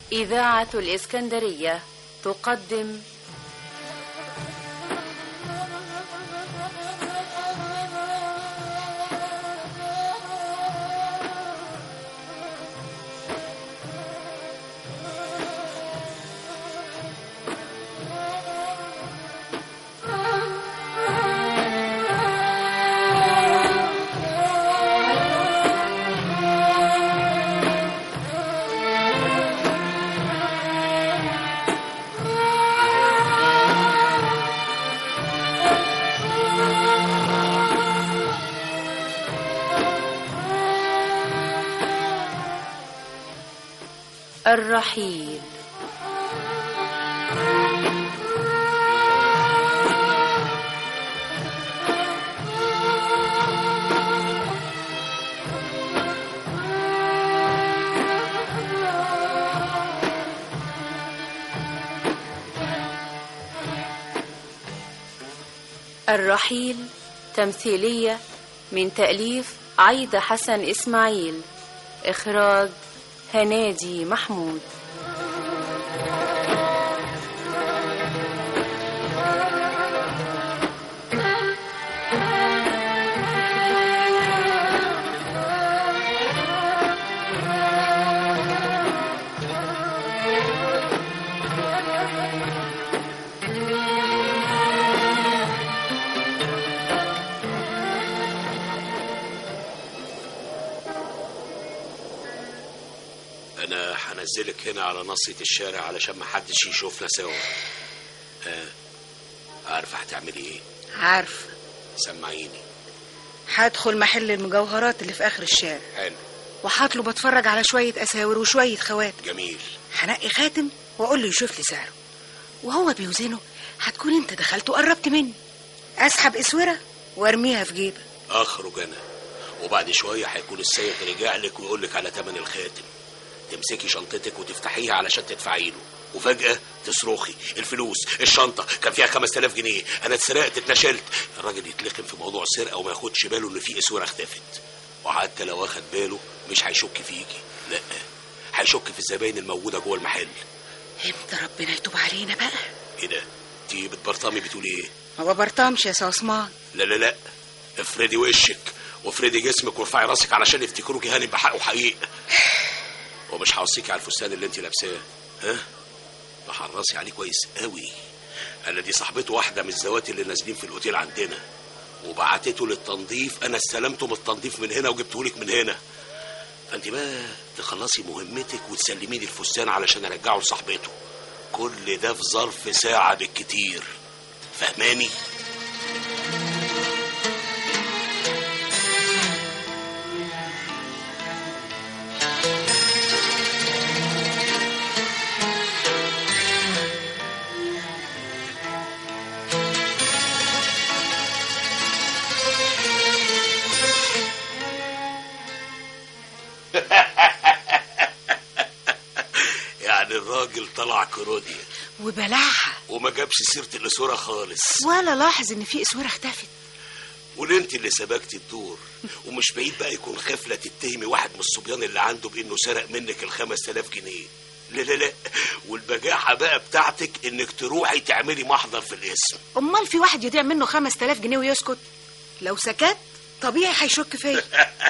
إذاعة الإسكندرية تقدم الرحيل الرحيل تمثيلية من تأليف عايدة حسن إسماعيل إخراج هنادي محمود انا هنزلك هنا على نصية الشارع علشان ما حدش يشوفنا سوا ها عارفه هتعملي ايه عارفه سمعيني هدخل محل المجوهرات اللي في اخر الشارع حلو وهطلب اتفرج على شويه اساور وشويه خواتم جميل هنقي خاتم واقول له يشوف لي سعره وهو بيوزنه هتكون انت دخلت وقربت مني اسحب اسوره وارميها في جيبك اخرج انا وبعد شويه هيكون السيد رجع لك ويقول لك على تمن الخاتم تمسكي شنطتك وتفتحيها علشان تدفعي له وفجأة تصرخي الفلوس الشنطة كان فيها 5000 جنيه أنا اتسرقت اتنشلت الراجل يتلقم في موضوع السرقة وما ياخدش باله إن في أسورة اختفت وحتى لو أخد باله مش هيشك فيكي لا هيشك في الزباين الموجودة جوه المحل امتى ربنا يتوب علينا بقى إيه ده؟ أنت بتبرطمي بتقولي إيه؟ ما ببرطمش يا سي عثمان لا لا لا افردي وشك وافردي جسمك وارفعي راسك علشان يفتكروكي هانم بحق وحقيق ومش هوصيكي على الفستان اللي انت لابساه ها بحرصي عليه كويس قوي انا دي صاحبته واحده من الزوات اللي نازلين في الاوتيل عندنا وبعتته للتنظيف انا استلمته من التنظيف من هنا وجبته لك من هنا فانت بقى تخلصي مهمتك وتسلميني الفستان علشان ارجعه لصاحبته كل ده في ظرف ساعه بالكتير فهماني يعني الراجل طلع كروديا وبلعها وما جابش سيرة الاسورة خالص ولا لاحظ ان في اسوره اختفت وانت اللي سبقت الدور ومش بعيد بقى يكون خفلة تتهمي واحد من الصبيان اللي عنده بانه سرق منك الخمس تلاف جنيه لا لا لا والبجاحة بقى بتاعتك انك تروحي تعملي محضر في الاسم امال في واحد يضيع منه 5000 جنيه ويسكت لو سكت طبيعي هيشك فيا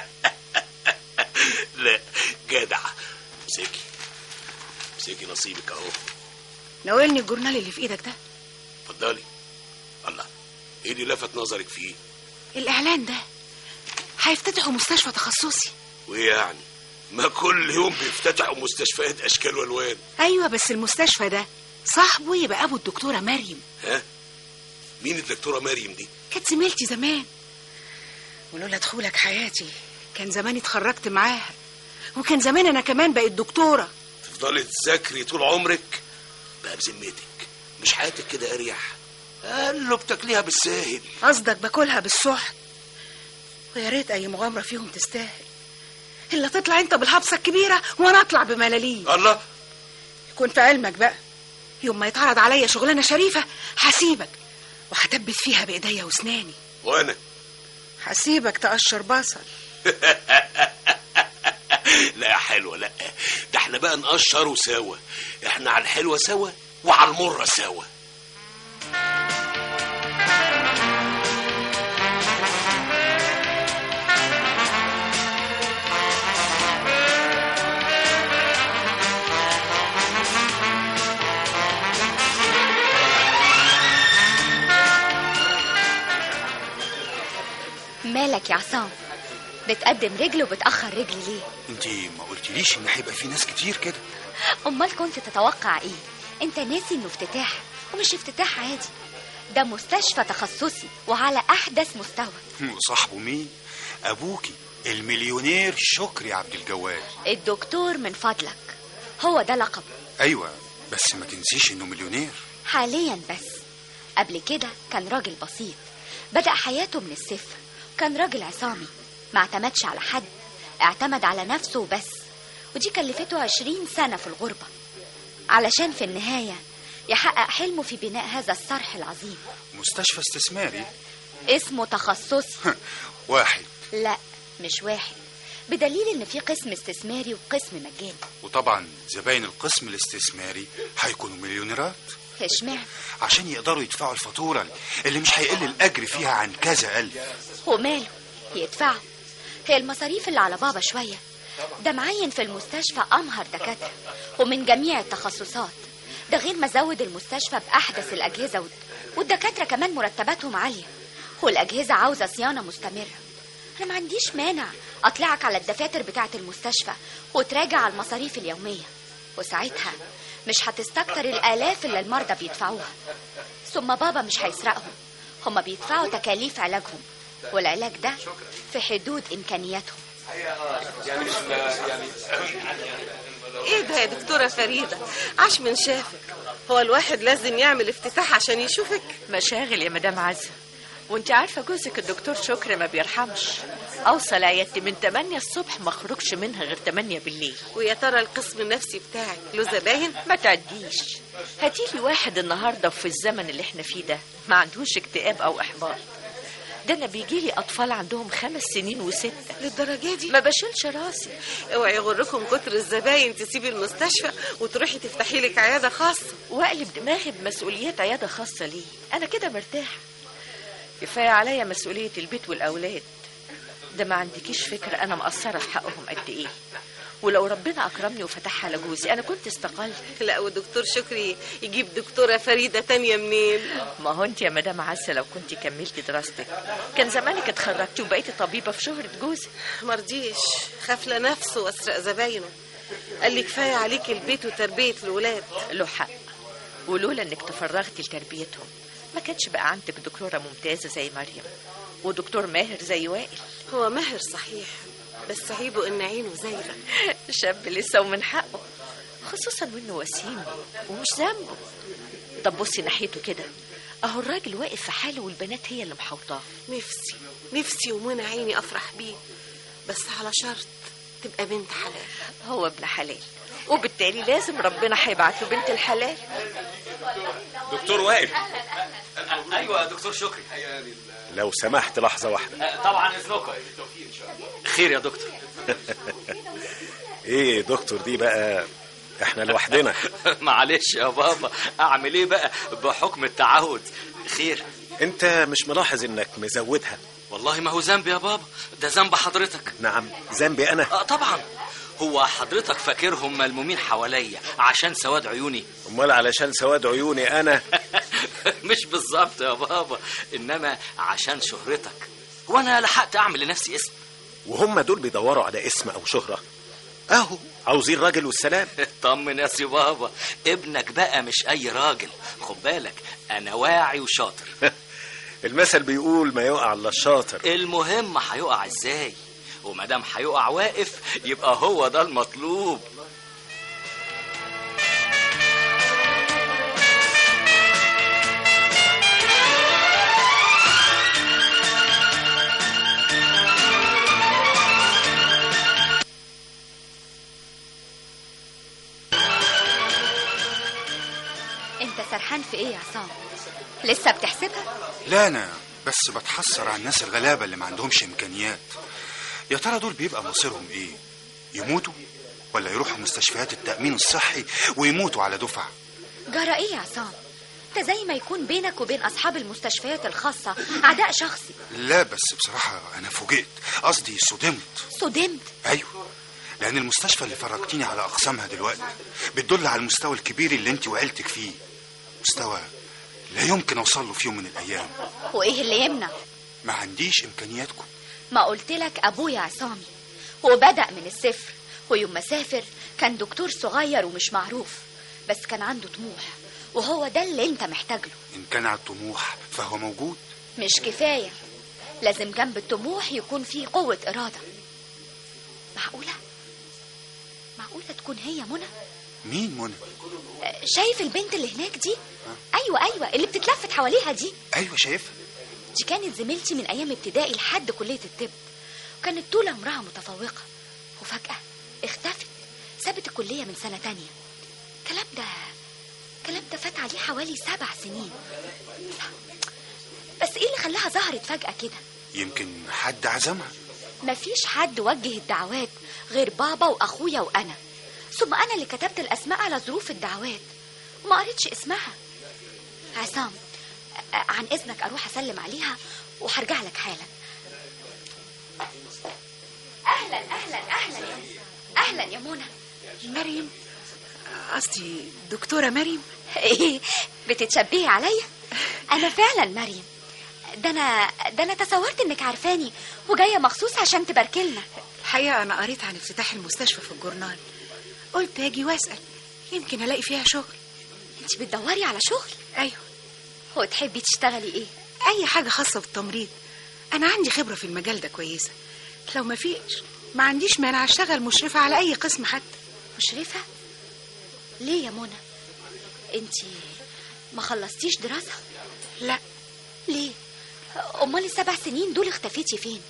لا جدع امسكي امسكي نصيبك اهو ناولني الجورنال اللي في ايدك ده اتفضلي الله ايه اللي لفت نظرك فيه الاعلان ده هيفتتحوا مستشفى تخصصي وايه يعني ما كل يوم بيفتتحوا مستشفيات اشكال والوان ايوه بس المستشفى ده صاحبه يبقى ابو الدكتوره مريم ها مين الدكتوره مريم دي كانت زميلتي زمان ولولا دخولك حياتي كان زماني اتخرجت معاها وكان زمان انا كمان بقيت دكتوره تفضلي تذاكري طول عمرك بقى بذمتك مش حياتك كده اريح قال له بتاكليها بالساهل قصدك باكلها بالسحت ويا ريت اي مغامره فيهم تستاهل الا تطلع انت بالحبسه الكبيره وانا اطلع بملاليم الله يكون في علمك بقى يوم ما يتعرض عليا شغلانه شريفه هسيبك وهثبت فيها بايديا واسناني وانا هسيبك تقشر بصل لا يا حلوة لا ده احنا بقى نقشروا سوا احنا على الحلوة سوا وعلى المرة سوا مالك يا عصام بتقدم رجل وبتأخر رجل ليه انت ما قلتليش ان هيبقى في ناس كتير كده امال كنت تتوقع ايه انت ناسي انه افتتاح ومش افتتاح عادي ده مستشفى تخصصي وعلى احدث مستوى صاحبه مين ابوكي المليونير شكري عبد الجواد الدكتور من فضلك هو ده لقبه ايوه بس ما تنسيش انه مليونير حاليا بس قبل كده كان راجل بسيط بدأ حياته من الصفر كان راجل عصامي ما اعتمدش على حد اعتمد على نفسه وبس ودي كلفته عشرين سنة في الغربة علشان في النهاية يحقق حلمه في بناء هذا الصرح العظيم مستشفى استثماري اسمه تخصصي واحد لا مش واحد بدليل ان في قسم استثماري وقسم مجاني وطبعا زباين القسم الاستثماري هيكونوا مليونيرات اشمعنى عشان يقدروا يدفعوا الفاتورة اللي مش هيقل الأجر فيها عن كذا ألف وماله يدفعوا هي المصاريف اللي على بابا شوية ده معين في المستشفى أمهر دكاترة ومن جميع التخصصات ده غير ما زود المستشفى بأحدث الأجهزة وال- والدكاترة كمان مرتباتهم عالية والأجهزة عاوزة صيانة مستمرة أنا ما عنديش مانع أطلعك على الدفاتر بتاعة المستشفى وتراجع على المصاريف اليومية وساعتها مش هتستكتر الآلاف اللي المرضى بيدفعوها ثم بابا مش هيسرقهم هما بيدفعوا تكاليف علاجهم والعلاج ده في حدود إمكانياتهم ايه ده يا دكتورة فريدة عاش من شافك هو الواحد لازم يعمل افتتاح عشان يشوفك مشاغل يا مدام عزة وانت عارفة جوزك الدكتور شكري ما بيرحمش اوصل عيادتي من 8 الصبح ما اخرجش منها غير 8 بالليل ويا ترى القسم النفسي بتاعك له زباين ما تعديش هاتيلي واحد النهاردة في الزمن اللي احنا فيه ده ما عندوش اكتئاب او احباط ده انا بيجيلي اطفال عندهم خمس سنين وستة للدرجة دي ما بشيلش راسي اوعي يغركم كتر الزباين تسيبي المستشفى وتروحي تفتحي لك عيادة خاصة واقلب دماغي بمسؤوليات عيادة خاصة ليه أنا كده مرتاحة كفاية عليا مسؤولية البيت والأولاد ده ما عندكيش فكرة أنا مقصرة في حقهم قد إيه ولو ربنا أكرمني وفتحها على جوزي أنا كنت استقلت لا والدكتور شكري يجيب دكتورة فريدة تانية منين ما هو أنت يا مدام عسى لو كنت كملتي دراستك كان زمانك اتخرجتي وبقيتي طبيبة في شهرة جوزي مرضيش خاف لنفسه واسرق زباينه قال لي كفاية عليك البيت وتربية الولاد له حق ولولا إنك تفرغتي لتربيتهم ما كانش بقى عندك دكتورة ممتازة زي مريم ودكتور ماهر زي وائل هو ماهر صحيح بس عيبه ان عينه زايغة شاب لسه ومن حقه خصوصا وانه وسيم ومش ذنبه طب بصي ناحيته كده اهو الراجل واقف في حاله والبنات هي اللي محوطاه نفسي نفسي ومنى عيني افرح بيه بس على شرط تبقى بنت حلال هو ابن حلال وبالتالي لازم ربنا هيبعت له بنت الحلال دكتور وائل ايوه يا دكتور شكري لو سمحت لحظة واحدة طبعا اذنكم خير يا دكتور ايه دكتور دي بقى احنا لوحدنا معلش يا بابا اعمل ايه بقى بحكم التعهد خير انت مش ملاحظ انك مزودها والله ما هو ذنب يا بابا ده ذنب حضرتك نعم ذنبي انا آه طبعا هو حضرتك فاكرهم ملمومين حواليا عشان سواد عيوني امال علشان سواد عيوني انا مش بالظبط يا بابا انما عشان شهرتك وانا لحقت اعمل لنفسي اسم وهم دول بيدوروا على اسم او شهرة اهو عاوزين راجل والسلام طمن يا سي بابا ابنك بقى مش اي راجل خد بالك انا واعي وشاطر المثل بيقول ما يقع الا الشاطر المهم هيقع ازاي ومادام هيقع واقف يبقى هو ده المطلوب انت سرحان في ايه يا عصام لسه بتحسبها لا أنا بس بتحسر على الناس الغلابة اللي ما عندهمش إمكانيات يا ترى دول بيبقى مصيرهم إيه يموتوا ولا يروحوا مستشفيات التأمين الصحي ويموتوا على دفعة جرى ايه يا عصام ده زي ما يكون بينك وبين اصحاب المستشفيات الخاصه عداء شخصي لا بس بصراحة أنا فوجئت قصدي صدمت صدمت أيوه لأن المستشفى اللي فرجتيني على أقسامها دلوقتي بتدل على المستوى الكبير اللي أنت وعيلتك فيه مستوى لا يمكن أوصل له في يوم من الأيام وايه اللي يمنع ما عنديش إمكانياتكم ما قلت لك ابويا عصامي وبدأ من الصفر ويوم ما سافر كان دكتور صغير ومش معروف بس كان عنده طموح وهو ده اللي انت محتاج له إن كان على الطموح فهو موجود مش كفاية لازم جنب الطموح يكون فيه قوة إرادة معقولة؟ معقولة تكون هي منى؟ مين منى؟ آه، شايف البنت اللي هناك دي؟ أيوة أيوة اللي بتتلفت حواليها دي أيوه شايفها دي كانت زميلتي من أيام ابتدائي لحد كلية الطب وكانت طول عمرها متفوقة وفجأة اختفت سابت الكلية من سنة تانية الكلام ده الكلام ده فات عليه حوالي سبع سنين بس ايه اللي خلاها ظهرت فجأة كده يمكن حد عزمها مفيش حد وجه الدعوات غير بابا واخويا وانا ثم انا اللي كتبت الاسماء على ظروف الدعوات وما قريتش اسمها عصام أ- عن اذنك اروح اسلم عليها وهرجع لك حالا اهلا اهلا اهلا يا اهلا يا منى مريم قصدي دكتورة مريم ايه بتتشبهي عليا انا فعلا مريم ده انا ده انا تصورت انك عارفاني وجايه مخصوص عشان تباركلنا الحقيقة أنا قريت عن افتتاح المستشفى في الجورنال قلت أجي وأسأل يمكن ألاقي فيها شغل انت بتدوري على شغل أيوه وتحبي تشتغلي ايه أي حاجة خاصة بالتمريض أنا عندي خبرة في المجال ده كويسة لو ما فيش ما عنديش مانع أشتغل مشرفة على أي قسم حتى مشرفة ليه يا منى انت ما خلصتيش دراسة لا ليه امال السبع سنين دول اختفيتي فين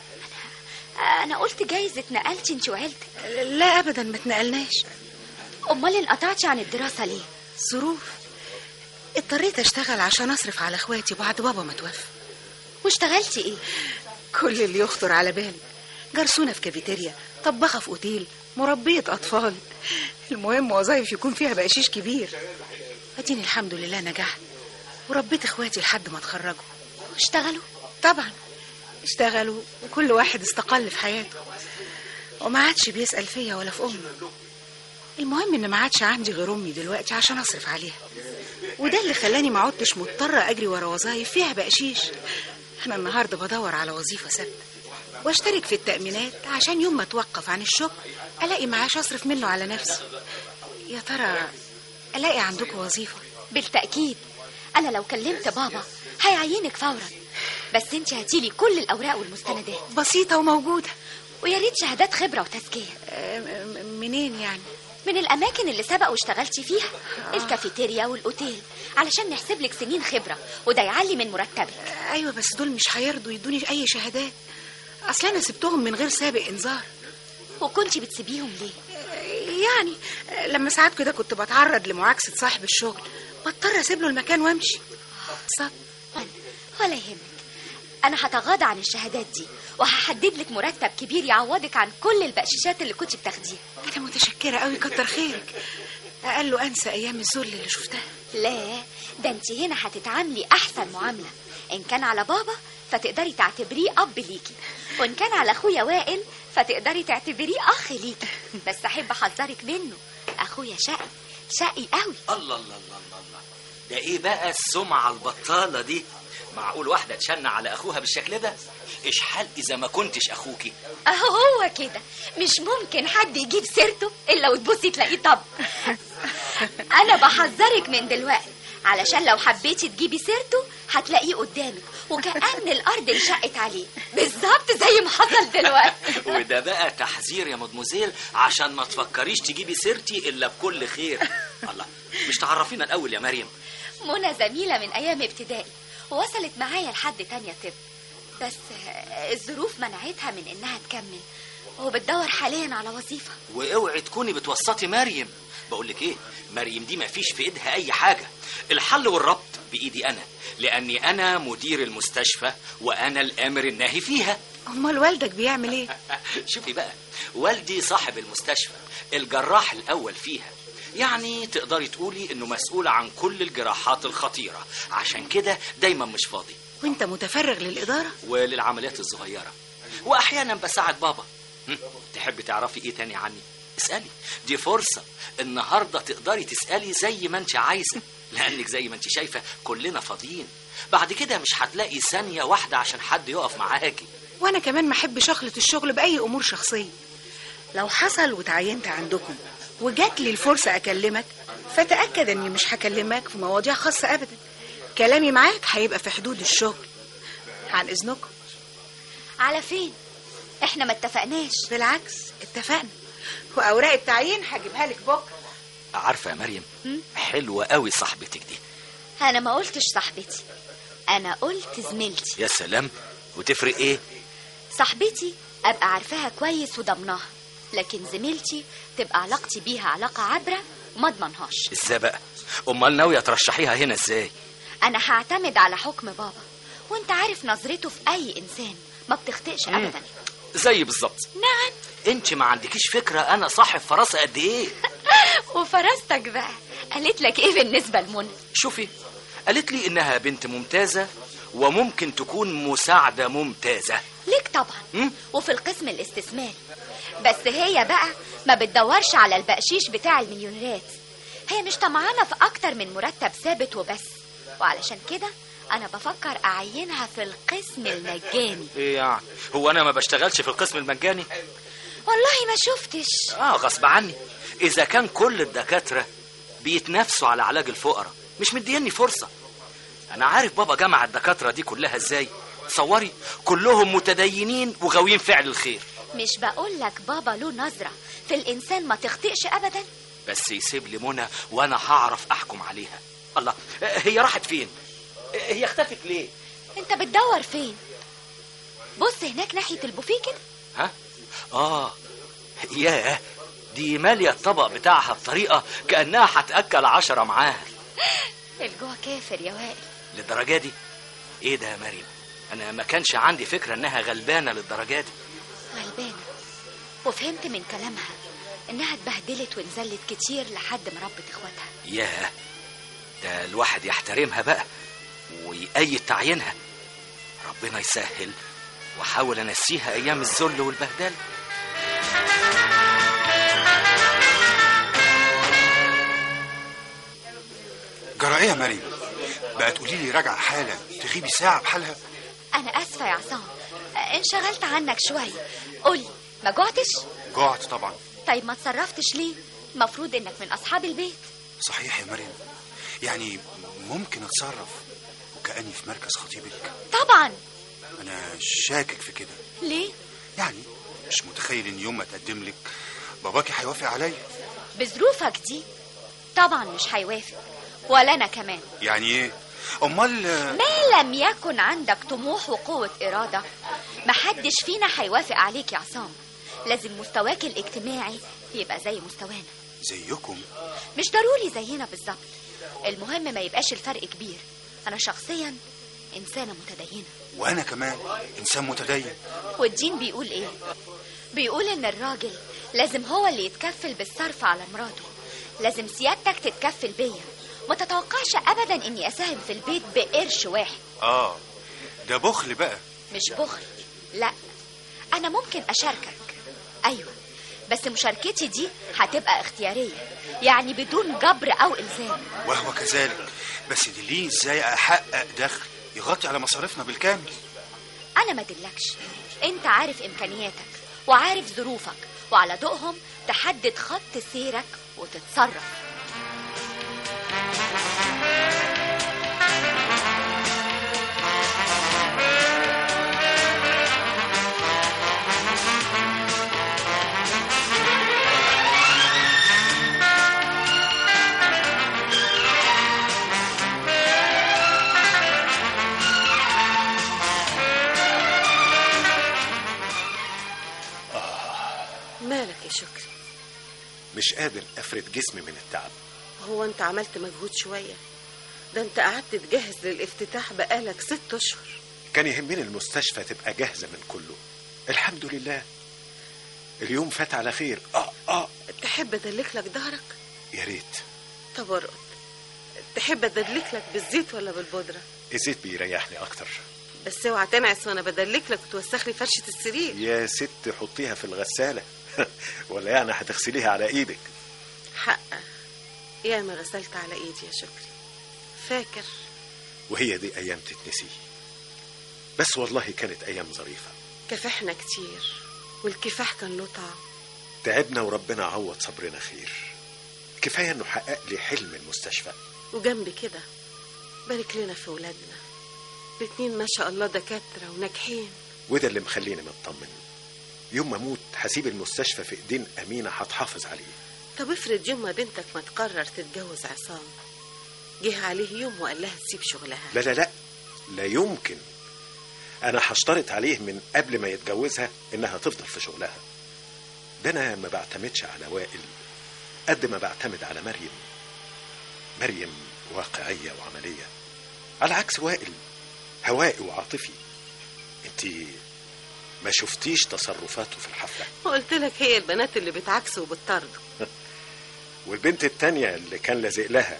انا انا قلت جايز اتنقلتي انت وعيلتك لا أبدا ما اتنقلناش امال انقطعتي عن الدراسة ليه ظروف اضطريت أشتغل عشان أصرف على إخواتي بعد بابا ما توفى واشتغلتي ايه كل اللي يخطر على بالي جرسونة في كافيتيريا طباخة في أوتيل مربية أطفال المهم وظايف يكون فيها بقشيش كبير أديني الحمد لله نجحت وربيت إخواتي لحد ما اتخرجوا اشتغلوا طبعا اشتغلوا وكل واحد استقل في حياته وما عادش بيسأل فيا ولا في أمي المهم إن ما عادش عندي غير أمي دلوقتي عشان أصرف عليها وده اللي خلاني ما عدتش مضطرة أجري ورا وظايف فيها بقشيش أنا النهاردة بدور على وظيفة ثابتة واشترك في التأمينات عشان يوم ما أتوقف عن الشغل ألاقي معاش أصرف منه على نفسي يا ترى ألاقي عندكم وظيفة بالتأكيد أنا لو كلمت بابا هيعينك فورا بس انت هاتيلي كل الأوراق والمستندات بسيطة وموجودة ويا ريت شهادات خبرة وتزكية أه، م- منين يعني من الأماكن اللي سبق واشتغلتي فيها الكافيتيريا والأوتيل علشان نحسب لك سنين خبرة وده يعلي من مرتبك ايوه بس دول مش هيرضوا يدوني اي شهادات اصل انا سبتهم من غير سابق انذار وكنتي بتسيبيهم ليه يعني لما ساعات كده كنت بتعرض لمعاكسه صاحب الشغل بضطر اسيب له المكان وامشي صد ولا يهمك أنا هتغاضى عن الشهادات دي وهحدد لك مرتب كبير يعوضك عن كل البقشيشات اللي كنت بتاخديها انا متشكره قوي كتر خيرك اقل انسى ايام الذل اللي شفتها لا ده انت هنا هتتعاملي أحسن معاملة إن كان على بابا فتقدري تعتبريه أب ليكي وإن كان على أخويا وائل فتقدري تعتبريه أخ ليكي بس أحب أحذرك منه أخويا شقي شقي قوي الله الله الله الله الله ده ايه بقى السمعة البطالة دي معقول واحدة تشنع على اخوها بالشكل ده اشحال اذا ما كنتش اخوكي اهو هو كده مش ممكن حد يجيب سيرته الا وتبصي تلاقيه طب انا بحذرك من دلوقتي علشان لو حبيتي تجيبي سيرته هتلاقيه قدامك وكأن الارض انشقت عليه بالظبط زي ما حصل دلوقتي وده بقى تحذير يا مدموزيل عشان ما تفكريش تجيبي سيرتي الا بكل خير الله مش تعرفينا الاول يا مريم منى زميله من ايام ابتدائي ووصلت معايا لحد تانية طب بس آه، الظروف منعتها من انها تكمل وبتدور حاليا على وظيفه واوعي تكوني بتوسطي مريم بقول لك ايه مريم دي ما فيش في ايدها اي حاجه الحل والربط بايدي انا لاني انا مدير المستشفى وانا الامر الناهي فيها امال والدك بيعمل ايه شوفي بقى والدي صاحب المستشفى الجراح الاول فيها يعني تقدري تقولي انه مسؤول عن كل الجراحات الخطيره عشان كده دايما مش فاضي وانت متفرغ للاداره وللعمليات الصغيره واحيانا بساعد بابا هم، تحبي تعرفي ايه تاني عني اسالي دي فرصه النهارده تقدري تسالي زي ما انت عايزه لانك زي ما انت شايفه كلنا فاضيين بعد كده مش هتلاقي ثانيه واحده عشان حد يقف معاكي وانا كمان ما احبش اخلط الشغل باي امور شخصيه لو حصل وتعينت عندكم وجات لي الفرصه اكلمك فتاكد اني مش هكلمك في مواضيع خاصه ابدا كلامي معاك هيبقى في حدود الشغل عن اذنكم على فين احنا ما اتفقناش بالعكس اتفقنا واوراق التعيين هجيبها لك بكره عارفه يا مريم حلوه قوي صاحبتك دي انا ما قلتش صاحبتي انا قلت زميلتي يا سلام وتفرق ايه صاحبتي ابقى عارفاها كويس وضمناها لكن زميلتي تبقى علاقتي بيها علاقه عابره وما اضمنهاش ازاي بقى امال ناويه ترشحيها هنا ازاي انا هعتمد على حكم بابا وانت عارف نظرته في اي انسان ما بتخطئش ابدا زي بالظبط نعم انت ما عندكيش فكره انا صاحب فراسه قد ايه وفرستك بقى قالت لك ايه بالنسبه لمنى شوفي قالت لي انها بنت ممتازه وممكن تكون مساعده ممتازه ليك طبعا مم؟ وفي القسم الاستثماري بس هي بقى ما بتدورش على البقشيش بتاع المليونيرات هي مش طمعانه في اكتر من مرتب ثابت وبس وعلشان كده انا بفكر اعينها في القسم المجاني ايه يعني هو انا ما بشتغلش في القسم المجاني والله ما شفتش اه غصب عني اذا كان كل الدكاتره بيتنافسوا على علاج الفقراء مش مديني فرصه انا عارف بابا جمع الدكاتره دي كلها ازاي تصوري كلهم متدينين وغاويين فعل الخير مش بقول لك بابا له نظره في الانسان ما تخطئش ابدا بس يسيب لي منى وانا هعرف احكم عليها الله هي راحت فين هي اختفت ليه انت بتدور فين بص هناك ناحيه البوفيه كده ها اه ياه دي مالية الطبق بتاعها بطريقة كأنها هتأكل عشرة معاها الجوع كافر يا وائل للدرجة دي ايه ده يا مريم انا ما كانش عندي فكرة انها غلبانة للدرجة دي غلبانه وفهمت من كلامها انها اتبهدلت وانزلت كتير لحد ما ربت اخواتها ياه ده الواحد يحترمها بقى ويأيد تعيينها ربنا يسهل واحاول انسيها ايام الذل والبهدله جرى ايه يا مريم بقى تقولي لي راجعه حالا تغيبي ساعه بحالها انا اسفه يا عصام انشغلت عنك شويه قولي ما جوعتش جوعت طبعا طيب ما تصرفتش ليه المفروض انك من اصحاب البيت صحيح يا مريم يعني ممكن اتصرف وكاني في مركز خطيبك طبعا انا شاكك في كده ليه يعني مش متخيل ان يوم ما اتقدم لك باباكي هيوافق عليا بظروفك دي طبعا مش هيوافق ولا انا كمان يعني ايه امال ما لم يكن عندك طموح وقوة إرادة محدش فينا هيوافق عليك يا عصام لازم مستواك الاجتماعي يبقى زي مستوانا زيكم مش ضروري زينا بالظبط المهم ما يبقاش الفرق كبير أنا شخصيا إنسانة متدينة وانا كمان انسان متدين والدين بيقول إيه؟ بيقول إن الراجل لازم هو اللي يتكفل بالصرف على مراته لازم سيادتك تتكفل بيا ما تتوقعش أبدا إني أساهم في البيت بقرش واحد اه ده بخل بقى مش بخل لا انا ممكن اشاركك ايوه بس مشاركتي دي هتبقى اختياريه يعني بدون جبر او الزام وهو كذلك بس دليل ازاي احقق دخل يغطي على مصاريفنا بالكامل انا ما دلكش انت عارف امكانياتك وعارف ظروفك وعلى ضوءهم تحدد خط سيرك وتتصرف مالك يا شكري مش قادر افرد جسمي من التعب هو انت عملت مجهود شوية ده انت قعدت تجهز للافتتاح بقالك ست اشهر كان يهمني المستشفى تبقى جاهزة من كله الحمد لله اليوم فات على خير اه اه تحب ادلك لك ظهرك يا ريت طب ارقد تحب ادلك لك بالزيت ولا بالبودره الزيت بيريحني اكتر بس اوعى تنعس وانا بدلك لك وتوسخ لي فرشه السرير يا ست حطيها في الغسالة ولا يعني هتغسليها على ايدك حق ياما غسلت على ايدي يا شكري فاكر وهي دي ايام تتنسي بس والله كانت ايام ظريفة كفحنا كتير والكفاح كان له طعم تعبنا وربنا عوض صبرنا خير كفاية انه حقق لي حلم المستشفى وجنب كده بارك لنا في ولادنا الاتنين ما شاء الله دكاترة وناجحين وده اللي مخليني مطمن يوم ما اموت هسيب المستشفى في ايدين امينه هتحافظ عليه طب افرض يوم ما بنتك ما تقرر تتجوز عصام جه عليه يوم وقال لها تسيب شغلها لا لا لا لا يمكن انا هشترط عليه من قبل ما يتجوزها انها تفضل في شغلها ده انا ما بعتمدش على وائل قد ما بعتمد على مريم مريم واقعيه وعمليه على عكس وائل هوائي وعاطفي انت ما شفتيش تصرفاته في الحفله قلت لك هي البنات اللي بتعكسوا وبتطردوا والبنت التانية اللي كان لازق لها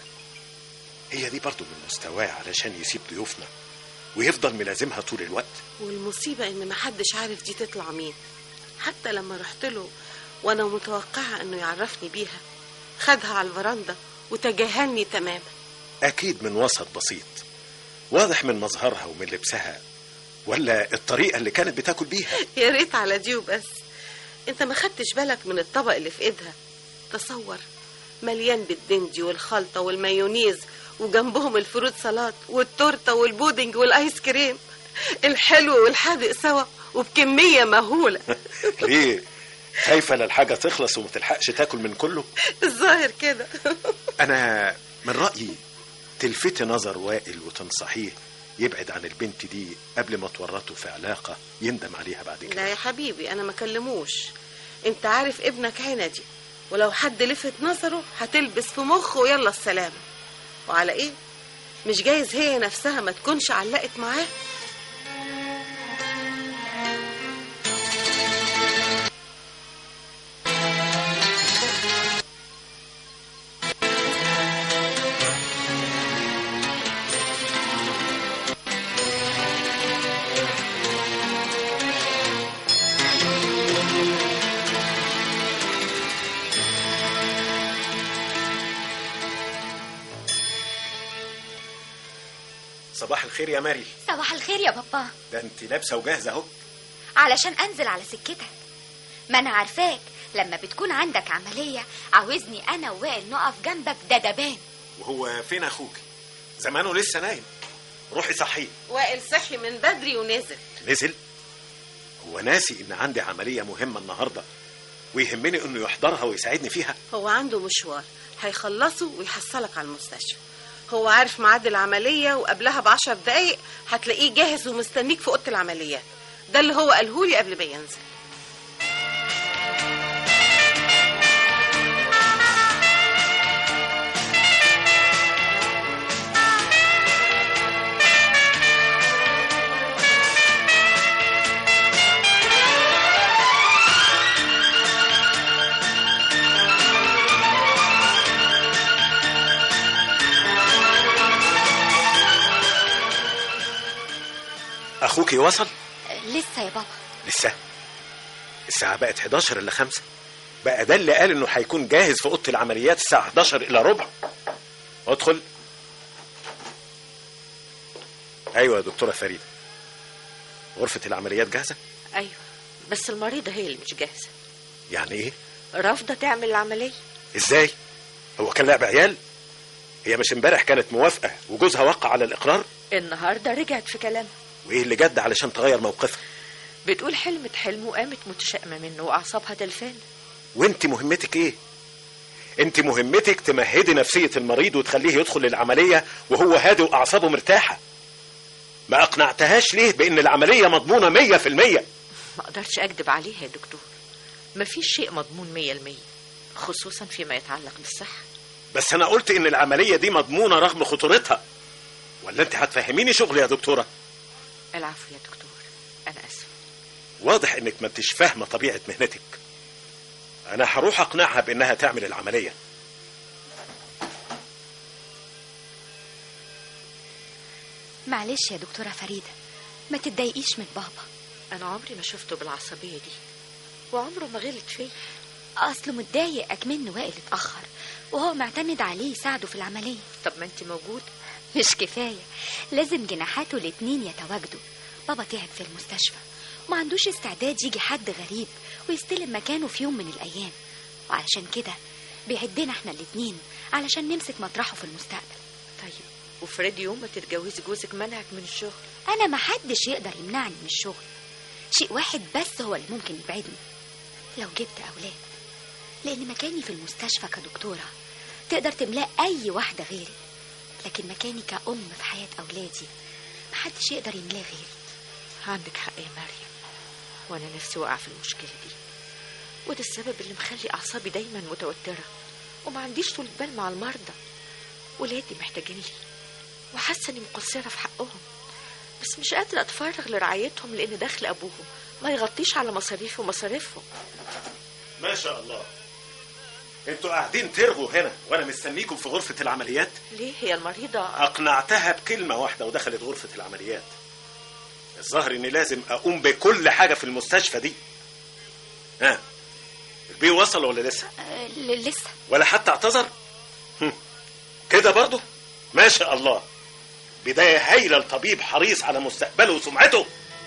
هي دي برضو من مستواه علشان يسيب ضيوفنا ويفضل ملازمها طول الوقت والمصيبة إن محدش عارف دي تطلع مين حتى لما رحت له وأنا متوقعة إنه يعرفني بيها خدها على الفرندا وتجاهلني تماما أكيد من وسط بسيط واضح من مظهرها ومن لبسها ولا الطريقة اللي كانت بتاكل بيها يا ريت على دي وبس انت ما خدتش بالك من الطبق اللي في ايدها تصور مليان بالدندي والخلطة والمايونيز وجنبهم الفروت سلطات والتورتة والبودنج والايس كريم الحلو والحادق سوا وبكمية مهولة ليه خايفة للحاجة تخلص وما تلحقش تاكل من كله الظاهر كده أنا من رأيي تلفتي نظر وائل وتنصحيه يبعد عن البنت دي قبل ما تورطه في علاقة يندم عليها بعد كده لا يا حبيبي انا ما كلموش انت عارف ابنك عندي ولو حد لفت نظره هتلبس في مخه ويلا السلامة وعلى ايه مش جايز هي نفسها ما تكونش علقت معاه صباح الخير يا ماري صباح الخير يا بابا ده انت لابسة وجاهزة اهو علشان انزل على سكتك ما انا عارفاك لما بتكون عندك عملية عاوزني انا ووائل نقف جنبك دبابان وهو فين اخوك زمانه لسه نايم روحي صحيه وائل صحي من بدري ونزل نزل هو ناسي ان عندي عملية مهمة النهاردة ويهمني انه يحضرها ويساعدني فيها هو عنده مشوار هيخلصه ويحصلك على المستشفى هو عارف ميعاد العملية وقبلها بعشر دقايق هتلاقيه جاهز ومستنيك في أوضة العمليات ده اللي هو قالهولي قبل ما ينزل اخوك وصل لسه يا بابا لسه الساعة بقت 11 إلا 5 بقى ده اللي قال إنه هيكون جاهز في أوضة العمليات الساعة 11 إلا ربع ادخل أيوة يا دكتورة فريدة غرفة العمليات جاهزة؟ ايوه بس المريضه هي اللي مش جاهزه يعني إيه؟ رافضه تعمل العمليه إزاي؟ هو كان لعب عيال؟ هي مش امبارح كانت موافقة وجوزها وقع على الإقرار؟ النهارده رجعت في كلامها وإيه اللي جد علشان تغير موقفها؟ بتقول حلمت حلم وقامت متشائمه منه واعصابها تلفان وانت مهمتك ايه انت مهمتك تمهدي نفسية المريض وتخليه يدخل العملية وهو هادي واعصابه مرتاحة ما اقنعتهاش ليه بان العملية مضمونة مية في المية ما اقدرش اكذب عليها يا دكتور مفيش شيء مضمون مية المية خصوصا فيما يتعلق بالصحة بس انا قلت ان العملية دي مضمونة رغم خطورتها ولا انت هتفهميني شغلي يا دكتوره العفو يا دكتور انا اسف واضح انك ما انتش فاهمه طبيعه مهنتك انا هروح اقنعها بانها تعمل العمليه معلش يا دكتورة فريدة ما تتضايقيش من بابا انا عمري ما شفته بالعصبيه دي وعمره ما غلط فيا أصله متضايق أكمن وائل اتأخر وهو معتمد عليه يساعده في العملية طب ما انت موجود مش كفاية لازم جناحاته الاتنين يتواجدوا بابا تعب في المستشفى وما عندوش استعداد يجي حد غريب ويستلم مكانه في يوم من الأيام وعلشان كده بيعدنا احنا الاتنين علشان نمسك مطرحه في المستقبل طيب وفريدي يوم ما تتجوزي جوزك منعك من الشغل أنا ما حدش يقدر يمنعني من الشغل شيء واحد بس هو اللي ممكن يبعدني لو جبت أولاد لأن مكاني في المستشفى كدكتورة تقدر تملاه أي واحدة غيري لكن مكاني كأم في حياة أولادي محدش يقدر يملاه غيري عندك حق يا مريم وانا نفسي واقعه في المشكله دي وده السبب اللي مخلي اعصابي دايما متوتره وما عنديش طول بال مع المرضى ولادي محتاجين لي وحاسه اني مقصره في حقهم بس مش قادره اتفرغ لرعايتهم لان دخل ابوهم ما يغطيش على مصاريفي ومصاريفهم ما شاء الله انتوا قاعدين ترغوا هنا وانا مستنيكم في غرفه العمليات ليه هي المريضه اقنعتها بكلمه واحده ودخلت غرفه العمليات الظاهر اني لازم اقوم بكل حاجه في المستشفى دي ها البي وصل ولا لسه أه ل- لسه ولا حتى اعتذر هم. كده برضه ما شاء الله بدايه هايله لطبيب حريص على مستقبله وسمعته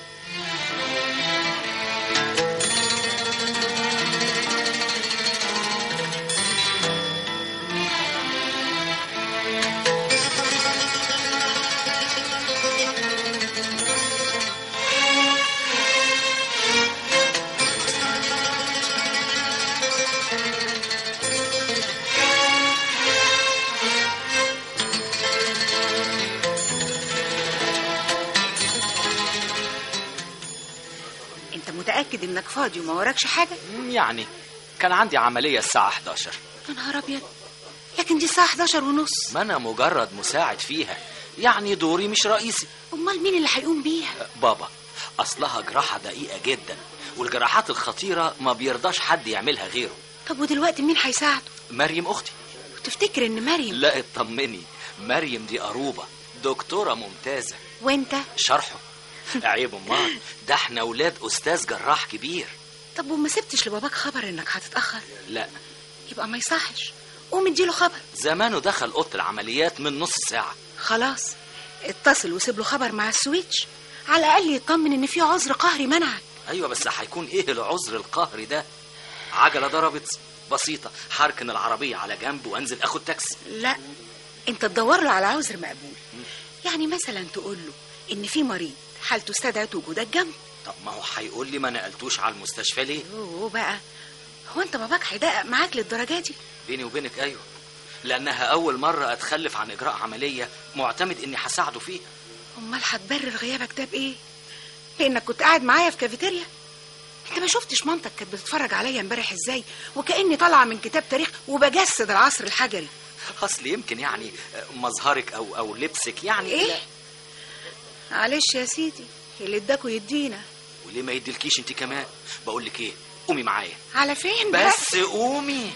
انت متاكد انك فاضي وما وراكش حاجه يعني كان عندي عملية الساعة 11 يا نهار ابيض لكن دي الساعه 11 ونص ما أنا مجرد مساعد فيها يعني دوري مش رئيسي امال مين اللي هيقوم بيها بابا أصلها جراحة دقيقة جدا والجراحات الخطيرة ما بيرضاش حد يعملها غيره طب ودلوقتي مين هيساعده مريم أختي تفتكر ان مريم لا اطمني مريم دي قروبة دكتورة ممتازة وانت شرحه عيب امال ده احنا ولاد استاذ جراح كبير طب وما سبتش لباباك خبر انك هتتاخر لا يبقى ما يصحش قوم اديله خبر زمانه دخل اوضه العمليات من نص ساعه خلاص اتصل وسيب له خبر مع السويتش على الاقل يطمن ان في عذر قهري منعك ايوه بس هيكون ايه العذر القهري ده عجله ضربت بسيطه هركن العربيه على جنب وانزل اخد تاكسي لا انت تدور له على عذر مقبول يعني مثلا تقول له ان في مريض حالته استدعت وجودك جنبه طب ما هو هيقول لي ما نقلتوش على المستشفى ليه اوه بقى هو انت باباك هيدقق معاك للدرجه دي بيني وبينك ايوه لانها اول مره اتخلف عن اجراء عمليه معتمد اني هساعده فيها امال هتبرر غيابك ده بايه لانك كنت قاعد معايا في كافيتيريا انت ما شفتش مامتك كانت بتتفرج عليا امبارح ازاي وكاني طالعه من كتاب تاريخ وبجسد العصر الحجري اصل يمكن يعني مظهرك او او لبسك يعني ايه لا. معلش يا سيدي اللي اداكوا يدينا وليه ما يديلكيش انت كمان بقول لك ايه قومي معايا على فين بقى بس قومي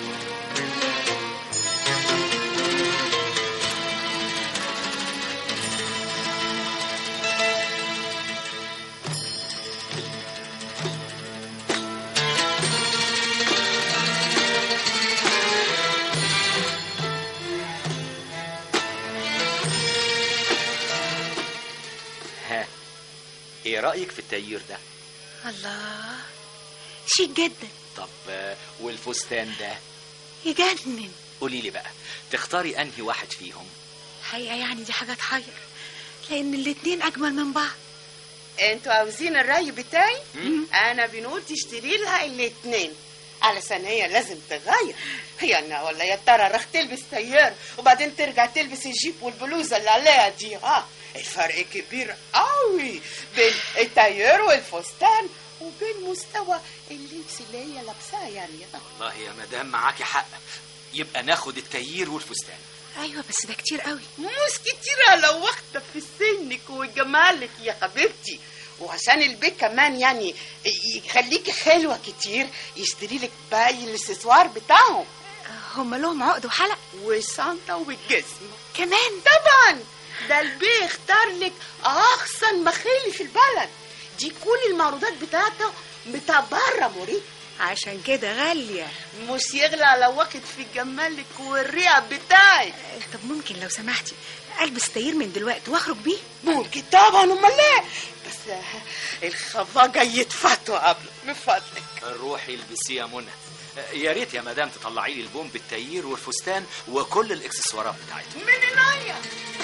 ها ايه رايك في التغيير ده الله شيك جدا طب آه، والفستان ده يجنن قولي لي بقى تختاري انهي واحد فيهم الحقيقه يعني دي حاجه تحير لان الاتنين اجمل من بعض انتوا عاوزين الرأي بتاعي انا بنقول تشتري لها الاتنين علشان هي لازم تغير هي انا ولا يا ترى رح تلبس تيار وبعدين ترجع تلبس الجيب والبلوزه اللي عليها دي ها الفرق كبير قوي بين التيار والفستان وبين مستوى اللبس اللي هي لابساه يعني والله يا مدام معاكي حق يبقى ناخد التغيير والفستان ايوه بس ده كتير قوي مش كتير لو واخدة في سنك وجمالك يا حبيبتي وعشان البيت كمان يعني يخليكي حلوة كتير يشتري لك باقي الاكسسوار بتاعهم هم لهم عقد وحلق والشنطة والجزمة كمان طبعا ده البيه اختار لك احسن مخيلي في البلد دي كل المعروضات بتاعته بتاع بره موري عشان كده غاليه مش يغلى لو واخد في جمالك والريع بتاعك طب ممكن لو سمحتي البس تاير من دلوقتي واخرج بيه ممكن طبعا امال ايه بس الخواجه يتفتوا قبل من فضلك روحي البسيه يا منى يا ريت يا مدام تطلعي لي البوم بالتايير والفستان وكل الاكسسوارات بتاعتهم من العيا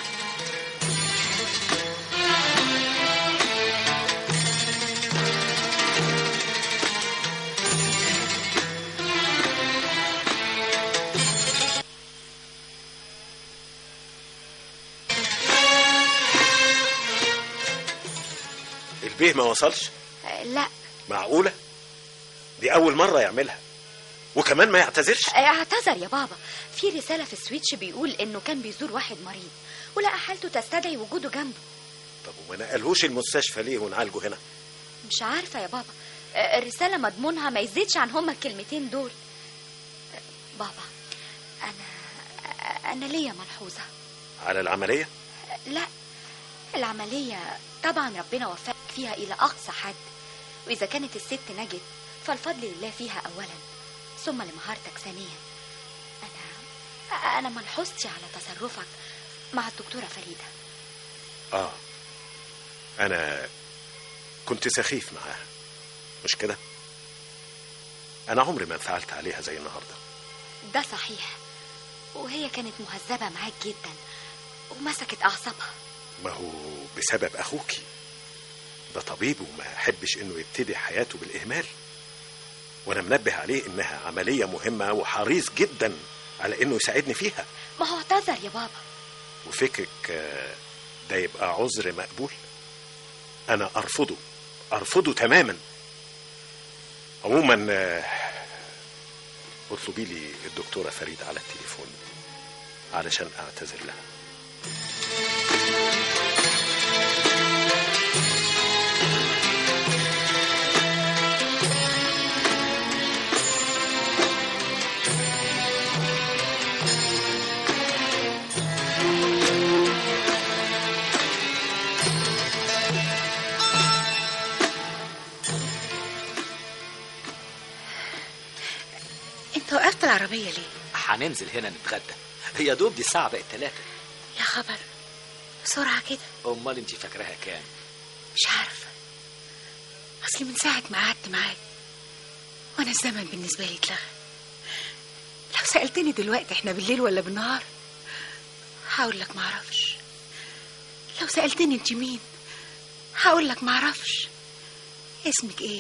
البيه ما وصلش آه، لا معقولة دي أول مرة يعملها وكمان ما يعتذرش آه، اعتذر يا بابا في رسالة في السويتش بيقول انه كان بيزور واحد مريض ولقى حالته تستدعي وجوده جنبه طب وما نقلهوش المستشفى ليه ونعالجه هنا مش عارفة يا بابا آه، الرسالة مضمونها ما يزيدش عن هما الكلمتين دول آه، بابا أنا آه، أنا ليا ملحوظة على العملية آه، لا العملية طبعا ربنا وفقك فيها إلى أقصى حد وإذا كانت الست نجت فالفضل لله فيها أولا ثم لمهارتك ثانيا أنا أنا ملحوظتي على تصرفك مع الدكتورة فريدة آه أنا كنت سخيف معاها مش كده أنا عمري ما انفعلت عليها زي النهاردة ده صحيح وهي كانت مهذبة معاك جدا ومسكت أعصابها ما هو بسبب أخوكي ده طبيب وما يحبش إنه يبتدي حياته بالإهمال وأنا منبه عليه إنها عملية مهمة وحريص جدا على إنه يساعدني فيها ما هو اعتذر يا بابا وفكرك آه، ده يبقى عذر مقبول انا ارفضه ارفضه تماما عموما آه، اطلبي لي الدكتوره فريد على التليفون علشان اعتذر لها انت وقفت العربيه ليه هننزل هنا نتغدى هي دوب دي الساعة بقت ثلاثة يا خبر بسرعه كده أمال أنت فاكراها كام؟ مش عارفه اصل من ساعه ما قعدت معاك وانا الزمن بالنسبه لي اتلغى لو سالتني دلوقتي احنا بالليل ولا بالنهار هقول لك معرفش لو سالتني انت مين هقول لك معرفش اسمك ايه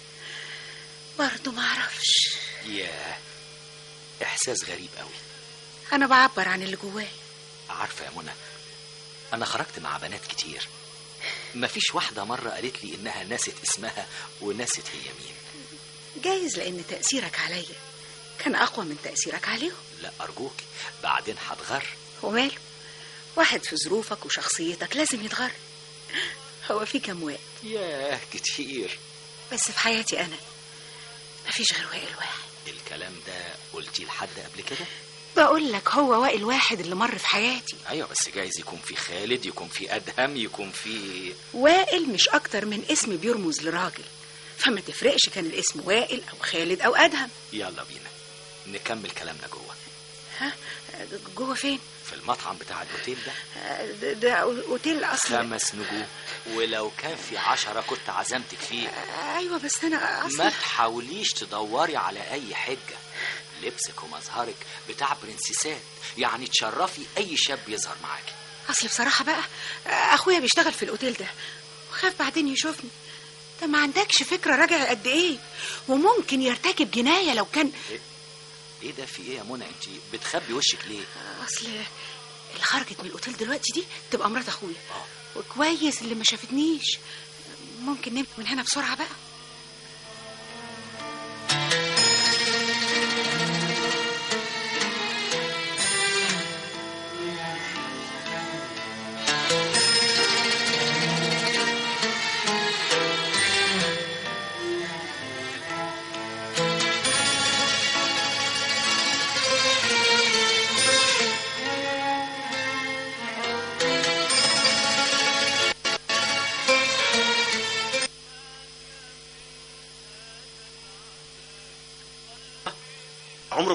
برضه معرفش ياه إحساس غريب قوي انا بعبر عن اللي جواي عارفة يا منى أنا خرجت مع بنات كتير مفيش واحدة مرة قالت لي إنها ناست اسمها وناست هي مين جايز لان تاثيرك عليا كان اقوى من تاثيرك عليهم لا أرجوك بعدين هتغر وماله واحد في ظروفك وشخصيتك لازم يتغير هو في كم واحد ياه كتير بس في حياتي انا مفيش غير وائل واحد الكلام ده قلتيه لحد قبل كده بقول لك هو وائل واحد اللي مر في حياتي ايوه بس جايز يكون في خالد يكون في ادهم يكون في وائل مش اكتر من اسم بيرمز لراجل فما تفرقش كان الاسم وائل او خالد او ادهم يلا بينا نكمل كلامنا جوه ها جوه فين في المطعم بتاع الاوتيل ده آه، ده, ده اوتيل اصلا خمس نجوم ولو كان في عشرة كنت عزمتك فيه ايوه بس انا ما اصلا تحاوليش تدوري على اي حجة لبسك ومظهرك بتاع برنسيسات يعني تشرفي اي شاب يظهر معاكي اصل بصراحه بقى آه، اخويا بيشتغل في الاوتيل ده وخاف بعدين يشوفني ده ما عندكش فكره راجع قد ايه وممكن يرتكب جنايه لو كان ايه ده في ايه يا منى انت بتخبي وشك ليه اصل اللي خرجت من الاوتيل دلوقتي دي تبقى مرات اخويا وكويس اللي ما شافتنيش ممكن نمت من هنا بسرعه بقى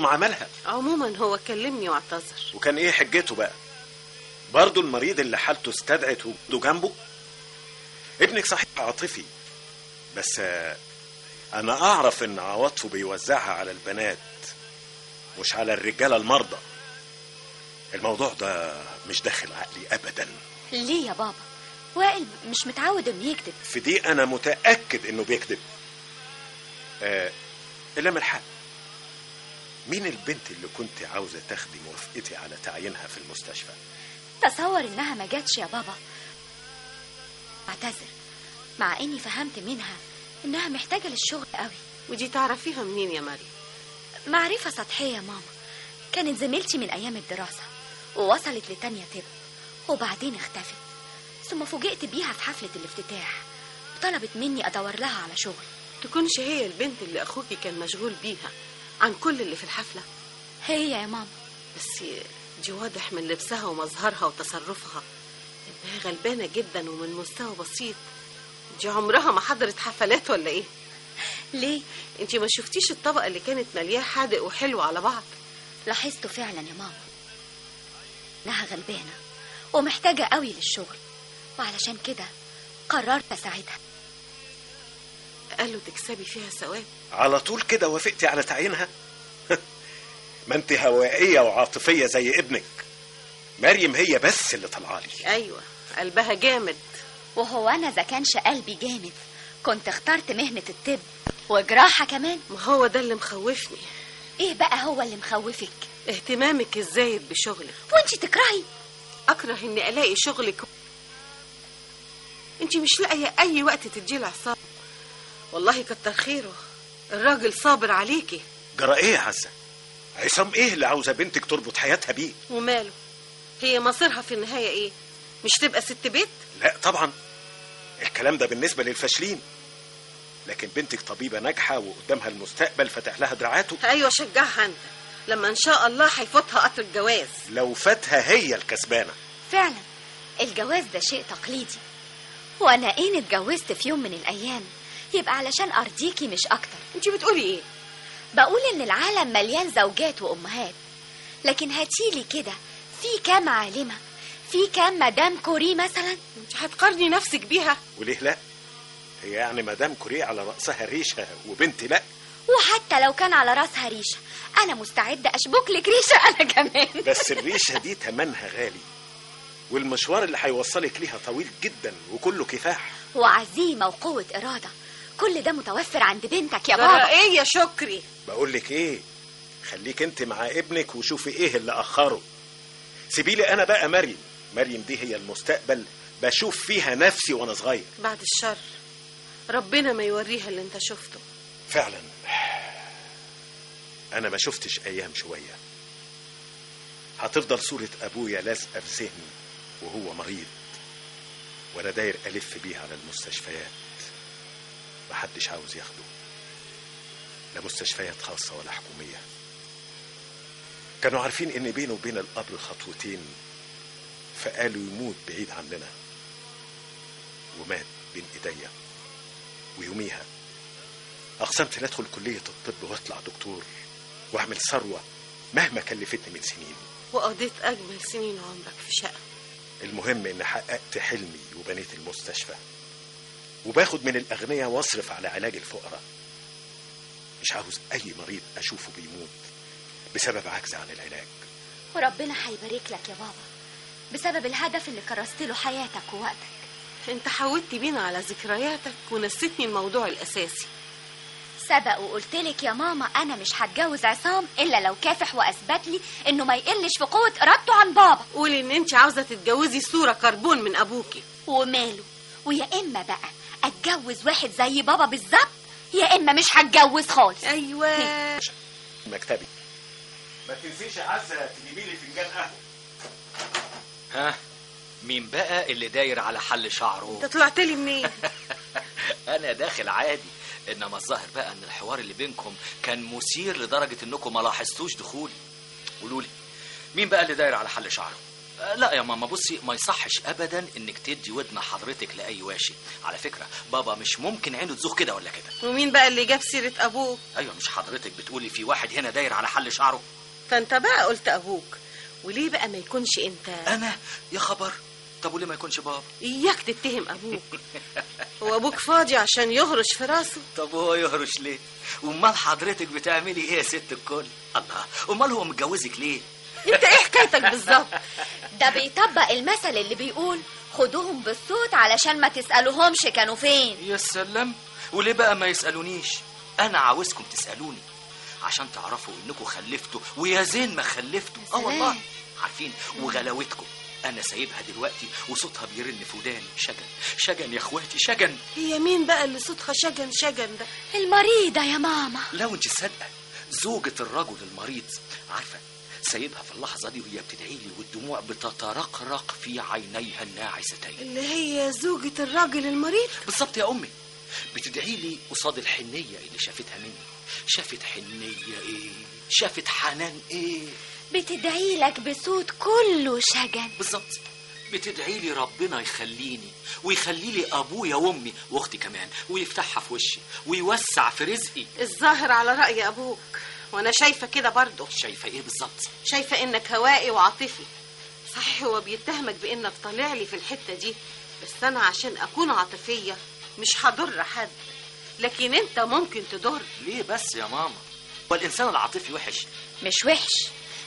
ما عملها عموما هو كلمني واعتذر وكان ايه حجته بقى برضه المريض اللي حالته استدعت وجوده جنبه ابنك صحيح عاطفي بس آه، انا اعرف ان عواطفه بيوزعها على البنات مش على الرجاله المرضى الموضوع ده مش داخل عقلي ابدا ليه يا بابا وائل مش متعود انه يكذب في دي انا متاكد انه بيكذب آه الا من الحق مين البنت اللي كنت عاوزه تاخدي موافقتي على تعيينها في المستشفى تصور انها ما جاتش يا بابا اعتذر مع اني فهمت منها انها محتاجه للشغل قوي ودي تعرفيها منين يا مريم معرفه سطحيه يا ماما كانت زميلتي من ايام الدراسه ووصلت لتانية طب وبعدين اختفت ثم فوجئت بيها في حفله الافتتاح وطلبت مني ادور لها على شغل تكونش هي البنت اللي اخوكي كان مشغول بيها عن كل اللي في الحفله هي يا ماما بس دي واضح من لبسها ومظهرها وتصرفها انها غلبانه جدا ومن مستوى بسيط دي عمرها ما حضرت حفلات ولا ايه ليه انت ما شفتيش الطبقه اللي كانت ملياه حادق وحلو على بعض لاحظته فعلا يا ماما انها غلبانه ومحتاجه قوي للشغل وعلشان كده قررت اساعدها قالوا تكسبي فيها ثواب على طول كده وافقتي على تعيينها ما انت هوائيه وعاطفيه زي ابنك مريم هي بس اللي طالعه لي ايوه قلبها جامد وهو انا اذا كانش قلبي جامد كنت اخترت مهنه الطب وجراحه كمان ما هو ده اللي مخوفني ايه بقى هو اللي مخوفك اهتمامك الزايد بشغلك وانتي تكرهي اكره اني الاقي شغلك انت مش لاقيه اي وقت تدي له عصام والله كتر خيره الراجل صابر عليكي جرى ايه يا عزه عصام ايه اللي عاوزه بنتك تربط حياتها بيه وماله هي مصيرها في النهايه ايه مش تبقى ست بيت لا طبعا الكلام ده بالنسبه للفاشلين لكن بنتك طبيبه ناجحه وقدامها المستقبل فاتح لها دراعاته ايوه شجعها انت لما ان شاء الله هيفوتها قطر الجواز لو فاتها هي الكسبانه فعلا الجواز ده شيء تقليدي وانا ايه اتجوزت في يوم من الايام يبقى علشان ارضيكي مش اكتر انت بتقولي ايه بقول ان العالم مليان زوجات وامهات لكن هاتيلي كده في كام عالمه في كام مدام كوري مثلا انت هتقارني نفسك بيها وليه لا هي يعني مدام كوري على راسها ريشه وبنتي لا وحتى لو كان على راسها ريشه انا مستعده اشبك لك ريشه انا كمان بس الريشه دي تمنها غالي والمشوار اللي هيوصلك ليها طويل جدا وكله كفاح وعزيمه وقوه اراده كل ده متوفر عند بنتك يا ترى بابا ايه يا شكري بقول لك ايه خليك انت مع ابنك وشوفي ايه اللي اخره سيبيلي انا بقى مريم مريم دي هي المستقبل بشوف فيها نفسي وانا صغير بعد الشر ربنا ما يوريها اللي انت شفته فعلا انا ما شفتش ايام شويه هتفضل صوره ابويا لازقه في ذهني وهو مريض وانا داير الف بيه على المستشفيات محدش عاوز ياخده لا مستشفيات خاصه ولا حكوميه كانوا عارفين ان بينه وبين القبر خطوتين فقالوا يموت بعيد عننا ومات بين ايديا ويوميها اقسمت لا ادخل كليه الطب واطلع دكتور واعمل ثروه مهما كلفتني من سنين وقضيت اجمل سنين عمرك في شقه المهم ان حققت حلمي وبنيت المستشفى وباخد من الاغنياء واصرف على علاج الفقراء مش عاوز اي مريض اشوفه بيموت بسبب عجز عن العلاج وربنا هيبارك لك يا بابا بسبب الهدف اللي كرست له حياتك ووقتك انت حودت بينا على ذكرياتك ونسيتني الموضوع الاساسي سبق وقلت لك يا ماما انا مش هتجوز عصام الا لو كافح واثبت لي انه ما يقلش في قوه ارادته عن بابا قولي ان انت عاوزه تتجوزي صوره كربون من ابوكي وماله ويا اما بقى اتجوز واحد زي بابا بالظبط يا اما مش هتجوز خالص ايوه مكتبي ما تنسيش يا عزه تجيبي لي فنجان قهوه ها مين بقى اللي داير على حل شعره انت طلعت لي منين انا داخل عادي انما الظاهر بقى ان الحوار اللي بينكم كان مثير لدرجه انكم ما لاحظتوش دخولي قولوا لي مين بقى اللي داير على حل شعره آه، لا يا ماما بصي ما يصحش ابدا انك تدي ودن حضرتك لاي واشي على فكره بابا مش ممكن عينه تزوغ كده ولا كده ومين بقى اللي جاب سيرة أبوك ايوه مش حضرتك بتقولي في واحد هنا داير على حل شعره فأنت بقى قلت أبوك وليه بقى ما يكونش أنت انا يا خبر طب وليه ما يكونش بابا إياك تتهم أبوك هو أبوك فاضي عشان يهرش في راسه طب هو يهرش ليه امال حضرتك بتعملي ايه يا ست الكل الله امال هو متجوزك ليه أنت إيه حكايتك بالظبط ده بيطبق المثل اللي بيقول خدوهم بالصوت علشان ما تسألوهمش كانوا فين يا سلام وليه بقى ما يسالونيش انا عاوزكم تسالوني عشان تعرفوا انكم خلفتوا ويا زين ما خلفتوا اه سلام. والله عارفين وغلاوتكم انا سايبها دلوقتي وصوتها بيرن في وداني شجن شجن يا اخواتي شجن هي مين بقى اللي صوتها شجن شجن ده المريضة يا ماما لو انت صادقه زوجة الرجل المريض عارفه سايبها في اللحظه دي وهي بتدعي لي والدموع بتترقرق في عينيها الناعستين اللي هي زوجة الراجل المريض بالظبط يا امي بتدعي لي قصاد الحنيه اللي شافتها مني شافت حنيه ايه شافت حنان ايه بتدعي لك بصوت كله شجن بالظبط بتدعي لي ربنا يخليني ويخلي لي ابويا وامي واختي كمان ويفتحها في وشي ويوسع في رزقي الظاهر على رأي أبوك وأنا شايفة كده برضه شايفه ايه بالظبط شايفة إنك هوائي وعاطفي صح هو بيتهمك بإنك طالع لي في الحتة دي بس أنا عشان أكون عاطفية مش هضر حد لكن أنت ممكن تضر ليه بس يا ماما والانسان العاطفي وحش مش وحش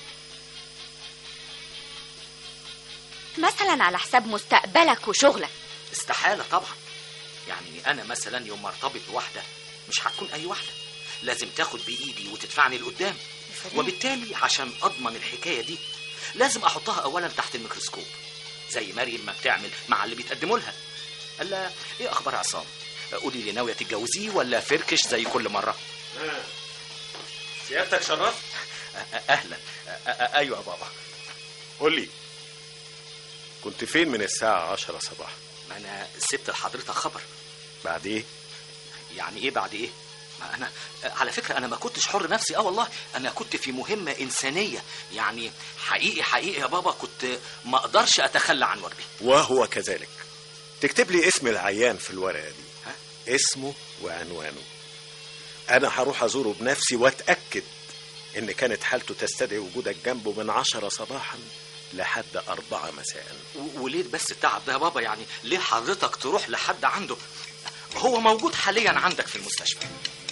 مثلا على حساب مستقبلك وشغلك استحاله طبعا يعني انا مثلا يوم ما ارتبط بواحده مش هتكون اي واحده لازم تاخد بايدي وتدفعني لقدام سلام. وبالتالي عشان اضمن الحكايه دي لازم احطها اولا تحت الميكروسكوب زي مريم ما بتعمل مع اللي بيتقدموا لها قال لها ايه اخبار عصام قولي لي ناويه تتجوزيه ولا فركش زي كل مره سيادتك شرفت أ- اهلا أ- أ- ايوه يا بابا قول لي كنت فين من الساعة عشرة صباحا ما انا سبت لحضرتك خبر بعد ايه يعني ايه بعد ايه ما انا على فكره انا ما كنتش حر نفسي اه والله انا كنت في مهمه انسانيه يعني حقيقي حقيقي يا بابا كنت ما اقدرش اتخلى عن واجبي وهو كذلك تكتب لي اسم العيان في الورقة دي اسمه وعنوانه أنا هروح أزوره بنفسي وأتأكد إن كانت حالته تستدعي وجودك جنبه من عشرة صباحا لحد أربعة مساء و- وليه بس التعب ده يا بابا يعني ليه حضرتك تروح لحد عنده هو موجود حاليا عندك في المستشفى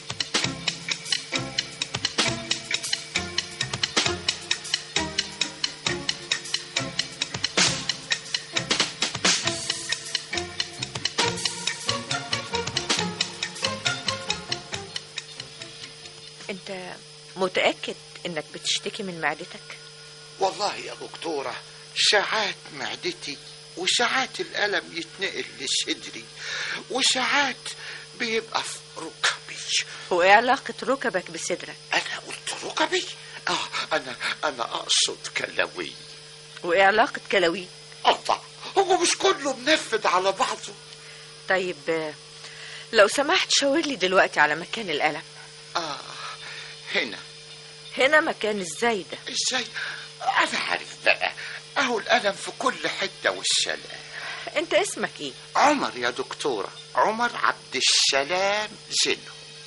انت متأكد انك بتشتكي من معدتك والله يا دكتورة ساعات معدتي وساعات الألم يتنقل لصدري وساعات بيبقى في ركبي وايه علاقة ركبك بصدرك أنا قلت ركبي؟ آه أنا أنا أقصد كلوي وايه علاقة كلاوي الله هو مش كله منفذ على بعضه طيب آه، لو سمحت شاور لي دلوقتي على مكان الألم آه هنا هنا مكان ازاي ده ازاي أنا عارف بقى أهو الألم في كل حتة والسلام انت اسمك ايه عمر يا دكتورة عمر عبد السلام زينو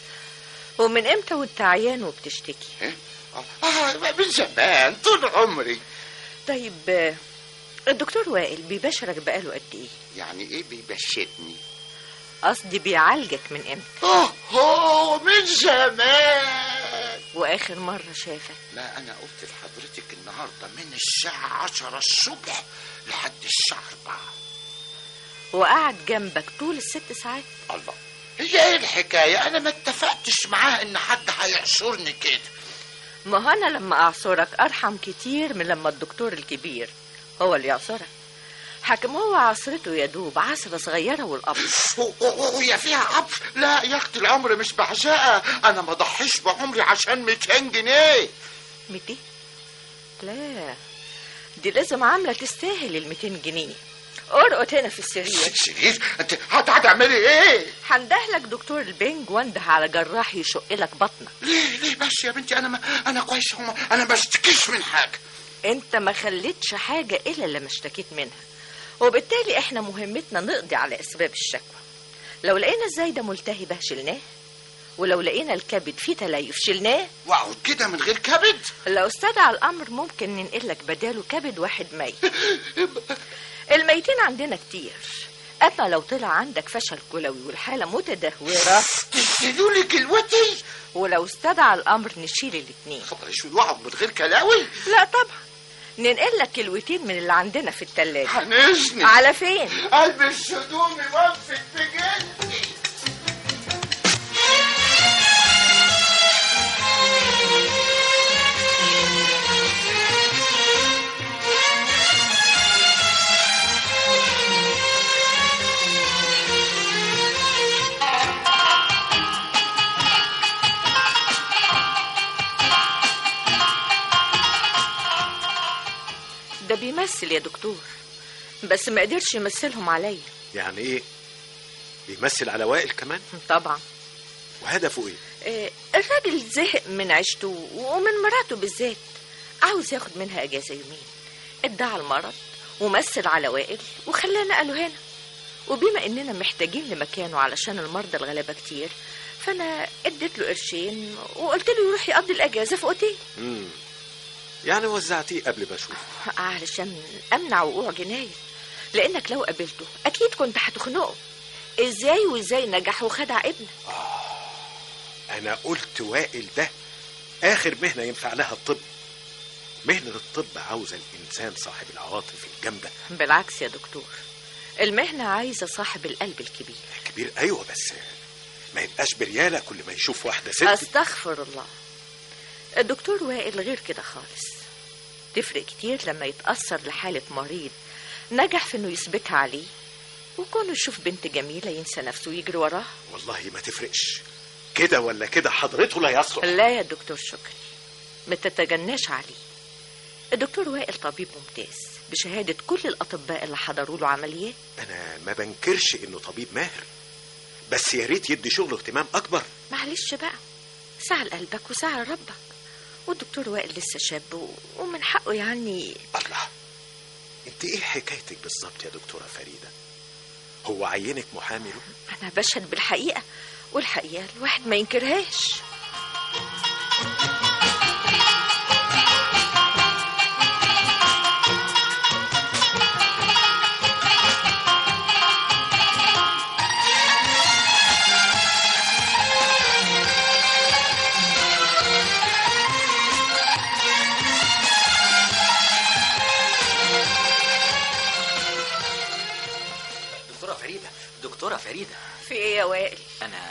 ومن امتى وانت عيان وبتشتكي إيه؟ آه من زمان طول عمري طيب آه، الدكتور وائل بيبشرك بقاله قد ايه يعني ايه بيبشرني قصدي بيعالجك من امتى اوه هو من زمان واخر مرة شافك لا انا قلت لحضرتك النهارده من الساعة عشرة الصبح لحد الساعة أربعة وقعد جنبك طول الست ساعات الله هي ايه الحكاية انا ما اتفقتش معاه ان حد هيعصرني كده ما هو انا لما اعصرك ارحم كتير من لما الدكتور الكبير هو اللي يعصرك حكم هو عصرته يا دوب عصرة صغيرة والقبض وهي فيها عبر لا يا اختي العمر مش بعشقها انا ما ضحيش بعمري عشان 200 جنيه 200 لا دي لازم عاملة تستاهل ال 200 جنيه ارقد هنا في السرير سرير انت هت- هتعملي ايه هندهلك دكتور البنج وانده على جراح يشق لك بطنك ليه ليه بس يا بنتي انا ما انا كويس هما انا ما بشتكيش من حاجه انت ما خليتش حاجة الا لما اشتكيت منها وبالتالي احنا مهمتنا نقضي على اسباب الشكوى لو لقينا الزايدة ملتهبة شلناه ولو لقينا الكبد فيه تليف شلناه واقعد كده من غير كبد لو استدعى الامر ممكن ننقل لك بداله كبد واحد ميت الميتين عندنا كتير اما لو طلع عندك فشل كلوي والحاله متدهوره تدوا لي كلوتي ولو استدعى الامر نشيل الاتنين خبر شو واقعد من غير كلاوي لا طبعا ننقل لك كلوتين من اللي عندنا في التلاجة حنجني على فين البس هدومي وانفد بجلدي ده بيمثل يا دكتور بس ما قدرش يمثلهم عليا يعني ايه بيمثل على وائل كمان طبعا وهدفه ايه آه، الراجل زهق من عيشته ومن مراته بالذات عاوز ياخد منها اجازه يومين ادعى المرض ومثل على وائل وخلاه نقله هنا وبما اننا محتاجين لمكانه علشان المرضى الغلابه كتير فانا اديت له قرشين وقلت له يروح يقضي الاجازه في اوتيل امم يعني وزعتيه قبل ما اشوفه علشان امنع وقوع جنايه لانك لو قابلته اكيد كنت هتخنقه ازاي وازاي نجح وخدع ابنك انا قلت وائل ده اخر مهنه ينفع لها الطب مهنه الطب عاوزه الانسان صاحب العواطف الجامده بالعكس يا دكتور المهنة عايزة صاحب القلب الكبير كبير ايوه بس ما يبقاش برياله كل ما يشوف واحده ست استغفر الله الدكتور وائل غير كده خالص تفرق كتير لما يتأثر لحالة مريض نجح في انه يثبتها عليه وكونه يشوف بنت جميلة ينسى نفسه ويجري وراها والله ما تفرقش كده ولا كده حضرته لا يصلح لا يا دكتور شكري ما تتجناش عليه الدكتور وائل طبيب ممتاز بشهادة كل الأطباء اللي حضروا له عمليات انا ما بنكرش انه طبيب ماهر بس يا ريت يدي شغله اهتمام اكبر معلش بقى ساعة لقلبك وساعة لربك والدكتور وائل لسه شاب و- ومن حقه يعني الله انت ايه حكايتك بالظبط يا دكتوره فريده هو عينك محامي له أنا بشهد بالحقيقة والحقيقة الواحد ما ينكرهاش دكتورة فريدة دكتورة فريدة في ايه يا وائل أنا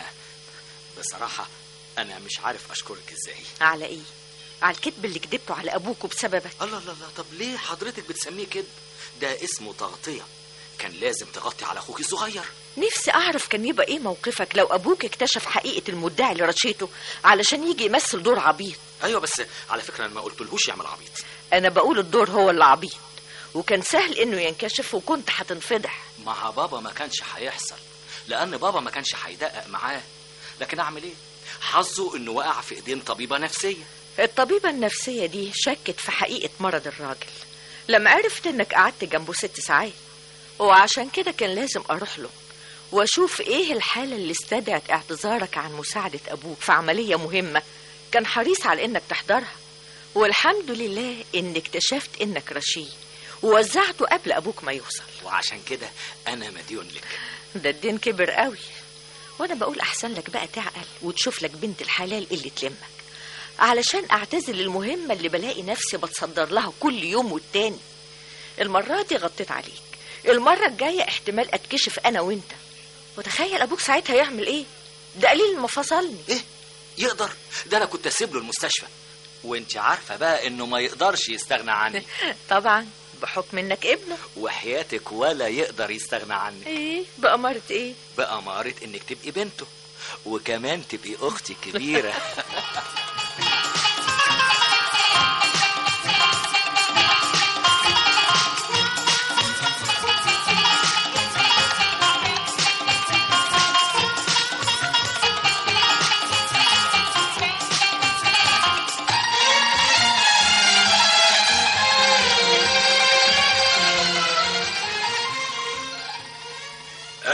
بصراحة أنا مش عارف أشكرك إزاي على ايه على الكذب اللي كدبته على ابوك بسببك الله الله الله طب ليه حضرتك بتسميه كده ده اسمه تغطية كان لازم تغطي على أخوك الصغير نفسي اعرف كان يبقى ايه موقفك لو ابوك اكتشف حقيقة المدعي اللي رشيته علشان يجي يمثل دور عبيط أيوة بس على فكرة أنا ما قلتلهوش يعمل عبيط انا بقول الدور هو اللي عبيط وكان سهل انه ينكشف وكنت هتنفضح مع بابا ما كانش هيحصل لأن بابا ما كانش هيدقق معاه لكن أعمل إيه حظه إنه وقع في إيدين طبيبة نفسية الطبيبة النفسية دي شكت في حقيقة مرض الراجل لما عرفت انك قعدت جنبه ست ساعات وعشان كده كان لازم اروح له واشوف ايه الحالة اللي استدعت اعتذارك عن مساعدة ابوك في عملية مهمة كان حريص على انك تحضرها والحمد لله ان اكتشفت انك رشيد ووزعته قبل ابوك ما يوصل وعشان كده أنا مديون لك ده الدين كبر قوي وانا بقول احسن لك بقى تعقل وتشوف لك بنت الحلال اللي تلمك علشان اعتزل المهمة اللي بلاقي نفسي بتصدر لها كل يوم والتاني المرة دي غطيت عليك المرة الجاية احتمال اتكشف انا وانت وتخيل ابوك ساعتها يعمل ايه ده قليل ما فصلني إيه يقدر ده أنا كنت أسيب له المستشفى وانت عارفة بقى إنه ما يقدرش يستغنى عني طبعا بحكم انك ابنه وحياتك ولا يقدر يستغنى عني ايه بأمارة ايه بأمارة إنك تبقي بنته وكمان تبقي أختي كبيرة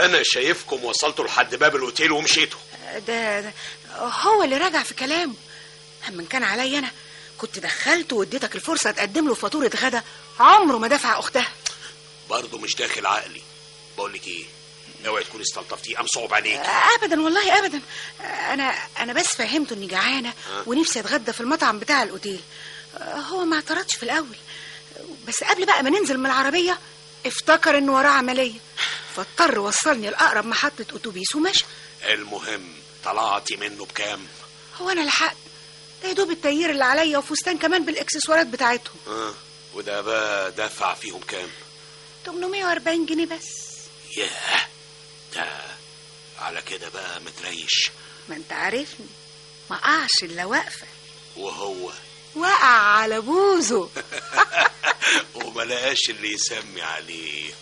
انا شايفكم وصلتوا لحد باب الاوتيل ومشيتوا ده, ده هو اللي راجع في كلامه اما كان عليا انا كنت دخلته واديتك الفرصه تقدم له فاتوره غدا عمره ما دفع اختها برضه مش داخل عقلي بقول لك ايه اوعي تكوني استلطفتيه ام صعب عليك ابدا والله ابدا انا انا بس فهمته اني جعانه ونفسي اتغدى في المطعم بتاع الاوتيل هو ما اعترضش في الاول بس قبل بقى ما ننزل من العربيه افتكر ان وراه عمليه فاضطر وصلني لاقرب محطه اتوبيس ومشى المهم طلعتي منه بكام هو انا لحقت ده يا دوب التايير اللي عليا وفستان كمان بالاكسسوارات بتاعتهم اه وده بقى دفع فيهم كام 840 جنيه بس ياه ده على كده بقى متريش ما انت عارفني ما قعش الا واقفه وهو وقع على بوزه وما لقاش اللي يسمي عليه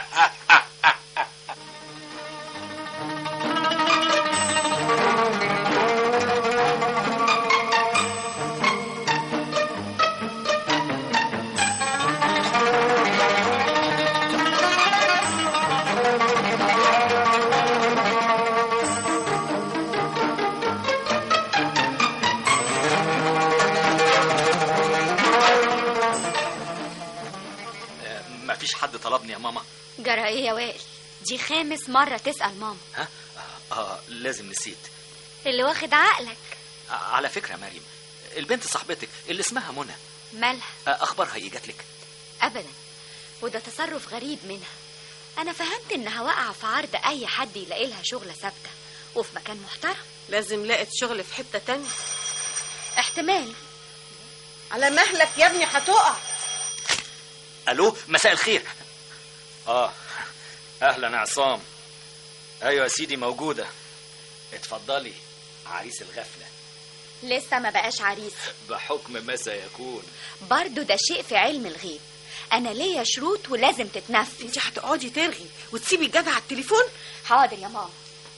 ما فيش حد طلبني يا ماما جرى ايه يا وائل دي خامس مرة تسأل ماما ها آه, اه لازم نسيت اللي واخد عقلك آه على فكره يا مريم البنت صاحبتك اللي اسمها منى مالها آه اخبارها ايه جات لك ابدا وده تصرف غريب منها انا فهمت انها واقعه في عرض اي حد يلاقي لها شغله ثابته وفي مكان محترم لازم لقت شغل في حتة تانية احتمال على مهلك يا ابني هتقع الو مساء الخير اه اهلا يا عصام ايوه يا سيدي موجوده اتفضلي عريس الغفله لسه ما بقاش عريس بحكم ما سيكون برضو ده شيء في علم الغيب انا ليا شروط ولازم تتنفذ انت هتقعدي ترغي وتسيبي الجدع على التليفون حاضر يا ماما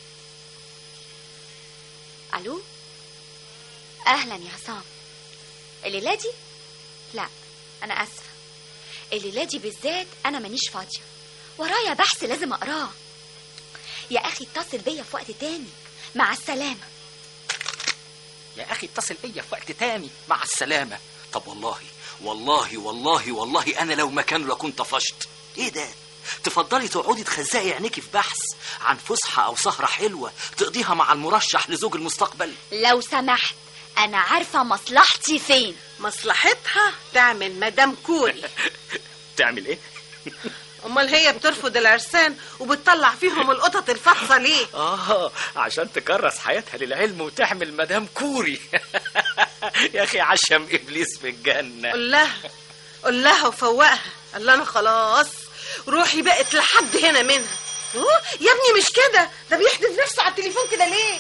الو اهلا يا عصام الليله دي لا انا اسفه الليله دي بالذات انا مانيش فاضيه ورايا بحث لازم اقراه يا اخي اتصل بيا في وقت تاني مع السلامه يا اخي اتصل بيا في وقت تاني مع السلامه طب والله والله والله والله انا لو مكانه لكنت طفشت ايه ده تفضلي تقعدي تخزقي عينيكي في بحث عن فسحه او سهره حلوه تقضيها مع المرشح لزوج المستقبل لو سمحت انا عارفه مصلحتي فين مصلحتها تعمل مدام كوري تعمل ايه امال هي بترفض العرسان وبتطلع فيهم القطط الفطسه ليه اه عشان تكرس حياتها للعلم وتحمل مدام كوري يا اخي عشم ابليس في الجنه قول لها قول لها وفوقها قال انا خلاص روحي بقت لحد هنا منها أوه، يا ابني مش كده ده بيحدف نفسه على التليفون كده ليه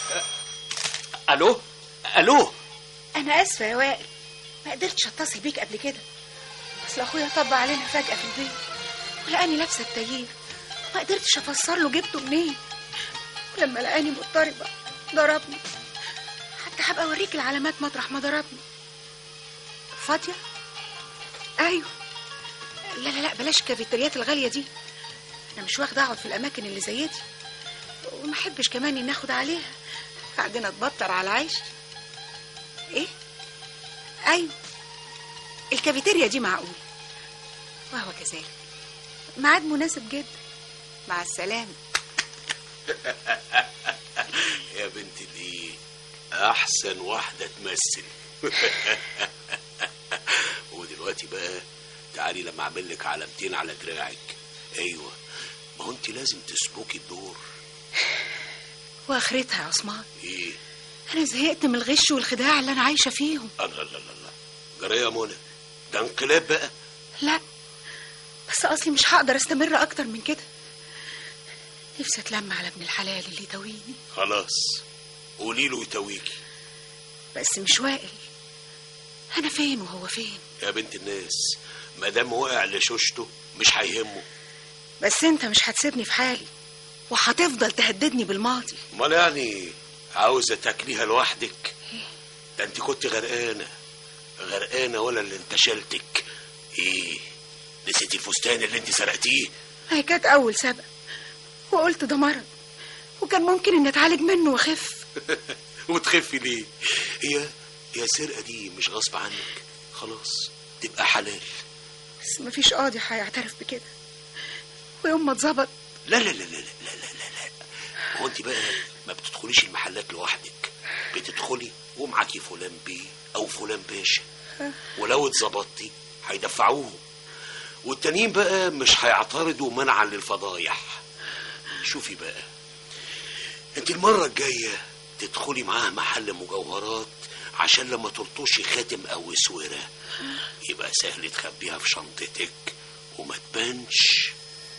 الو الو انا اسفه يا وائل ما قدرتش اتصل بيك قبل كده اصل اخويا طب علينا فجاه في البيت ولقاني لابسه التايير ما قدرتش افسر له جبته منين ولما لقاني مضطربه ضربني حتى هبقى اوريك العلامات مطرح ما ضربني فاضيه ايوه لا لا لا بلاش الكافيتريات الغاليه دي انا مش واخده اقعد في الاماكن اللي زي دي وما احبش كمان اني اخد عليها بعدين اتبطر على العيش ايه ايوه الكافيتيريا دي معقول وهو كذلك ميعاد مناسب جدا مع السلامه يا بنت دي احسن واحده تمثل ودلوقتي بقى تعالي لما اعمل لك علامتين على دراعك ايوه ما هو انت لازم تسلكي الدور واخرتها يا عثمان ايه انا زهقت من الغش والخداع اللي انا عايشه فيهم الله الله الله الله جرى يا منى ده انقلاب بقى لا بس اصلي مش هقدر استمر اكتر من كده نفسي اتلم على ابن الحلال اللي يتويني خلاص قولي له يتويكي بس مش وائل انا فين وهو فين يا بنت الناس ما دام وقع لشوشته مش هيهمه بس انت مش هتسيبني في حالي وهتفضل تهددني بالماضي امال يعني عاوزه تاكليها لوحدك ده انت كنت غرقانه غرقانه ولا اللي انتشلتك ايه نسيتي الفستان اللي انت سرقتيه هي كانت اول سبق وقلت ده مرض وكان ممكن ان اتعالج منه واخف وتخفي ليه هي هي السرقه دي مش غصب عنك خلاص تبقى حلال بس مفيش قاضي هيعترف بكده ويوم ما اتظبط لا لا لا لا لا لا لا لا لا هو انت بقى ما بتدخليش المحلات لوحدك بتدخلي ومعاكي فلان بيه او فلان باشا ولو اتظبطتي هيدفعوهم والتانيين بقى مش هيعترضوا منعا للفضايح شوفي بقى انت المرة الجاية تدخلي معاها محل مجوهرات عشان لما تلطشي خاتم او اسوره يبقى سهل تخبيها في شنطتك وما تبانش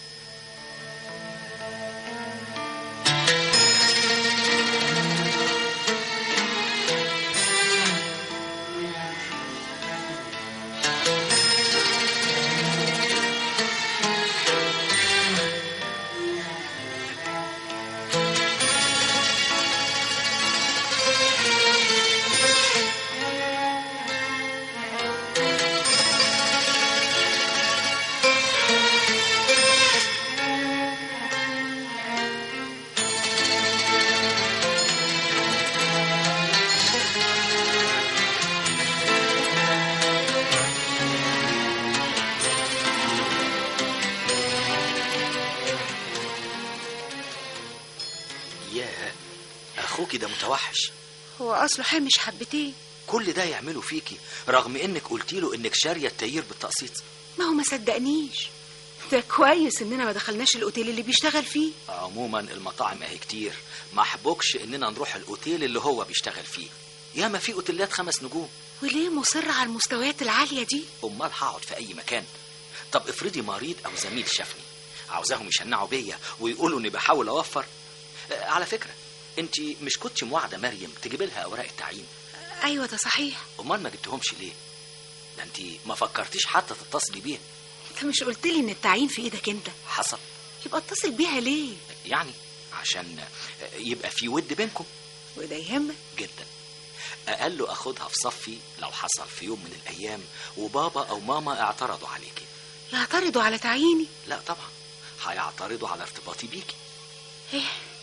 ياه اخوكي ده متوحش هو اصله حامش حبتين كل ده يعمله فيكي رغم انك قلتي له انك شاريه التاير بالتقسيط ما هو ما صدقنيش ده كويس اننا ما دخلناش الاوتيل اللي بيشتغل فيه عموما المطاعم اهي كتير ما احبكش اننا نروح الاوتيل اللي هو بيشتغل فيه ياما في اوتيلات خمس نجوم وليه مصر على المستويات العاليه دي امال هقعد في اي مكان طب افرضي مريض او زميل شافني عاوزاهم يشنعوا بيا ويقولوا اني بحاول اوفر آه، على فكره انت مش كنت موعده مريم تجيب لها اوراق التعيين ايوه ده صحيح امال ما جبتهمش ليه ده انت ما فكرتيش حتى تتصلي بيها انت مش قلت لي ان التعيين في ايدك انت حصل يبقى اتصل بيها ليه يعني عشان آه، يبقى في ود بينكم وده يهمك جدا اقل اخدها في صفي لو حصل في يوم من الايام وبابا او ماما اعترضوا عليكي يعترضوا على تعييني لا طبعا هيعترضوا على ارتباطي بيكي ايه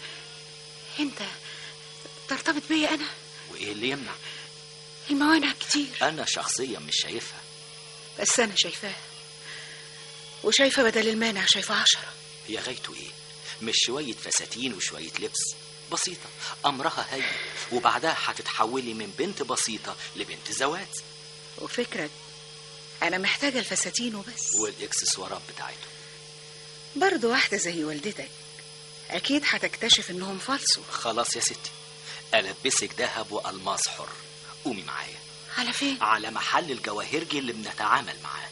انت ترتبط بيا انا وايه اللي يمنع الموانع كتير انا شخصيا مش شايفها بس انا شايفاها وشايفه بدل المانع شايفه عشرة هي غايته ايه مش شويه فساتين وشويه لبس بسيطه امرها هين وبعدها هتتحولي من بنت بسيطه لبنت زواج وفكرك انا محتاجه الفساتين وبس والاكسسوارات بتاعته برضو واحده زي والدتك اكيد هتكتشف انهم فالصو خلاص يا ستي البسك ذهب والماس حر قومي معايا على فين على محل الجواهرجي اللي بنتعامل معاه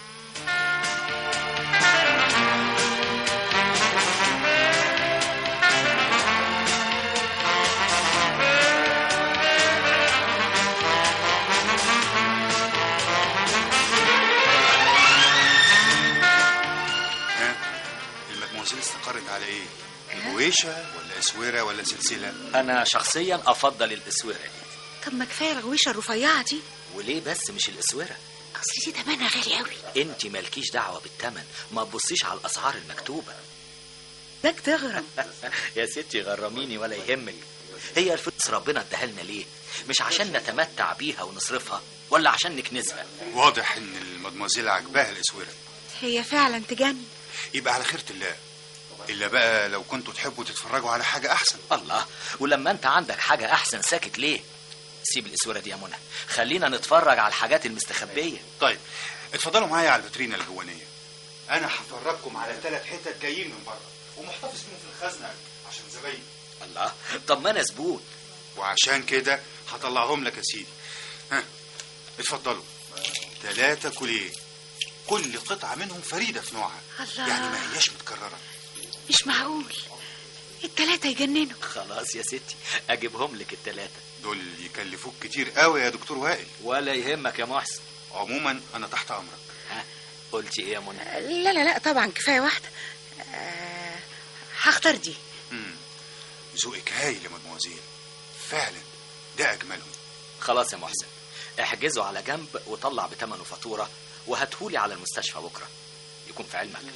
ها المدموزيل استقرت على ايه الغويشه ولا اسوره ولا سلسله انا شخصيا افضل الاسوره دي طب ما كفايه الغويشه الرفيعه دي وليه بس مش الاسوره اصل دي تمنها غالي قوي انت مالكيش دعوه بالثمن ما تبصيش على الاسعار المكتوبه ده تغرم يا ستي غرميني ولا يهمك هي الفلوس ربنا اداها لنا ليه مش عشان نتمتع بيها ونصرفها ولا عشان نكنزها واضح ان المدموزيل عجباها الاسوره هي فعلا تجنن يبقى على خيرة الله الا بقى لو كنتوا تحبوا تتفرجوا على حاجه احسن الله ولما انت عندك حاجه احسن ساكت ليه سيب الاسوره دي يا منى خلينا نتفرج على الحاجات المستخبيه طيب اتفضلوا معايا على الفاترينا الجوانيه انا هفرجكم على ثلاث حتت جايين من بره ومحتفظ بيهم في الخزنه عشان زباين الله طب ما انا زبون وعشان كده هطلعهم لك يا سيدي ها اتفضلوا ثلاثة كوليه كل قطعة منهم فريدة في نوعها الله. يعني ما هياش متكررة مش معقول التلاتة يجننوا خلاص يا ستي اجيبهم لك التلاتة دول يكلفوك كتير قوي يا دكتور وائل ولا يهمك يا محسن عموما انا تحت امرك ها قلتي ايه يا منى لا لا لا طبعا كفايه واحده آه هختار دي مم. ذوقك هايل يا مدموزيل فعلا ده اجملهم خلاص يا محسن احجزه على جنب وطلع بتمنه فاتوره وهاتهولي على المستشفى بكره يكون في علمك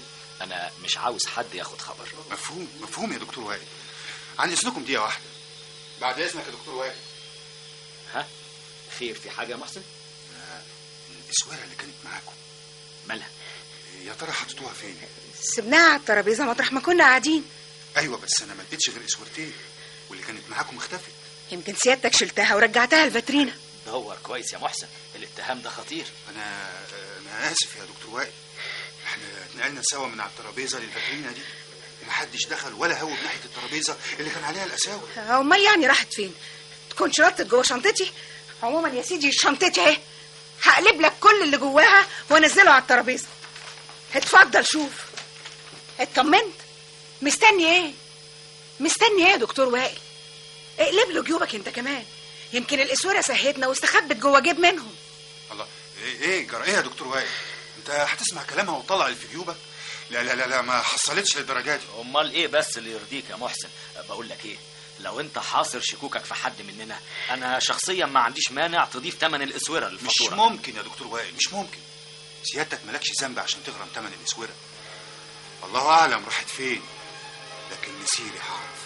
انا مش عاوز حد ياخد خبر مفهوم مفهوم يا دكتور وائل عن اذنكم دقيقه واحده بعد اذنك يا دكتور وائل ها خير في حاجه يا محسن الاسوره اللي كانت معاكم مالها يا ترى حطيتوها فين سبناها على الترابيزه مطرح ما كنا قاعدين ايوه بس انا ما اديتش غير اسورتين واللي كانت معاكم اختفت يمكن سيادتك شلتها ورجعتها الفاترينا دور كويس يا محسن الاتهام ده خطير انا انا اسف يا دكتور وائل احنا اتنقلنا سوا من على الترابيزه للفاترينا دي ومحدش دخل ولا هو ناحيه الترابيزه اللي كان عليها الاساور امال يعني راحت فين تكون شرطت جوه شنطتي عموما يا سيدي شنطتي اهي هقلب لك كل اللي جواها وانزله على الترابيزه اتفضل شوف اطمنت مستني ايه مستني ايه يا دكتور وائل اقلب له جيوبك انت كمان يمكن الاسوره سهتنا واستخبت جوه جيب منهم الله ايه ايه جرى ايه يا دكتور وائل انت هتسمع كلامها وتطلع اللي في جيوبك لا لا لا لا ما حصلتش للدرجه دي امال ايه بس اللي يرضيك يا محسن بقول لك ايه لو انت حاصر شكوكك في حد مننا انا شخصيا ما عنديش مانع تضيف ثمن الاسوره مش للفاتوره ممكن يا دكتور وائل مش ممكن سيادتك مالكش ذنب عشان تغرم ثمن الاسوره الله اعلم راحت فين لكن مسيري هعرف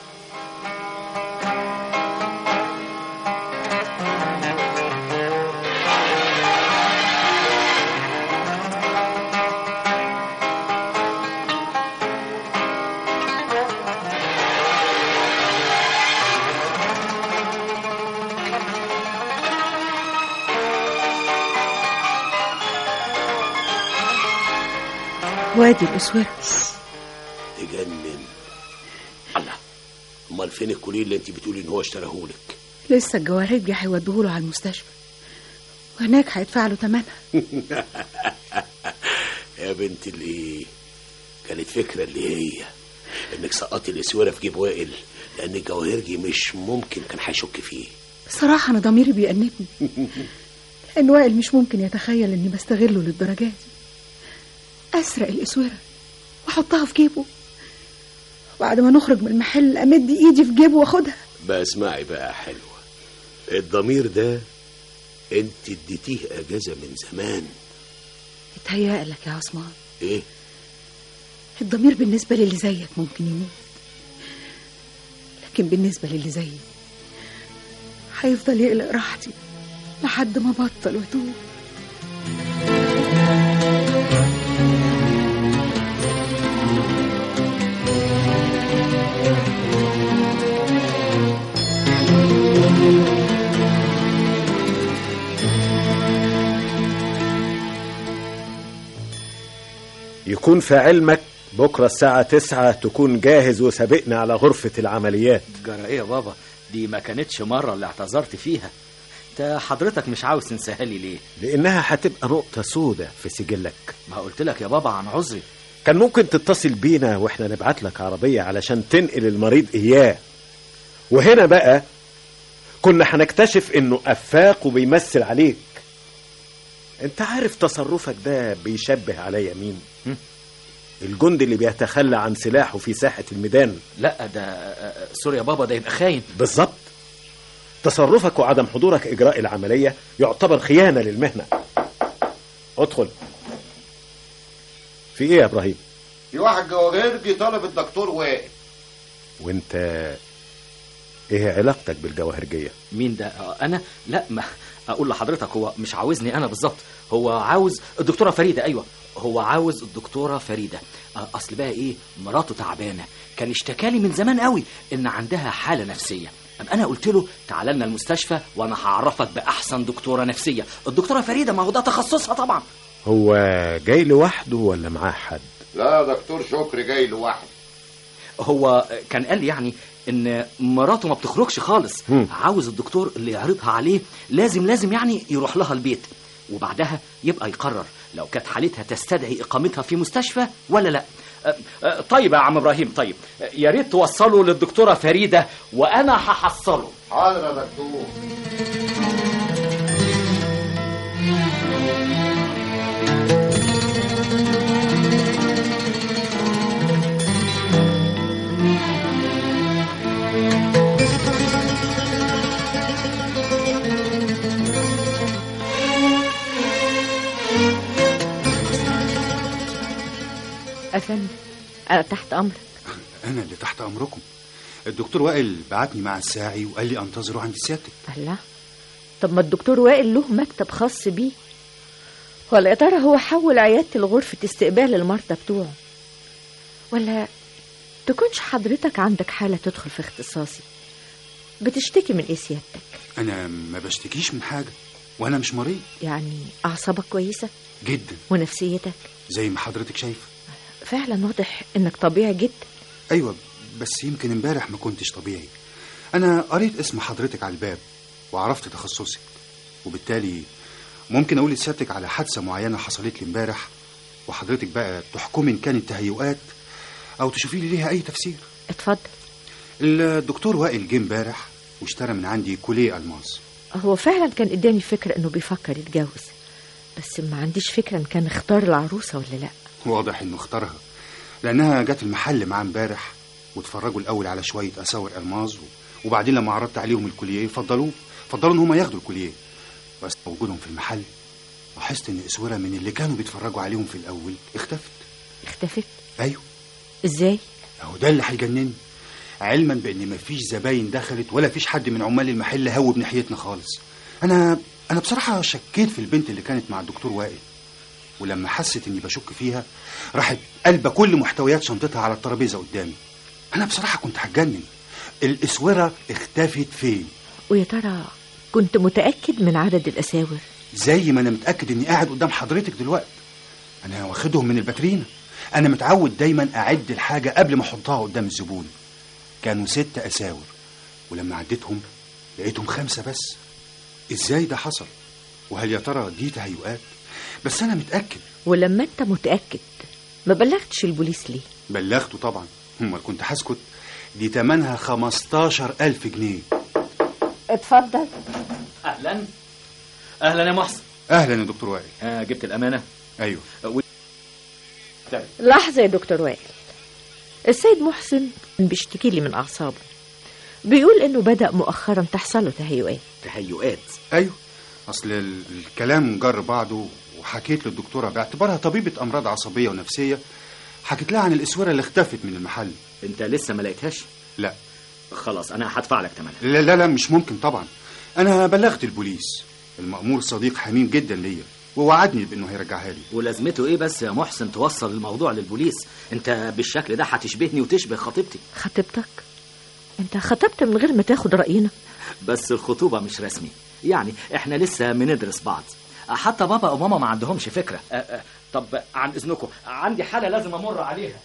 وادي الاسوره تجنن الله امال فين الكولين اللي انت بتقولي ان هو اشتراهولك لسه الجوارجي هيوديهوله على المستشفى وهناك هيدفع له ثمنها يا بنت الايه كانت فكره اللي هي انك سقطتي الاسوره في جيب وائل لان الجواهرجي مش ممكن كان هيشك فيه صراحة أنا ضميري بيأنبني لأن وائل مش ممكن يتخيل إني بستغله للدرجة دي أسرق الأسورة وأحطها في جيبه وبعد ما نخرج من المحل أمد إيدي في جيبه وأخدها بقى اسمعي بقى حلوه الضمير ده انت اديتيه اجازه من زمان اتهيألك يا عثمان ايه الضمير بالنسبة للي زيك ممكن يموت لكن بالنسبة للي زيي هيفضل يقلق راحتي لحد ما بطل وتوب يكون في علمك بكرة الساعة تسعة تكون جاهز وسابقنا على غرفة العمليات جرى ايه يا بابا دي ما كانتش مرة اللي اعتذرت فيها انت حضرتك مش عاوز تنساها لي ليه لأنها هتبقى نقطة سودة في سجلك ما قلت لك يا بابا عن عذري كان ممكن تتصل بينا واحنا نبعت لك عربية علشان تنقل المريض إياه وهنا بقى كنا هنكتشف انه افاق وبيمثل عليك انت عارف تصرفك ده بيشبه عليا مين الجندي اللي بيتخلى عن سلاحه في ساحة الميدان لا ده آه، سوري يا بابا ده يبقى خاين بالظبط تصرفك وعدم حضورك إجراء العملية يعتبر خيانة للمهنة ادخل في إيه يا إبراهيم في واحد جواهرجي طلب الدكتور وائل وانت ايه علاقتك بالجواهرجية مين ده آه، انا لا ما اقول لحضرتك هو مش عاوزني انا بالظبط هو عاوز الدكتوره فريده ايوه هو عاوز الدكتوره فريده آه، اصل بقى ايه مراته تعبانه كان اشتكالي من زمان قوي ان عندها حاله نفسيه أم انا قلت له تعال لنا المستشفى وانا هعرفك باحسن دكتوره نفسيه الدكتوره فريده ما هو ده تخصصها طبعا هو جاي لوحده ولا معاه حد لا دكتور شكري جاي لوحده هو كان قال لي يعني ان مراته ما بتخرجش خالص مم. عاوز الدكتور اللي يعرضها عليه لازم لازم يعني يروح لها البيت وبعدها يبقى يقرر لو كانت حالتها تستدعي اقامتها في مستشفى ولا لا أه، أه، طيب يا عم ابراهيم طيب أه، يا ريت توصله للدكتوره فريده وانا هحصله حاضر يا دكتور افندم انا تحت امرك انا اللي تحت امركم الدكتور وائل بعتني مع الساعي وقال لي انتظره عند سيادتك الله طب ما الدكتور وائل له مكتب خاص بيه ولا يا ترى هو حول عيادتي لغرفة استقبال المرضى بتوعه ولا تكونش حضرتك عندك حالة تدخل في اختصاصي بتشتكي من ايه سيادتك انا ما بشتكيش من حاجه وانا مش مريض يعني اعصابك كويسة جدا ونفسيتك زي ما حضرتك شايفه فعلا واضح انك طبيعي جدا ايوه بس يمكن امبارح ما كنتش طبيعي انا قريت اسم حضرتك على الباب وعرفت تخصصك وبالتالي ممكن اقول لسيادتك على حادثه معينه حصلت لي امبارح وحضرتك بقى تحكمي ان كانت تهيؤات او تشوفي لي ليها اي تفسير اتفضل الدكتور وائل جه امبارح واشترى من عندي كوليه الماس هو فعلا كان اداني فكرة انه بيفكر يتجوز بس ما عنديش فكرة ان كان اختار العروسة ولا لا واضح انه اختارها لانها جت المحل معاه امبارح واتفرجوا الاول على شويه اساور الماظ و- وبعدين لما عرضت عليهم الكوليه فضلوه فضلوا ان هم ياخدوا الكوليه بس وجودهم في المحل لاحظت ان اسوره من اللي كانوا بيتفرجوا عليهم في الاول اختفت اختفت ايوه ازاي اهو ده اللي هيجنني علما بان مفيش زباين دخلت ولا فيش حد من عمال المحل هوب ناحيتنا خالص انا انا بصراحه شكيت في البنت اللي كانت مع الدكتور وائل ولما حست اني بشك فيها راحت قلبة كل محتويات شنطتها على الترابيزه قدامي انا بصراحه كنت هتجنن الاسوره اختفت فين ويا ترى كنت متأكد من عدد الأساور زي ما انا متاكد اني قاعد قدام حضرتك دلوقتي انا واخدهم من الباترينا انا متعود دايما اعد الحاجه قبل ما احطها قدام الزبون كانوا ست اساور ولما عديتهم لقيتهم خمسه بس ازاي ده حصل وهل يا ترى دي تهيؤات بس انا متاكد ولما انت متأكد ما بلغتش البوليس ليه بلغته طبعا امال كنت هسكت دي تمنها 15000 جنيه اتفضل اهلا اهلا يا محسن اهلا يا دكتور وائل آه جبت الامانه ايوه و... لحظة يا دكتور وائل السيد محسن بيشتكي لي من أعصابه بيقول إنه بدأ مؤخرا تحصل له تهيؤات تهيؤات ايوه اصل ال- الكلام جر بعضه وحكيت للدكتوره باعتبارها طبيبه امراض عصبيه ونفسيه حكيت لها عن الاسوره اللي اختفت من المحل انت لسه ما لقيتهاش لا خلاص انا هدفع لك ثمنها لا لا لا مش ممكن طبعا انا بلغت البوليس المأمور صديق حميم جدا ليا ووعدني بانه هيرجعها لي ولازمته ايه بس يا محسن توصل الموضوع للبوليس انت بالشكل ده هتشبهني وتشبه خطيبتي خطيبتك انت خطبت من غير ما تاخد رأينا بس الخطوبه مش رسمي يعني احنا لسه بندرس بعض حتى بابا وماما ما عندهمش فكره أه أه طب عن اذنكم عندي حاله لازم امر عليها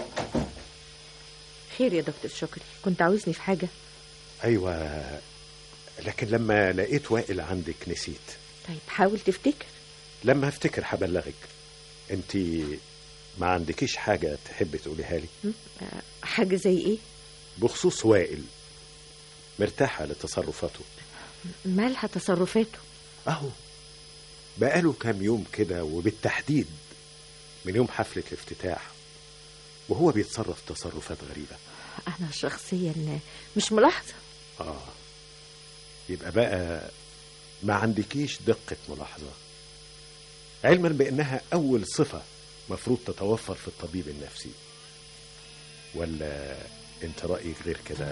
خير يا دكتور شكري كنت عاوزني في حاجة ايوه لكن لما لقيت وائل عندك نسيت طيب حاول تفتكر لما افتكر هبلغك انت ما عندكيش حاجه تحب تقوليها لي م? آه، حاجة زي ايه بخصوص وائل مرتاحه لتصرفاته مالها تصرفاته اهو بقاله كام يوم كده وبالتحديد من يوم حفله الافتتاح وهو بيتصرف تصرفات غريبه انا شخصيا مش ملاحظة اه يبقى بقى ما عندكيش دقة ملاحظة علما بأنها أول صفة مفروض تتوفر في الطبيب النفسي ولا انت رأيك غير كده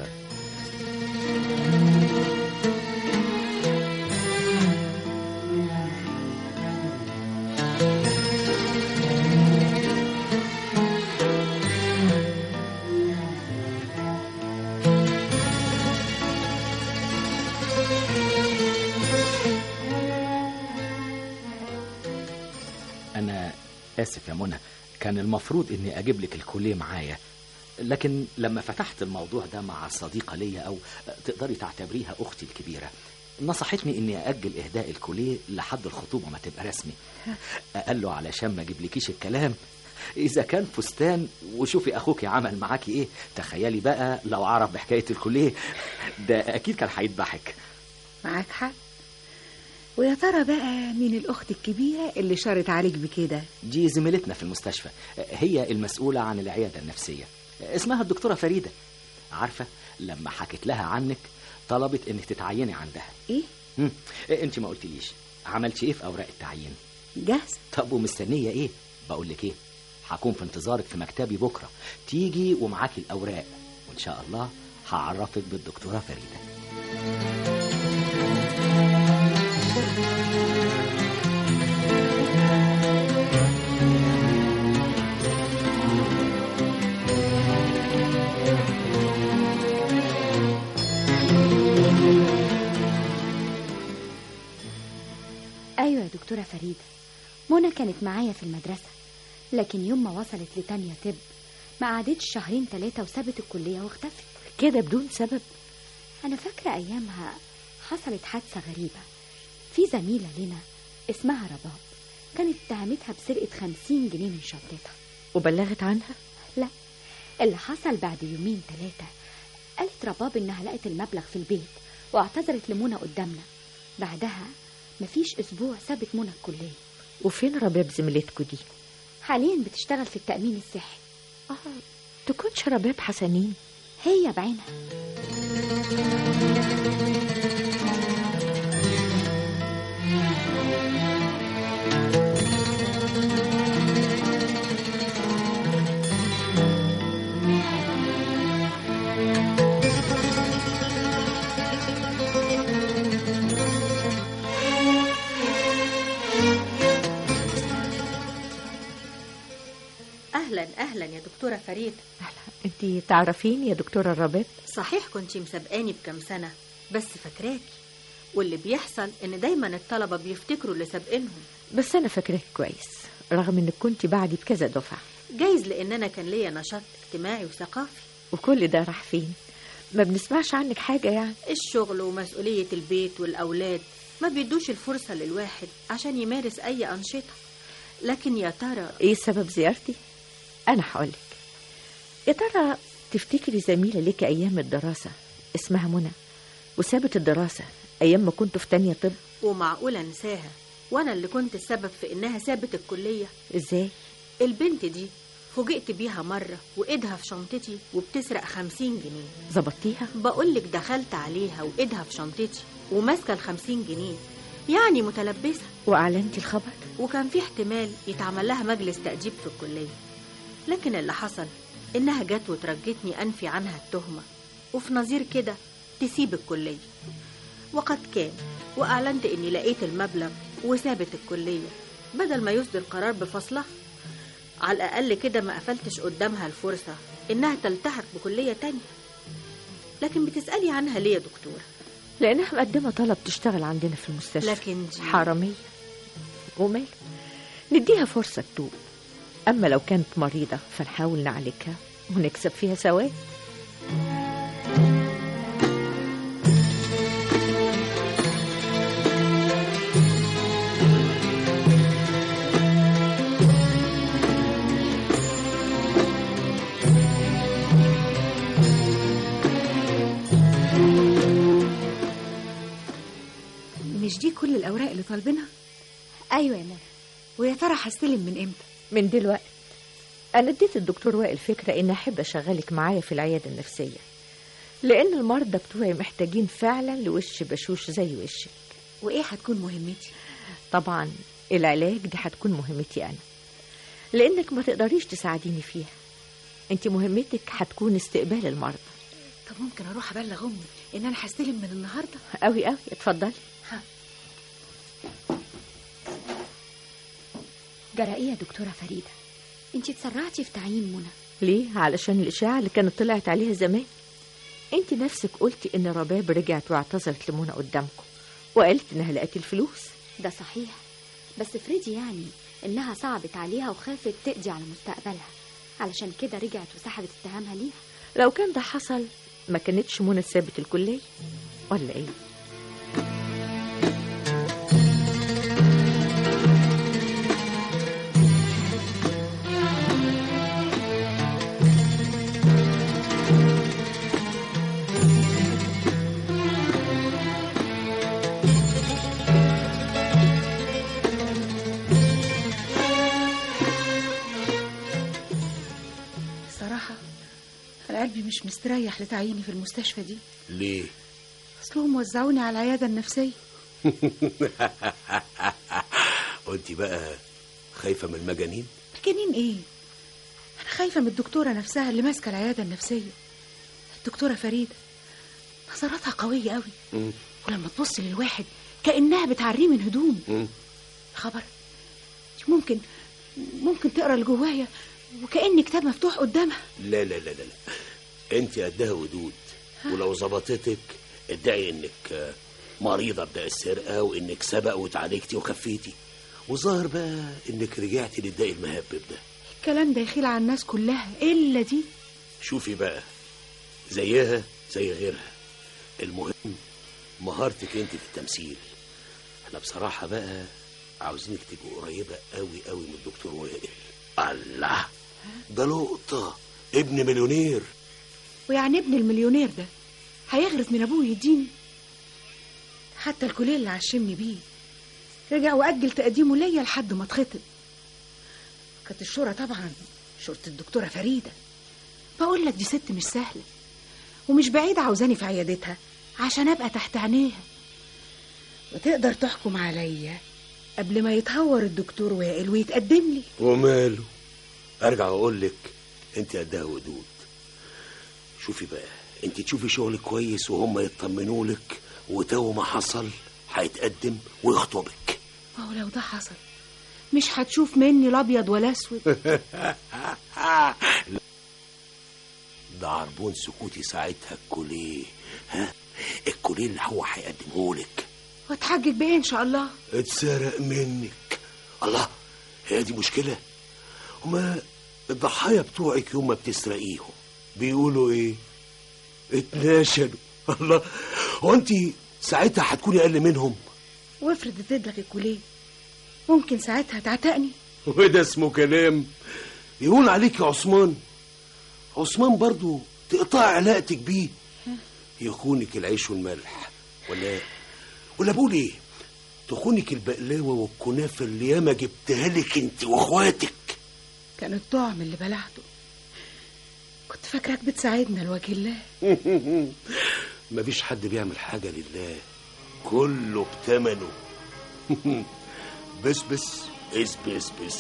انا اسف يا منى كان المفروض اني اجيب لك الكوليه معايا لكن لما فتحت الموضوع ده مع صديقه ليا او تقدري تعتبريها اختي الكبيره نصحتني اني اجل اهداء الكوليه لحد الخطوبه ما تبقى رسمي قال له علشان ما اجيبلكيش الكلام اذا كان فستان وشوفي اخوك عمل معاكي ايه تخيلي بقى لو عرف بحكايه الكوليه ده اكيد كان هيضحك معاك حق ويا ترى بقى مين الأخت الكبيرة اللي شارت عليك بكده دي زميلتنا في المستشفى هي المسؤولة عن العيادة النفسية اسمها الدكتورة فريدة عارفة لما حكيت لها عنك طلبت انك تتعيني عندها إيه؟ مم. انت ما قلتليش عملتي ايه في اوراق التعيين جاهزة طب ومستنية ايه بقول لك ايه هكون في انتظارك في مكتبي بكرة تيجي ومعاكي الأوراق وإن شاء الله هعرفك بالدكتورة فريدة أيوة يا دكتورة فريدة منى كانت معايا في المدرسة لكن يوم ما وصلت لتانية طب ما قعدتش شهرين ثلاثة وسابت الكلية واختفت كده بدون سبب أنا فاكرة أيامها حصلت حادثة غريبة في زميلة لنا اسمها رباب كانت اتهمتها بسرقة خمسين جنيه من شنطتها وبلغت عنها لا اللي حصل بعد يومين ثلاثة قالت رباب إنها لقت المبلغ في البيت واعتذرت لمنى قدامنا بعدها مفيش أسبوع سابت منى الكلية وفين رباب زميلتكوا دي حاليا بتشتغل في التأمين الصحي اه تكونش رباب حسنين هي بعينها اهلا اهلا يا دكتوره فريد انت تعرفين يا دكتورة رباب صحيح كنتي مسابقاني بكام سنه بس فاكراكي واللي بيحصل ان دايما الطلبه بيفتكروا اللي سابقينهم بس أنا فاكراك كويس رغم إنك كنت بعدي بكذا دفعة جايز لان انا كان ليا نشاط اجتماعي وثقافي وكل ده راح فين ما بنسمعش عنك حاجة يعني الشغل ومسؤوليه البيت والاولاد ما بيدوش الفرصه للواحد عشان يمارس اي انشطه لكن يا ترى ايه سبب زيارتي انا هقولك يا ترى تفتكري زميلة لك ايام الدراسة اسمها منى وسابت الدراسة ايام ما كنتوا في تانية طب ومعقوله انساها وانا اللي كنت السبب في انها سابت الكليه ازاي البنت دي فوجئت بيها مرة وإيدها في شنطتي وبتسرق خمسين جنيه ظبطتيها بقولك دخلت عليها وإيدها في شنطتي وماسكة الخمسين جنيه يعني متلبسة واعلنتي الخبر وكان في احتمال يتعمل لها مجلس تأديب في الكلية لكن اللي حصل إنها جت وترجتني أنفي عنها التهمة وفي نظير كده تسيب الكلية وقد كان وأعلنت إني لقيت المبلغ وسابت الكلية بدل ما يصدر قرار بفصلها على الأقل كده ما قفلتش قدامها الفرصة إنها تلتحق بكلية تانية لكن بتسألي عنها ليه يا دكتورة لانها مقدمة طلب تشتغل عندنا في المستشفى لكن دي حرامية ومال نديها فرصة تتوب أما لو كانت مريضة فنحاول نعالجها ونكسب فيها ثواب مش دي كل الأوراق اللي طالبينها أيوة يا منى ويا ترى هستلم من إمتى من دلوقتي أنا اديت الدكتور وائل فكرة إن أحب أشغلك معايا في العيادة النفسية لأن المرضى بتوعي محتاجين فعلا لوش بشوش زي وشك وإيه هتكون مهمتي طبعا العلاج دي هتكون مهمتي أنا لأنك ما تقدريش تساعديني فيها أنت مهمتك هتكون استقبال المرضى طب ممكن أروح أبلغ أمي إن أنا هستلم من النهاردة أوي أوي اتفضلي جرى إيه يا دكتورة فريدة انتي اتسرعتي في تعيين منى ليه علشان الإشاعة اللي كانت طلعت عليها زمان أنت نفسك قلتي إن رباب رجعت واعتذرت لمنى قدامكم وقالت إنها لقت الفلوس ده صحيح بس افرضي يعني انها صعبت عليها وخافت تقضي على مستقبلها علشان كده رجعت وسحبت اتهامها ليها لو كان ده حصل ما كانتش منى سابت الكلية ولا إيه صراحة أنا قلبي مش مستريح لتعييني في المستشفى دي ليه أصلهم وزعوني على العيادة النفسية وانت بقى خايفة من المجانين الجنين إيه خايفة من الدكتورة نفسها اللي ماسكة العيادة النفسية الدكتورة فريدة نظراتها قوية قوي مم. ولما تبص للواحد كأنها بتعريه من هدومه مم. خبر ممكن ممكن تقرا اللي جوايا وكأن كتاب مفتوح قدامها لا لا لا لا لا انت قدها ودود ولو ظبطتك ادعي انك آه، مريضه بداء السرقه وانك سبق واتعالجتي وخفيتي وظاهر بقى انك رجعتي للداء المهبب ده الكلام ده يخيل على الناس كلها إلا دي شوفي بقى زيها زي غيرها المهم مهارتك انت في التمثيل احنا بصراحه بقى عاوزينك تبقي قريبه قوي قوي من الدكتور وائل الله ده لقطه ابن مليونير ويعني ابن المليونير ده هيغرف من ابوه يديني حتى الكليه اللي عشمني بيه رجع واجل تقديمه ليا لحد ما اتخطب كانت الشورى طبعا شورة الدكتورة فريدة بقول لك دي ست مش سهلة ومش بعيدة عاوزاني في عيادتها عشان ابقى تحت عينيها وتقدر تحكم عليا قبل ما يتهور الدكتور وائل ويتقدم لي وماله ارجع اقول لك انت قدها ودود شوفي بقى انت تشوفي شغلك كويس وهم يطمنوا لك وتو ما حصل هيتقدم ويخطبك ما هو لو ده حصل مش هتشوف مني لا ابيض ولا اسود ده عربون سكوتي ساعتها الكوليه ها الكوليه اللي هو هيقدمه لك واتحجج بايه ان شاء الله اتسرق منك الله هي دي مشكلة هما الضحايا بتوعك يوم ما بتسرقيهم بيقولوا ايه اتناشلوا الله هو انت ساعتها هتكوني اقل منهم وافرض اديت الكليه ممكن ساعتها تعتقني وده اسمه كلام يهون عليك يا عثمان عثمان برضو تقطع علاقتك بيه يخونك العيش والملح ولا ولا بقول ايه تخونك البقلاوه والكنافه اللي ياما جبتها لك انت واخواتك كان الطعم اللي بلعته كنت فاكرك بتساعدنا لوجه الله مفيش حد بيعمل حاجه لله كله بتمنه بس بس بس بس بس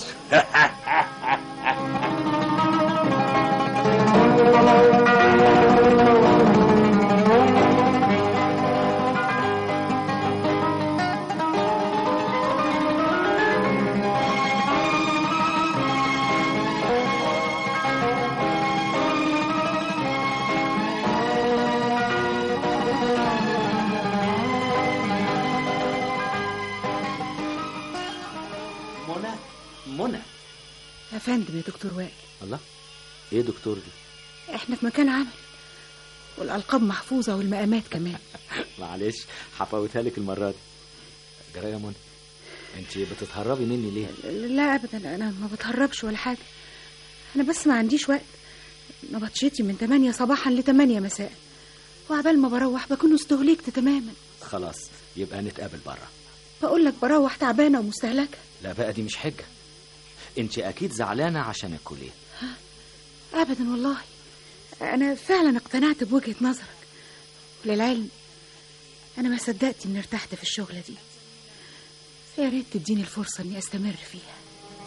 منى منى يا فندم يا دكتور وائل الله ايه دكتور دي احنا في مكان عمل والالقاب محفوظه والمقامات كمان معلش هفوتها لك المره دي جرى يا منى انت بتتهربي مني ليه لا ابدا انا ما بتهربش ولا حاجه انا بس ما عنديش وقت نبطشتي من 8 صباحا ل 8 مساء وعبال ما بروح بكون استهلكت تماما خلاص يبقى نتقابل بره بقول لك بروح تعبانه ومستهلكه لا بقى دي مش حجه انت اكيد زعلانه عشان الكليه ابدا والله انا فعلا اقتنعت بوجهه نظرك وللعلم انا ما صدقت اني ارتحت في الشغله دي يا ريت تديني الفرصه اني استمر فيها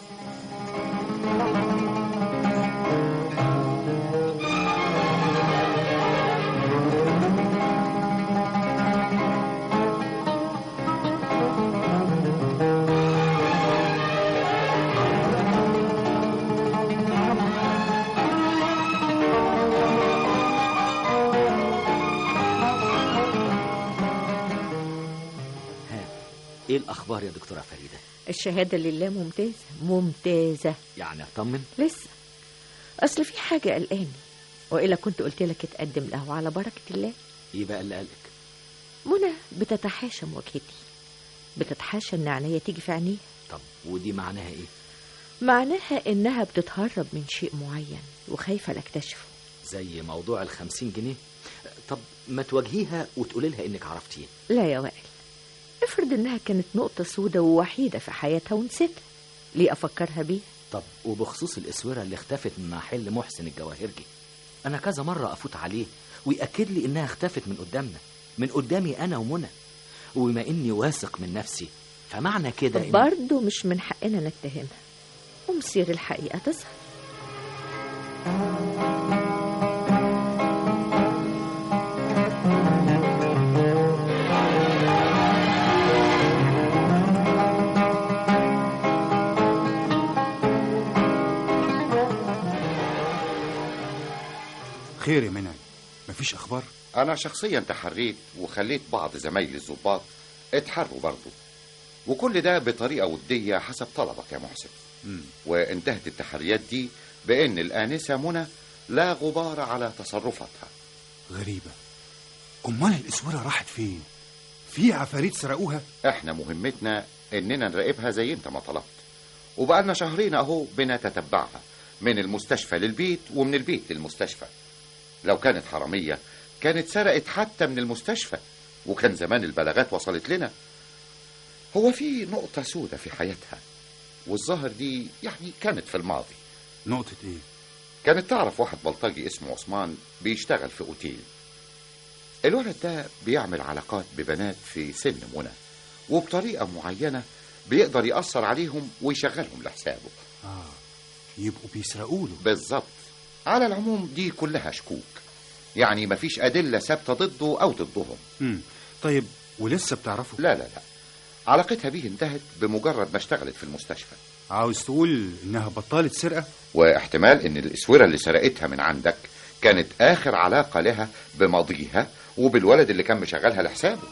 ايه الاخبار يا دكتوره فريده الشهادة لله ممتازة ممتازة يعني اطمن لسه أصل في حاجة قلقاني وإلا كنت قلت لك اتقدم له على بركة الله ايه بقى اللي قالك منى بتتحاشى مواجهتي بتتحاشى إن عينيا تيجي في عينيها طب ودي معناها ايه معناها إنها بتتهرب من شيء معين وخايفة لاكتشفه زي موضوع الخمسين جنيه طب ما تواجهيها وتقولي لها انك عرفتيه لا يا وائل افرض إنها كانت نقطة سودة ووحيدة في حياتها ونسيتها ليه أفكرها بيها طب وبخصوص الاسوره اللي اختفت من محل محسن الجواهرجي انا كذا مره افوت عليه وياكد لي انها اختفت من قدامنا من قدامي انا ومنى وبما اني واثق من نفسي فمعنى كده إن... برضه مش من حقنا نتهمها ومصير الحقيقة تظهر خير يا منعم مفيش اخبار أنا شخصيا تحريت وخليت بعض زمايلي الضباط اتحروا برضه وكل ده بطريقة ودية حسب طلبك يا محسن مم. وانتهت التحريات دي بأن الآنسة منى لا غبار على تصرفاتها غريبة امال الاسوره راحت فين في عفاريت سرقوها احنا مهمتنا اننا نراقبها زي انت ما طلبت وبقالنا شهرين اهو بنتتبعها من المستشفى للبيت ومن البيت للمستشفى لو كانت حرامية كانت سرقت حتى من المستشفى وكان زمان البلاغات وصلت لنا هو في نقطة سودة في حياتها والظاهر دي يعني كانت في الماضي نقطة ايه كانت تعرف واحد بلطجي اسمه عثمان بيشتغل في اوتيل الولد ده بيعمل علاقات ببنات في سن منى وبطريقة معينة بيقدر يأثر عليهم ويشغلهم لحسابه اه يبقوا بيسرقوا له بالظبط على العموم دي كلها شكوك يعني مفيش أدلة ثابتة ضده أو ضدهم مم. طيب ولسه بتعرفوا لا لا لا علاقتها بيه انتهت بمجرد ما اشتغلت في المستشفى عاوز تقول انها بطلت سرقة واحتمال ان الاسوره اللي سرقتها من عندك كانت اخر علاقه لها بماضيها وبالولد اللي كان مشغلها لحسابه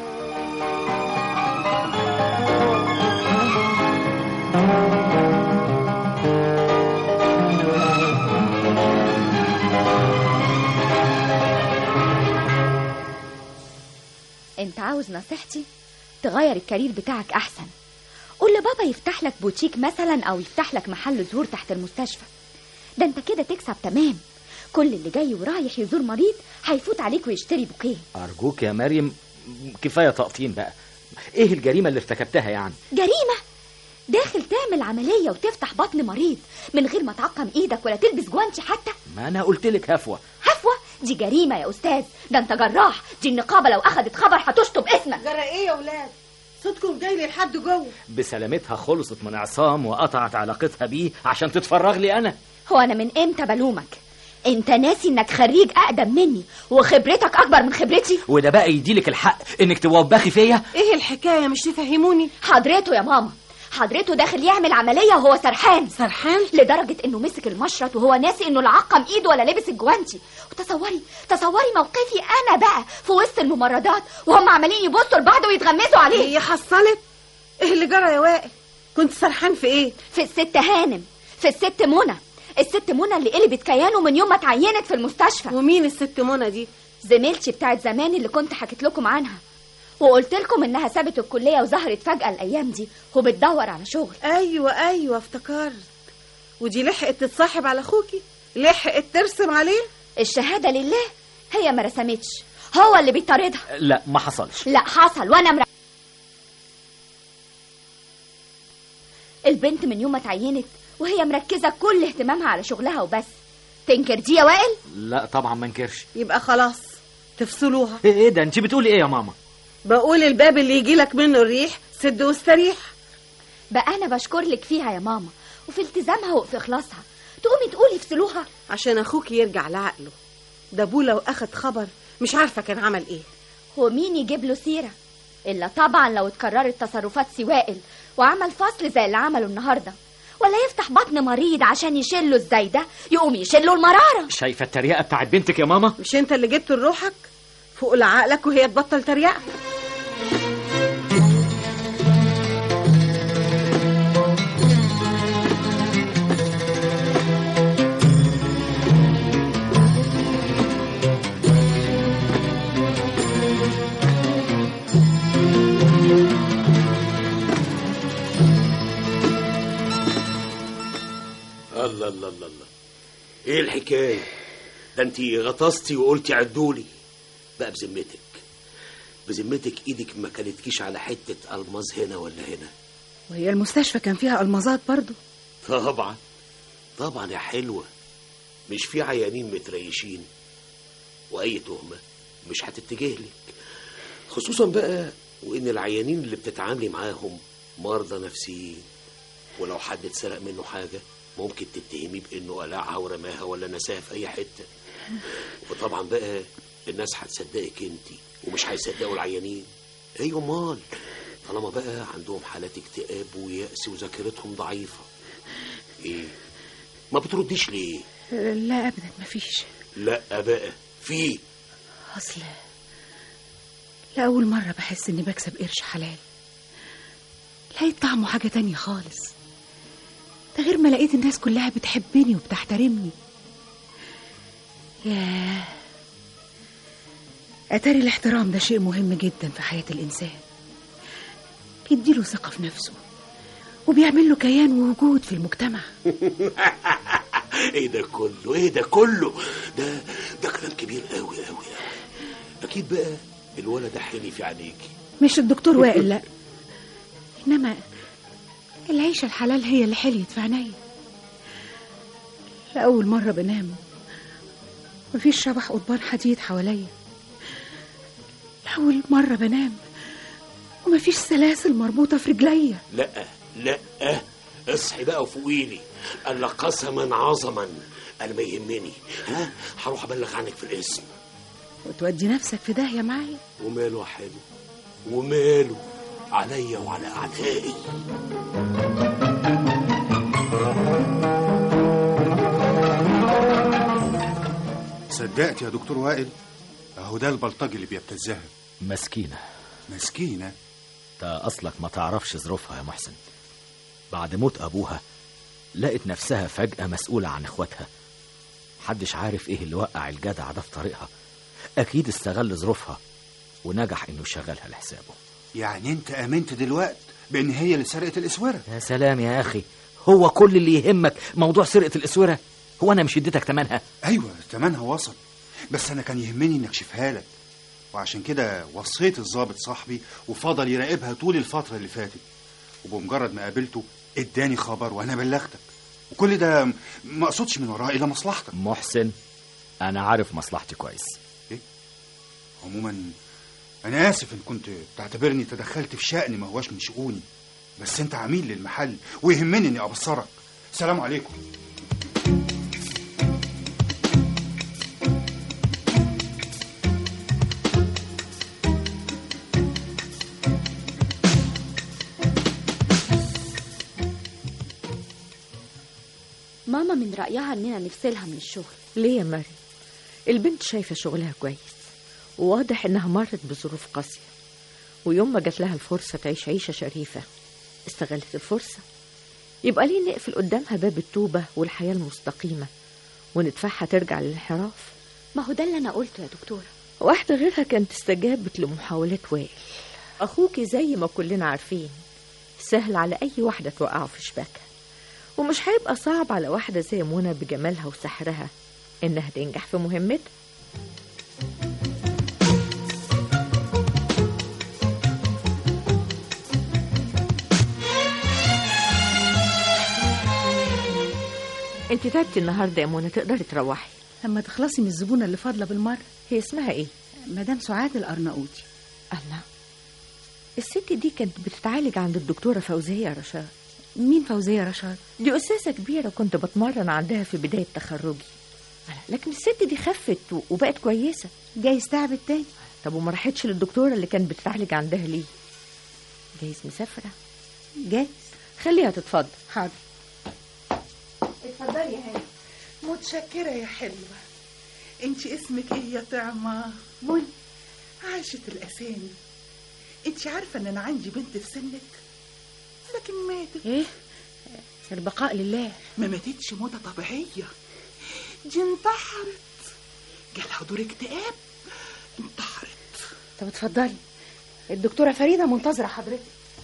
انت عاوز نصيحتي تغير الكارير بتاعك احسن قول لبابا يفتح لك بوتيك مثلا او يفتح لك محل زهور تحت المستشفى ده انت كده تكسب تمام كل اللي جاي ورايح يزور مريض هيفوت عليك ويشتري بوكيه أرجوك يا مريم كفاية تقطين بقى إيه الجريمة اللي ارتكبتها يعني جريمة داخل تعمل عملية وتفتح بطن مريض من غير ما تعقم ايدك ولا تلبس جوانتي حتى ما أنا قلت لك هفوة هفوة دي جريمة يا أستاذ ده أنت جراح دي النقابة لو أخدت خبر هتشطب اسمك جرى ايه يا ولاد صوتكم جاي لي لحد جوه بسلامتها خلصت من عصام وقطعت علاقتها بيه عشان تتفرغ لي أنا هو أنا من إمتى بلومك أنت ناسي إنك خريج أقدم مني وخبرتك أكبر من خبرتي وده بقى يديلك الحق إنك توبخي فيا ايه الحكايه مش تفهموني حضرته يا ماما حضرته داخل يعمل عملية وهو سرحان سرحان لدرجة انه مسك المشرط وهو ناسي انه لا عقم ايده ولا لبس الجوانتي وتصوري تصوري موقفي انا بقى في وسط الممرضات وهم عمالين يبصوا لبعض ويتغمزوا عليه هي حصلت ايه اللي جرى يا وائل كنت سرحان في ايه في الست هانم في الست منى الست منى اللي قلبت كيانه من يوم ما اتعينت في المستشفى ومين الست منى دي زميلتي بتاعت زمان اللي كنت حكيت لكم عنها وقلت لكم انها سابت الكليه وظهرت فجاه الايام دي وبتدور على شغل ايوه ايوه افتكرت ودي لحقت تتصاحب على اخوكي لحقت ترسم عليه الشهاده لله هي ما رسمتش هو اللي بيطاردها لا ما حصلش لا حصل وانا مر... البنت من يوم ما اتعينت وهي مركزه كل اهتمامها على شغلها وبس تنكر دي يا وائل لا طبعا ما انكرش يبقى خلاص تفصلوها ايه إيه ده انت بتقولي ايه يا ماما بقول الباب اللي يجي لك منه الريح سد واستريح بقى انا بشكر لك فيها يا ماما وفي التزامها وفي اخلاصها تقومي تقولي افصلوها عشان اخوك يرجع لعقله ده ابوه لو اخد خبر مش عارفه كان عمل ايه هو مين يجيب له سيره الا طبعا لو اتكررت تصرفات سوائل وعمل فصل زي اللي عمله النهارده ولا يفتح بطن مريض عشان يشيله ازاي ده يقوم يشيله المراره شايفة التريقة بتاعت بنتك يا ماما مش انت اللي جبته لروحك فوق لعقلك وهي تبطل تريقه الله الله الله الله ايه الحكايه ده انت غطستي وقلتي عدولي بقى بذمتك بذمتك ايدك ما كانتكيش على حته الماظ هنا ولا هنا وهي المستشفى كان فيها المظات برضو طبعا طبعا يا حلوه مش في عيانين متريشين واي تهمه مش هتتجه لك خصوصا بقى وان العيانين اللي بتتعاملي معاهم مرضى نفسيين ولو حد اتسرق منه حاجه ممكن تتهميه بانه قلعها ورماها ولا نساها في اي حته وطبعا بقى الناس هتصدقك انت ومش هيصدقوا العيانين ايوه امال طالما بقى عندهم حالات اكتئاب ويأس وذاكرتهم ضعيفه ايه ما بترديش ليه لا ابدا مفيش لا بقى في اصل لاول مره بحس اني بكسب قرش حلال لقيت طعمه حاجه تانية خالص ده غير ما لقيت الناس كلها بتحبني وبتحترمني ياه اتاري الاحترام ده شيء مهم جدا في حياه الانسان بيديله ثقه في نفسه وبيعمل له كيان ووجود في المجتمع ايه ده كله ايه ده كله ده ده كلام كبير قوي قوي قوي اكيد بقى الولد ده حلي في عينيكي مش الدكتور وائل لا انما العيشه الحلال هي اللي حليت في عينيا لاول مره بنام مفيش شبح قضبان حديد حواليا لاول مره بنام ومفيش سلاسل مربوطه في رجليا لا لا اصحي بقى وفوقيلي قال لك قسما عظما انا ما يهمني ها هروح ابلغ عنك في الاسم وتودي نفسك في داهيه معايا وماله يا حلو وماله عليا وعلى اعدائي صدقت يا دكتور وائل اهو ده البلطجي اللي بيبتزها مسكينة مسكينة انت اصلك ما تعرفش ظروفها يا محسن بعد موت ابوها لقت نفسها فجأة مسؤولة عن اخواتها محدش عارف ايه اللي وقع الجدع ده في طريقها اكيد استغل ظروفها ونجح انه يشغلها لحسابه يعني انت امنت دلوقت بان هي اللي سرقت الاسوره يا سلام يا اخي هو كل اللي يهمك موضوع سرقة الاسورة هو انا مش اديتك تمنها ايوه تمنها وصل بس انا كان يهمني انك اكشفها لك وعشان كده وصيت الضابط صاحبي وفضل يراقبها طول الفتره اللي فاتت وبمجرد ما قابلته اداني خبر وانا بلغتك وكل ده م- ما اقصدش من وراه الا مصلحتك محسن انا عارف مصلحتي كويس عموما انا اسف ان كنت تعتبرني تدخلت في شأن ما هواش من شؤوني بس انت عميل للمحل ويهمني اني ابصرك سلام عليكم ماما من رأيها اننا نفصلها من الشغل ليه يا مريم البنت شايفة شغلها كويس وواضح انها مرت بظروف قاسية ويوم ما جات لها الفرصة تعيش عيشة شريفة استغلت الفرصة يبقى ليه نقفل قدامها باب التوبة والحياة المستقيمة وندفعها ترجع للانحراف ما هو ده اللي انا قلته يا دكتورة واحدة غيرها كانت استجابت لمحاولات وائل أخوكي زي ما كلنا عارفين سهل على أي واحدة توقعه في شباكها ومش هيبقى صعب على واحدة زي منى بجمالها وسحرها إنها تنجح في مهمتها انت تعبتي النهارده يا منى تقدري تروحي لما تخلصي من الزبونه اللي فاضله بالمره هي اسمها ايه مدام سعاد الارناؤوطي الله الست دي كانت بتتعالج عند الدكتورة فوزية رشاد مين فوزية رشاد؟ دي أستاذة كبيرة كنت بتمرن عندها في بداية تخرجي لكن الست دي خفت و- وبقت كويسة جايز تعبت تاني طب وما راحتش للدكتورة اللي كانت بتتعالج عندها ليه جايز مسافرة جايز خليها تتفضل حاضر اتفضلي يا هاني متشكرة يا حلوة انت اسمك ايه يا طعمة منى عاشت الاسامي انت عارفة ان انا عندي بنت في سنك لكن ماتت ايه البقاء لله ما ماتتش موتة طبيعية دي انتحرت جالها دور اكتئاب انتحرت طب اتفضلي الدكتورة فريدة منتظرة حضرتك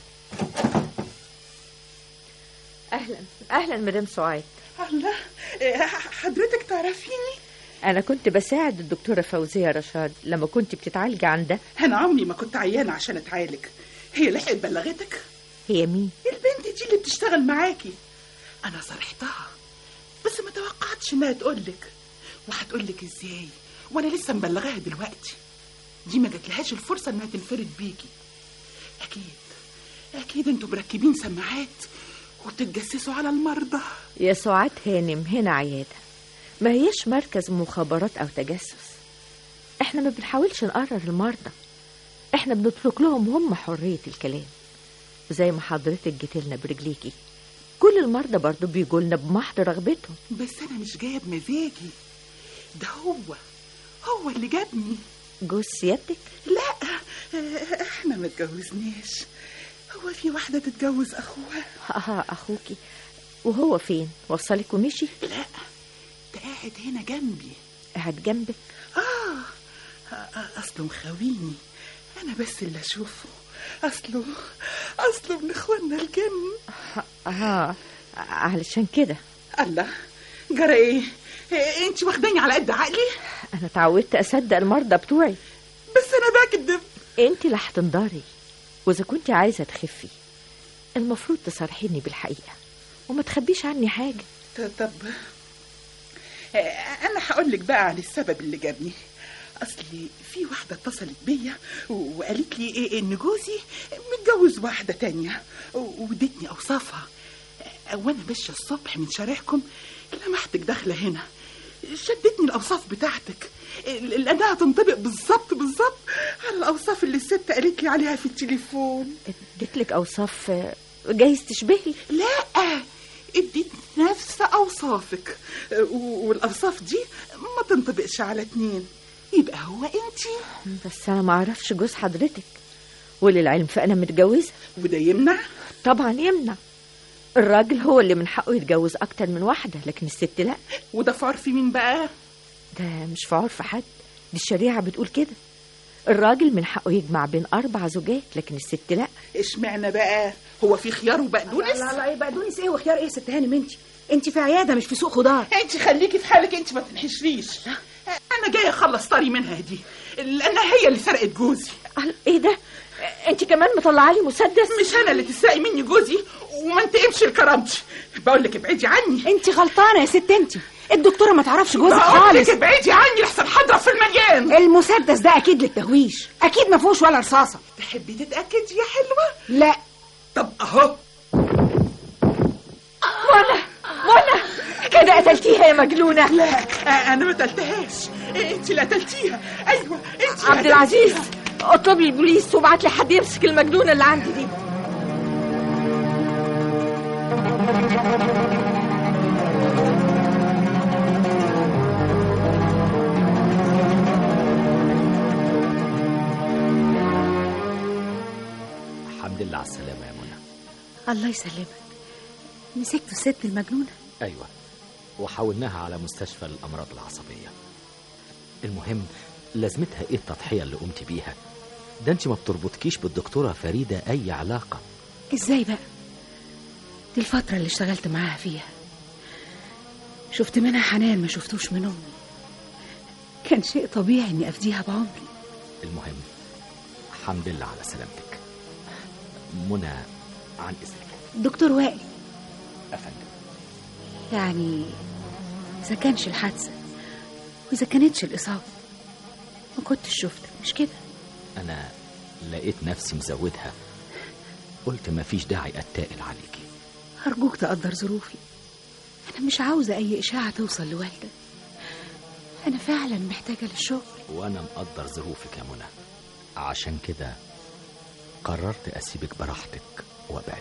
أهلا أهلا مدام سعاد الله إيه، حضرتك تعرفيني أنا كنت بساعد الدكتورة فوزية رشاد لما كنت بتتعالجي عندها انا عمري ما كنت عيانة عشان اتعالج هي لحقت بلغتك هي مين؟ البنت دي اللي بتشتغل معاكي انا صرحتها بس ما توقعتش انها تقولك وهتقولك ازاي وانا لسه مبلغاها دلوقتي دي ما جاتلهاش الفرصه انها تنفرد بيكي اكيد اكيد انتوا مركبين سماعات وتتجسسوا على المرضى يا سعاد هانم هنا عيادة ما هيش مركز مخابرات أو تجسس احنا ما بنحاولش نقرر المرضى احنا بنترك لهم هم حرية الكلام زي ما حضرتك جيت لنا برجليكي كل المرضى برضو بيجوا لنا بمحض رغبتهم بس انا مش جايه بمزاجي ده هو هو اللي جابني جوز سيادتك لا آه، احنا ما اتجوزناش هو في واحده تتجوز اخوها اه اخوكي وهو فين وصلك ومشي لا ده قاعد هنا جنبي قاعد جنبك اه آه، اصله مخاويني انا بس اللي اشوفه اصله اصله من اخواننا الجن اه علشان كده الله جرى ايه إيه، انت واخداني على قد عقلي انا اتعودت اصدق المرضى بتوعي بس انا بكذب انت اللي هتنضري واذا كنت عايزه تخفي المفروض تصارحيني بالحقيقه وما تخبيش عني حاجه ط- طب آه، انا هقول لك بقى عن السبب اللي جابني اصلي في واحده اتصلت بيا و- وقالت لي ايه ان جوزي متجوز واحده تانية و- وادتني اوصافها آه، وانا ماشيه الصبح من شارعكم لمحتك داخله هنا شدتني الاوصاف بتاعتك ال- لانها تنطبق بالظبط بالظبط على الاوصاف اللي الست قالت لي عليها في التليفون اديتلك اوصاف آه، جايز تشبهي لا اديت نفس اوصافك و- والاوصاف دي ما تنطبقش على اتنين يبقى هو انتي بس انا ما اعرفش جوز حضرتك وللعلم فانا متجوزه وده يمنع طبعا يمنع الراجل هو اللي من حقه يتجوز اكتر من واحده لكن الست لا وده في عرف مين بقى ده مش في عرف حد دي الشريعه بتقول كده الراجل من حقه يجمع بين اربع زوجات لكن الست لا اشمعنى بقى هو في خيار وبقدونس لا لا ايه بقدونس ايه وخيار ايه يا ست هانم انت انت في عياده مش في سوق خضار انت خليكي في حالك انت ما تنحشليش انا جايه اخلص طري منها دي لانها هي اللي سرقت جوزي ايه ده انت كمان مطلعه لي مسدس مش انا اللي تسرقي مني جوزي وما انتقمش لكرامتي بقول لك ابعدي عني انت غلطانه يا ست انت الدكتوره ما تعرفش جوزك بقول خالص لك ابعدي عني لحسن هضرب في المليان المسدس ده اكيد للتهويش اكيد ما فيهوش ولا رصاصه تحبي تتاكدي يا حلوه لا طب اهو منى منى كده قتلتيها يا مجنونه لا آه، انا ما قتلتهاش انت اللي قتلتيها ايوه انت اللي عبد العزيز قتلتيها. اطلب لي البوليس وابعت لي حد يمسك المجنونه اللي عندي دي الحمد لله على السلامة يا منى الله يسلمك مسكت الست المجنونه أيوة وحولناها على مستشفى الأمراض العصبية المهم لازمتها إيه التضحية اللي قمت بيها ده أنت ما بتربطكيش بالدكتورة فريدة أي علاقة ازاي بقى دي الفتره اللي اشتغلت معاها فيها شفت منها حنان ما شفتوش من امي كان شيء طبيعي اني افديها بعمري المهم الحمد لله على سلامتك منى عن إذنك دكتور وائل أفندم يعني اذا كانش الحادثه واذا كانتش الاصابه ما كنتش شفتك مش كده أنا لقيت نفسي مزودها قلت ما فيش داعي أتقل عليكي أرجوك تقدر ظروفي أنا مش عاوزة أي إشاعة توصل لوالدك أنا فعلا محتاجة للشغل وأنا مقدر ظروفك يا منى عشان كده قررت أسيبك براحتك وأبعد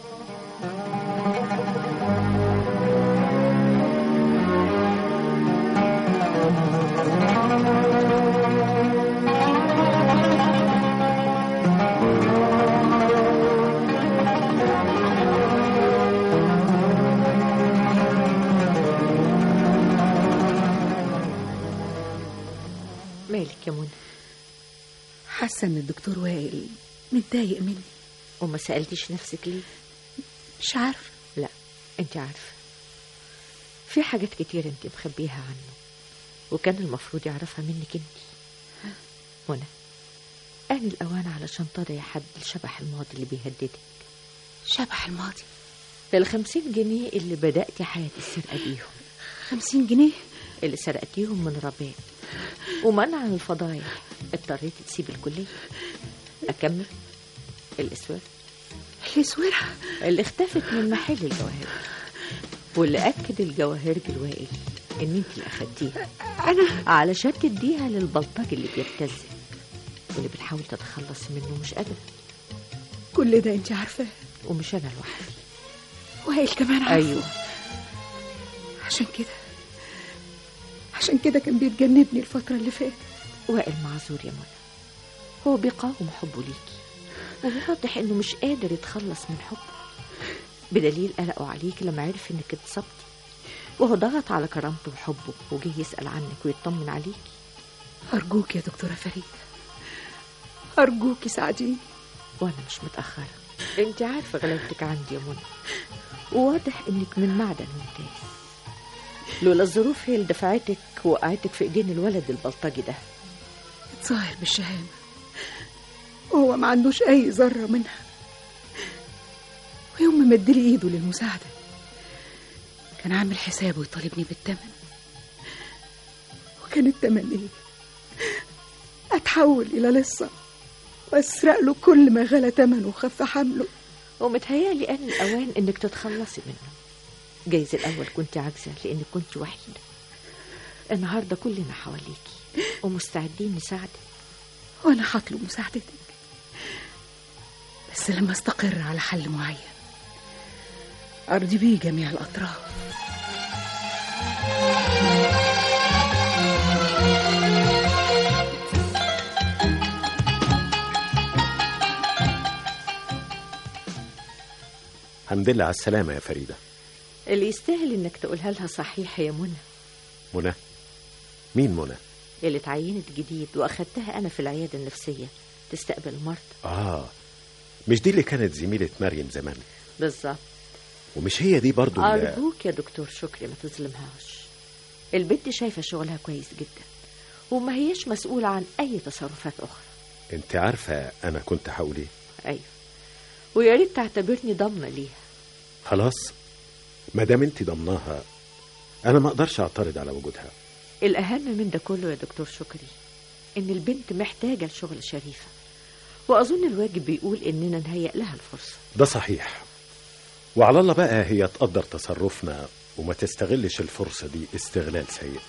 مالك يا منى حاسة إن الدكتور وائل متضايق مني وما سألتيش نفسك ليه مش عارفة لا انت عارفة في حاجات كتير انت مخبيها عنه وكان المفروض يعرفها منك انت منى آن الأوان علشان تضعي حد لشبح الماضي اللي بيهددك شبح الماضي الخمسين جنيه اللي بدأتي حياة السرقة بيهم خمسين جنيه اللي سرقتيهم من رباب ومنعا الفضايح اضطريتي تسيبي الكلية أكمل الإسوار في سويرة اللي اختفت من محل الجواهر واللي اكد الجواهر الوائل ان انت اللي اخدتيها انا علشان تديها للبلطجي اللي بيبتزك واللي بتحاول تتخلص منه مش قادره كل ده انت عارفاه ومش انا لوحدي وائل كمان عارفه ايوه عشان كده عشان كده كان بيتجنبني الفترة اللي فاتت وائل معذور يا منى هو بيقاوم حبه ليكي وواضح انه مش قادر يتخلص من حبه بدليل قلقه عليك لما عرف انك اتصبتي وهو ضغط على كرامته وحبه وجه يسأل عنك ويطمن عليكي أرجوك يا دكتورة فريدة أرجوك ساعديني وانا مش متأخرة انت عارفة غلاوتك عندي يا منى وواضح انك من معدن ممتاز لولا الظروف هي اللي دفعتك ووقعتك في ايدين الولد البلطجي ده اتظاهر بالشهامة وهو ما عندوش أي ذرة منها ويوم ما مدلي إيده للمساعدة كان عامل حسابه يطالبني بالثمن وكان الثمن إيه؟ أتحول إلى لصة وأسرق له كل ما غلى ثمنه وخف حمله ومتهيألي أن الأوان إنك تتخلصي منه جايز الأول كنت عاجزة لأنك كنت وحيدة النهاردة كلنا حواليكي ومستعدين نساعدك وأنا هطلب مساعدتك بس لما استقر على حل معين أرضي بيه جميع الأطراف الحمد لله على السلامة يا فريدة اللي يستاهل إنك تقولها لها صحيح يا منى منى مين منى اللي اتعينت جديد وأخدتها أنا في العيادة النفسية تستقبل المرضى آه مش دي اللي كانت زميلة مريم زمان بالظبط ومش هي دي برضو اللي... أرجوك يا دكتور شكري ما تظلمهاش البنت شايفة شغلها كويس جدا وما هيش مسؤولة عن أي تصرفات أخرى انت عارفة أنا كنت هقول ايه أيوة ويا ريت تعتبرني ضامنة ليها خلاص ما دام انت ضمناها أنا ما أقدرش أعترض على وجودها الأهم من ده كله يا دكتور شكري إن البنت محتاجة لشغل شريفة وأظن الواجب بيقول إننا نهيئ لها الفرصة ده صحيح وعلى الله بقى هي تقدر تصرفنا وما تستغلش الفرصة دي استغلال سيء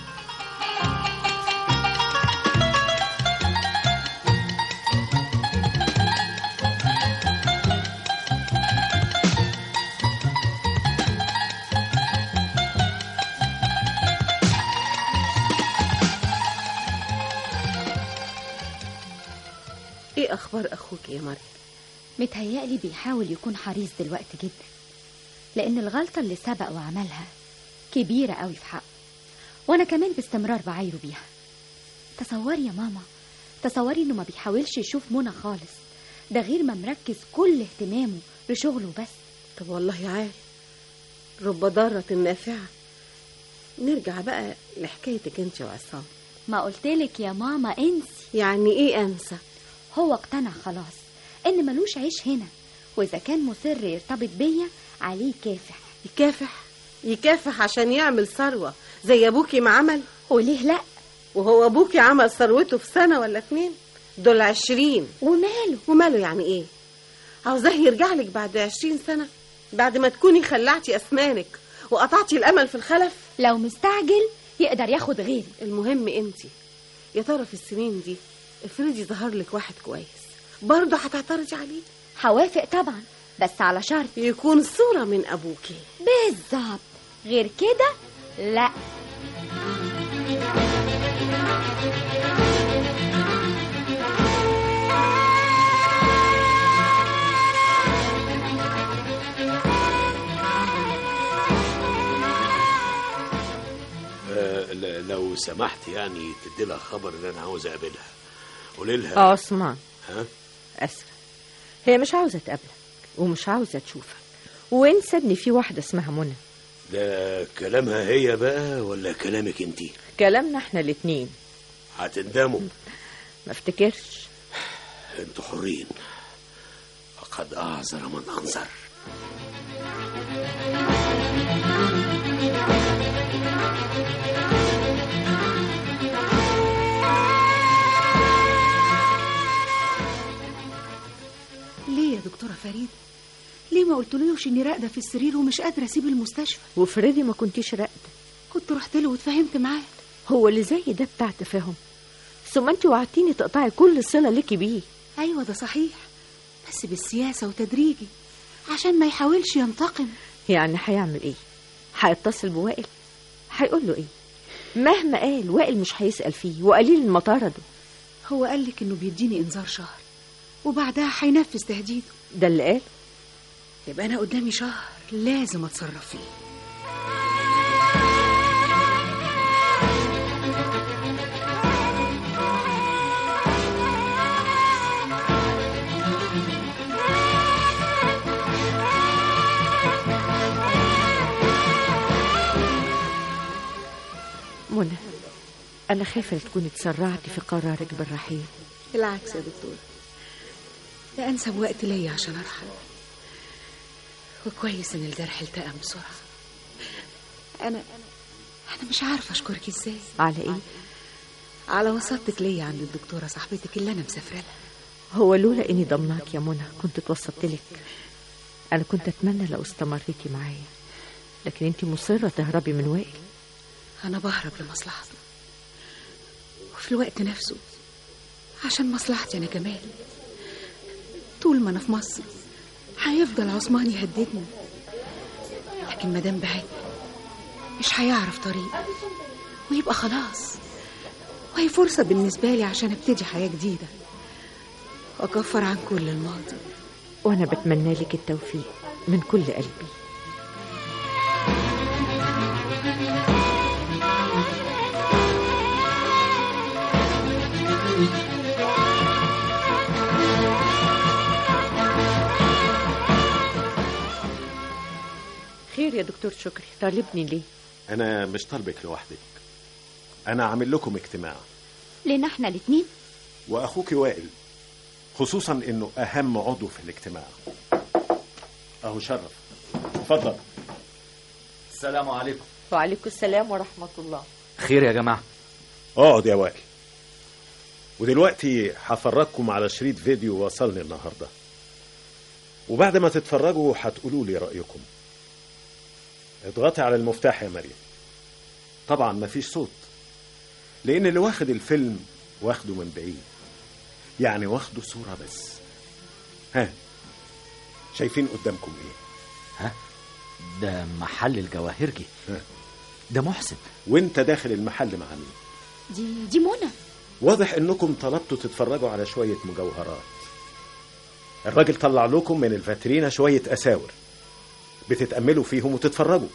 ايه اخبار اخوك يا مريم متهيألي بيحاول يكون حريص دلوقتي جدا لأن الغلطة اللي سبق وعملها كبيرة قوي في حقه وأنا كمان باستمرار بعايره بيها تصوري يا ماما تصوري إنه ما بيحاولش يشوف منى خالص ده غير ما مركز كل اهتمامه لشغله بس طب والله عال رب ضارة نافعة نرجع بقى لحكايتك انت وعصام ما قلتلك يا ماما انسي يعني ايه انسى هو اقتنع خلاص ان ملوش عيش هنا واذا كان مصر يرتبط بيا عليه كافح يكافح يكافح عشان يعمل ثروة زي ابوكي ما عمل وليه لا وهو ابوكي عمل ثروته في سنة ولا اتنين دول عشرين وماله وماله يعني ايه عاوزاه يرجع لك بعد عشرين سنة بعد ما تكوني خلعتي اسنانك وقطعتي الامل في الخلف لو مستعجل يقدر ياخد غيري المهم انت يا ترى في السنين دي افرضي ظهر لك واحد كويس برضه هتعترضي عليه هوافق طبعا بس على شرط يكون صورة من ابوكي بالظبط غير كده لا آه ل- لو سمحت يعني تدي لها خبر ان انا عاوز اقابلها قولي لها عثمان ها أسفة هي مش عاوزة تقابلك ومش عاوزة تشوفك وانسى ان في واحدة اسمها منى ده كلامها هي بقى ولا كلامك انتي كلامنا احنا الاتنين هتندموا ما افتكرش انتوا حرين وقد اعذر من انظر ليه يا دكتورة فريدة ما قلتلوش اني راقده في السرير ومش قادره اسيب المستشفى وفريدي ما كنتيش راقده كنت رحت له واتفاهمت معاه هو اللي زي ده بتاع تفاهم ثم انت وعدتيني تقطعي كل صله ليكي بيه ايوه ده صحيح بس بالسياسه وتدريجي عشان ما يحاولش ينتقم يعني هيعمل ايه هيتصل بوائل هيقول له ايه مهما قال وائل مش هيسال فيه وقليل ما طرده هو قال لك انه بيديني انذار شهر وبعدها هينفذ تهديده ده اللي قال يبقى انا قدامي شهر لازم اتصرف فيه منى انا خايفه تكوني اتسرعتي في قرارك بالرحيل بالعكس يا دكتور ده انسب وقت ليا عشان ارحل وكويس ان الجرح التئم بسرعه انا انا مش عارفه اشكرك ازاي على ايه على وسطك ليا عند الدكتوره صاحبتك اللي انا مسافره لها هو لولا اني ضمناك يا منى كنت اتوسطت لك انا كنت اتمنى لو استمريتي معايا لكن انت مصره تهربي من وائل انا بهرب لمصلحته وفي الوقت نفسه عشان مصلحتي انا كمان طول ما انا في مصر هيفضل عثمان يهددني لكن مادام بعد مش هيعرف طريق ويبقى خلاص وهي فرصة بالنسبة لي عشان ابتدي حياة جديدة وأكفر عن كل الماضي وانا بتمنى لك التوفيق من كل قلبي خير يا دكتور شكري طالبني ليه انا مش طالبك لوحدك انا عامل لكم اجتماع لنا احنا الاتنين واخوك وائل خصوصا انه اهم عضو في الاجتماع اهو شرف اتفضل السلام عليكم وعليكم السلام ورحمه الله خير يا جماعه اقعد يا وائل ودلوقتي هفرجكم على شريط فيديو وصلني النهارده وبعد ما تتفرجوا هتقولوا لي رايكم اضغطي على المفتاح يا مريم طبعا مفيش صوت لان اللي واخد الفيلم واخده من بعيد يعني واخده صوره بس ها شايفين قدامكم ايه ها ده محل الجواهرجي ده محسن وانت داخل المحل مع مين دي دي منى واضح انكم طلبتوا تتفرجوا على شويه مجوهرات الراجل طلع لكم من الفاترينا شويه اساور بتتأملوا فيهم وتتفرجوا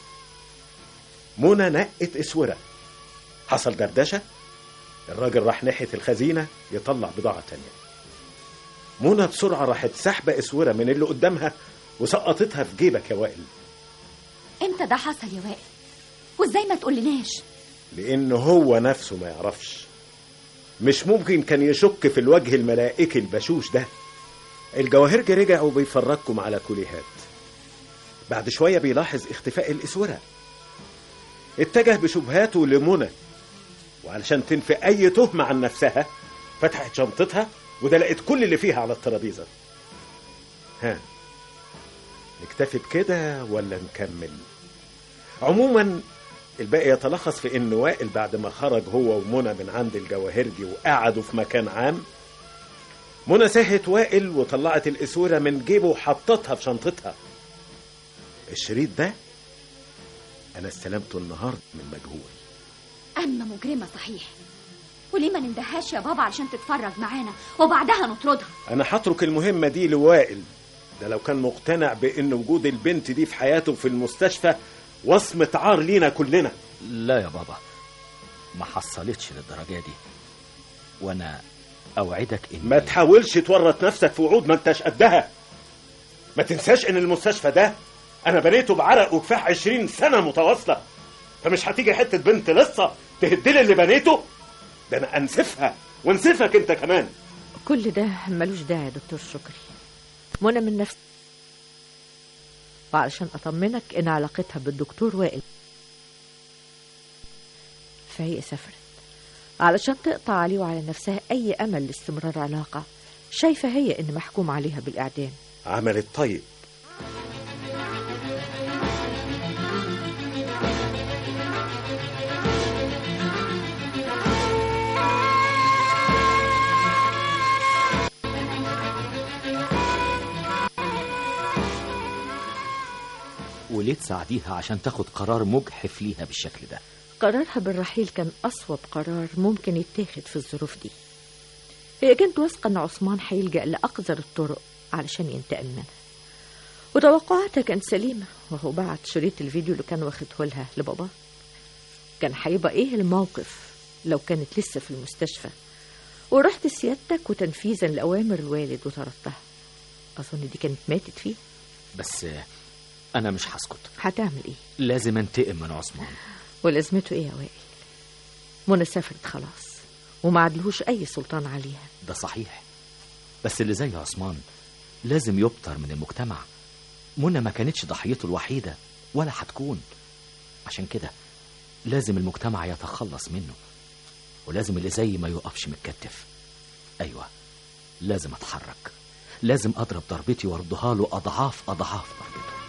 منى نقت اسوره حصل دردشه الراجل راح ناحيه الخزينه يطلع بضاعه تانية منى بسرعه راحت سحبه اسوره من اللي قدامها وسقطتها في جيبك يا وائل امتى ده حصل يا وائل وازاي ما تقولناش لان هو نفسه ما يعرفش مش ممكن كان يشك في الوجه الملائكي البشوش ده الجواهرجي رجع وبيفرجكم على كليهات بعد شوية بيلاحظ اختفاء الإسورة اتجه بشبهاته لمنى وعلشان تنفي أي تهمة عن نفسها فتحت شنطتها وده لقيت كل اللي فيها على الترابيزة ها نكتفي بكده ولا نكمل عموما الباقي يتلخص في ان وائل بعد ما خرج هو ومنى من عند الجواهرجي وقعدوا في مكان عام منى سهت وائل وطلعت الاسوره من جيبه وحطتها في شنطتها الشريط ده انا استلمته النهارده من مجهول اما مجرمه صحيح وليه ما نندهاش يا بابا علشان تتفرج معانا وبعدها نطردها انا هترك المهمه دي لوائل ده لو كان مقتنع بان وجود البنت دي في حياته في المستشفى وصمة عار لينا كلنا لا يا بابا ما حصلتش للدرجه دي وانا اوعدك ان ما تحاولش تورط نفسك في وعود ما انتش قدها ما تنساش ان المستشفى ده انا بنيته بعرق وكفاح عشرين سنة متواصلة فمش هتيجي حتة بنت لسه تهدلي اللي بنيته ده انا انسفها وانسفك انت كمان كل ده ملوش داعي يا دكتور شكري منى من نفس وعلشان أطمنك إن علاقتها بالدكتور وائل فهي سافرت علشان تقطع عليه وعلى نفسها أي أمل لاستمرار علاقة شايفة هي إن محكوم عليها بالإعدام عملت طيب ليه تساعديها عشان تاخد قرار مجحف ليها بالشكل ده قرارها بالرحيل كان أصوب قرار ممكن يتاخد في الظروف دي هي كانت واثقة إن عثمان هيلجأ لأقذر الطرق علشان ينتقم منها وتوقعاتها كانت سليمة وهو بعت شريط الفيديو اللي كان واخده لها لبابا كان هيبقى إيه الموقف لو كانت لسه في المستشفى ورحت سيادتك وتنفيذا لأوامر الوالد وطردتها أظن دي كانت ماتت فيه بس انا مش هسكت هتعمل إيه لازم انتقم من عثمان ولازمته إيه يا وائل منى سافرت خلاص وما عدلهوش أي سلطان عليها ده صحيح بس اللي زي عثمان لازم يبتر من المجتمع منى ما كانتش ضحيته الوحيدة ولا هتكون عشان كده لازم المجتمع يتخلص منه ولازم اللي زي ما يقفش متكتف أيوة لازم أتحرك لازم أضرب ضربتي وأردها له أضعاف أضعاف ضربته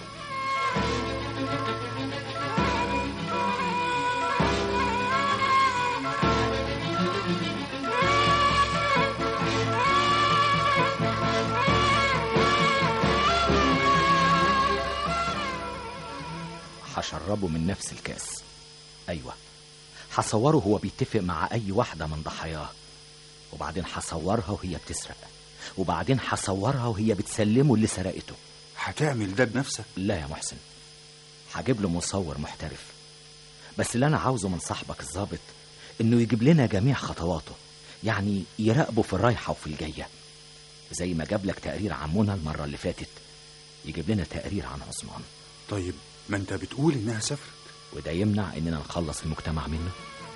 هشربه من نفس الكاس أيوة هصوره هو بيتفق مع أي واحدة من ضحاياه وبعدين هصورها وهي بتسرق وبعدين هصورها وهي بتسلمه اللي سرقته هتعمل ده بنفسك لا يا محسن هجيب له مصور محترف بس اللي أنا عاوزه من صاحبك الظابط إنه يجيب لنا جميع خطواته يعني يراقبه في الرايحة وفي الجاية زي ما جاب لك تقرير عن منى المرة اللي فاتت يجيب لنا تقرير عن عثمان طيب ما انت بتقول انها سافرت وده يمنع اننا نخلص المجتمع منه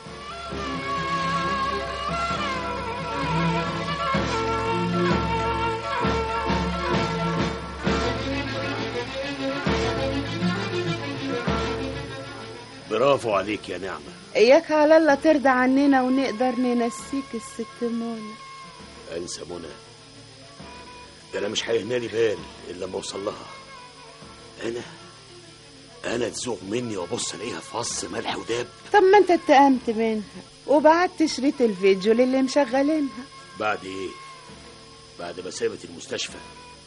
برافو عليك يا نعمة إياك على الله ترضى عننا ونقدر ننسيك الست منى انسى منى ده انا مش هيهنالي بال الا لما اوصل لها انا انا تزوغ مني وابص الاقيها في فص ملح وداب طب ما انت اتقمت منها وبعت شريط الفيديو للي مشغلينها بعد ايه بعد ما سابت المستشفى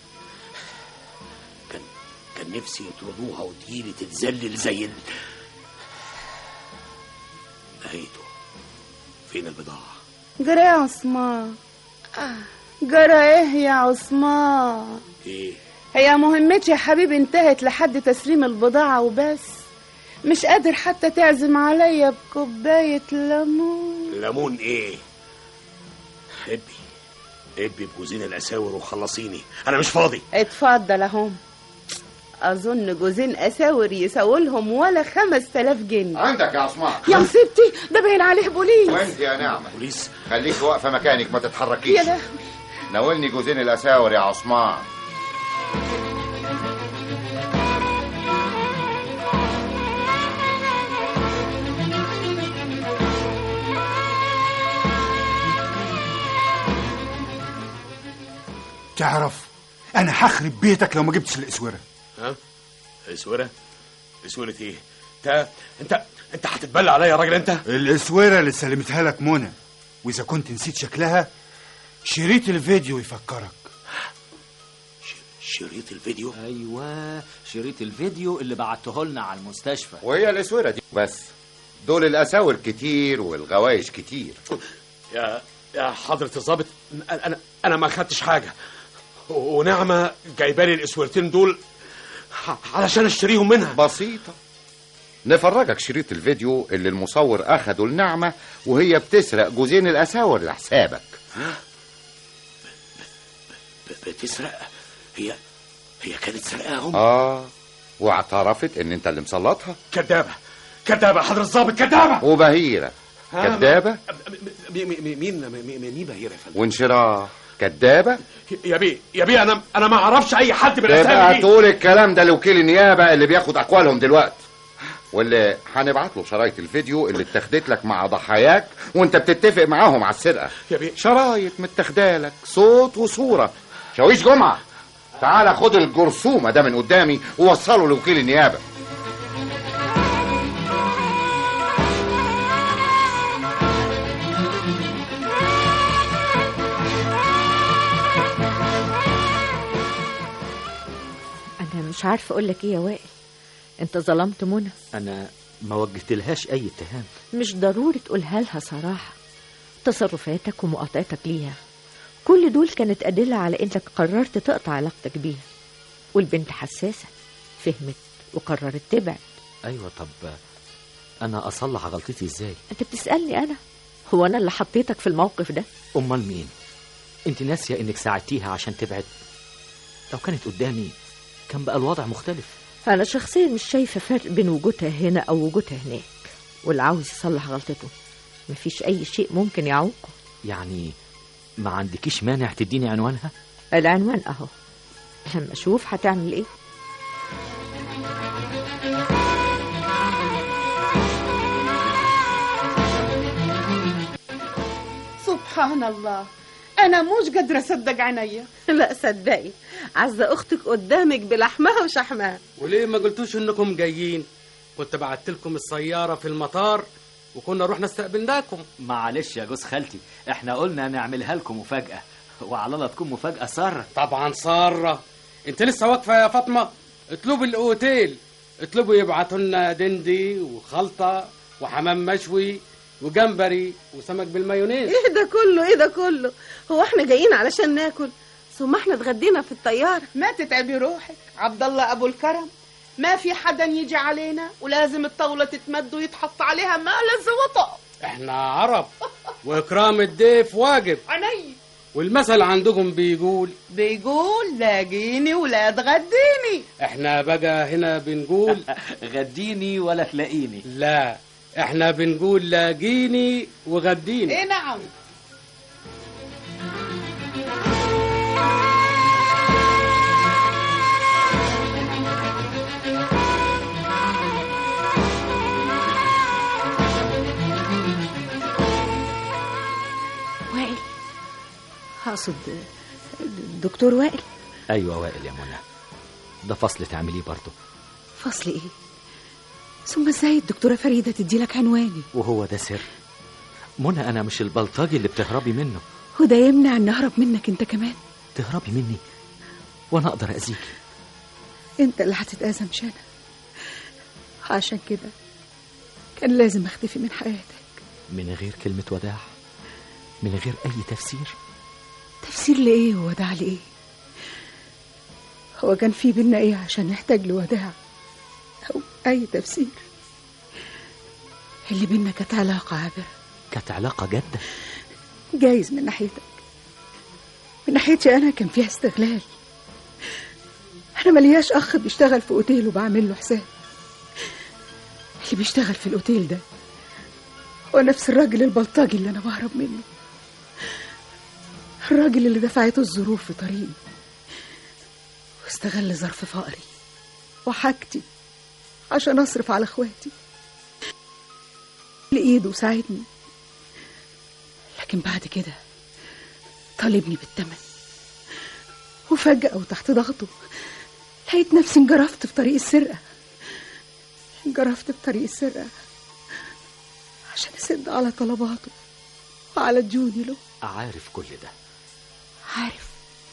كان كان نفسي يطردوها وتجيلي تتذلل زي ال... نهايته فين البضاعة جرى يا عثمان جرى ايه يا عثمان ايه هي مهمتي يا حبيبي انتهت لحد تسليم البضاعة وبس مش قادر حتى تعزم عليا بكوباية ليمون ليمون ايه ابي ابي بجوزين الاساور وخلصيني انا مش فاضي اتفضل اهم اظن جوزين اساور يساووا لهم ولا خمس تلاف جنيه عندك يا عثمان يا مصيبتي ده باين عليه بوليس وانت يا نعمة بوليس خليك واقفة مكانك ما تتحركيش يا لهوي ناولني جوزين الأساور يا عثمان تعرف انا هخرب بيتك لو ما جبتش الاسوره ها اسوره اسوره ايه انت انت انت هتتبلى عليا يا راجل انت الاسوره اللي سلمتها لك منى واذا كنت نسيت شكلها شريط الفيديو يفكرك شريط الفيديو ايوه شريط الفيديو اللي بعته لنا على المستشفى وهي الأسورة دي بس دول الأساور كتير والغوايش كتير يا يا حضرة الضابط انا انا انا ما خدتش حاجة ونعمة جايبالي الاسورتين دول علشان اشتريهم منها بسيطة نفرجك شريط الفيديو اللي المصور أخده لنعمة وهي بتسرق جوزين الأساور لحسابك ب- بتسرق هي هي كانت سرقاهم آه واعترفت إن أنت اللي مسلطها كدابة كدابة حضرة الضابط كدابة وبهيرة ها؟ كدابة م- م- م- مين م- م- مين بهيرة يا فندم وانشراح كدابة يا بيه يا بيه انا انا ما اعرفش اي حد من تبقى الاسامي دي تقول الكلام ده لوكيل النيابة اللي بياخد أقوالهم دلوقتي واللي هنبعت له شرايط الفيديو اللي اتخذت لك مع ضحاياك وانت بتتفق معاهم على السرقة يا بيه شرايط متاخدالك صوت وصورة شاويش جمعة تعال خد الجرثومة ده من قدامي ووصله لوكيل النيابة انا مش عارفه اقول لك ايه يا وائل انت ظلمت منى انا ما وجهتلهاش اي اتهام مش ضروري تقولها لها صراحة تصرفاتك ومقاطعتك ليها كل دول كانت أدلة على إنك قررت تقطع علاقتك بيها والبنت حساسة فهمت وقررت تبعد ايوه طب انا اصلح غلطتي ازاي أنت بتسألني أنا هو أنا اللي حطيتك في الموقف ده امال مين انت ناسيه انك ساعدتيها عشان تبعد لو كانت قدامي كان بقى الوضع مختلف أنا شخصيا مش شايفة فرق بين وجودها هنا أو وجودها هناك واللي عاوز يصلح غلطته مفيش أي شيء ممكن يعوقه يعني ما عندكيش مانع تديني عنوانها العنوان أهو لما أشوف هتعمل إيه سبحان الله انا مش قادره اصدق عينيا لا صدقي عزة اختك قدامك بلحمها وشحمها وليه ما قلتوش انكم جايين كنت بعت لكم السياره في المطار وكنا رحنا استقبلناكم معلش يا جوز خالتي احنا قلنا نعملها لكم مفاجاه وعلى الله تكون مفاجاه ساره طبعا ساره انت لسه واقفه يا فاطمه اطلبوا الاوتيل اطلبوا يبعتوا لنا دندي وخلطه وحمام مشوي وجمبري وسمك بالمايونيز ايه ده كله ايه ده كله هو احنا جايين علشان ناكل ثم احنا اتغدينا في الطياره ما تتعبي روحك عبد الله ابو الكرم ما في حدا يجي علينا ولازم الطاوله تتمد ويتحط عليها ما لز وطأ احنا عرب واكرام الضيف واجب عيني والمثل عندكم بيقول بيقول لاقيني ولا تغديني احنا بقى هنا بنقول غديني ولا تلاقيني لا احنا بنقول لاقيني وغديني ايه نعم وائل هقصد الدكتور وائل ايوه وائل يا منى ده فصل تعمليه برضه فصل ايه ثم ازاي الدكتورة فريدة تدي لك عنواني وهو ده سر منى انا مش البلطجي اللي بتهربي منه وده يمنع ان اهرب منك انت كمان تهربي مني وانا اقدر اذيكي انت اللي هتتأذى مش انا عشان كده كان لازم اختفي من حياتك من غير كلمه وداع من غير اي تفسير تفسير لايه ووداع لايه هو كان في بينا ايه عشان نحتاج لوداع او اي تفسير اللي بينا كانت علاقة عابرة كانت علاقه جاده جايز من ناحيتك من ناحيتي انا كان فيها استغلال انا ملياش اخ بيشتغل في اوتيل وبعمل له حساب اللي بيشتغل في الاوتيل ده هو نفس الراجل البلطجي اللي انا بهرب منه الراجل اللي دفعته الظروف في طريقي واستغل ظرف فقري وحاجتي عشان اصرف على اخواتي لإيده وساعدني لكن بعد كده طالبني بالتمن وفجأة وتحت ضغطه لقيت نفسي انجرفت في طريق السرقة انجرفت في طريق السرقة عشان أسد على طلباته وعلى ديوني له عارف كل ده عارف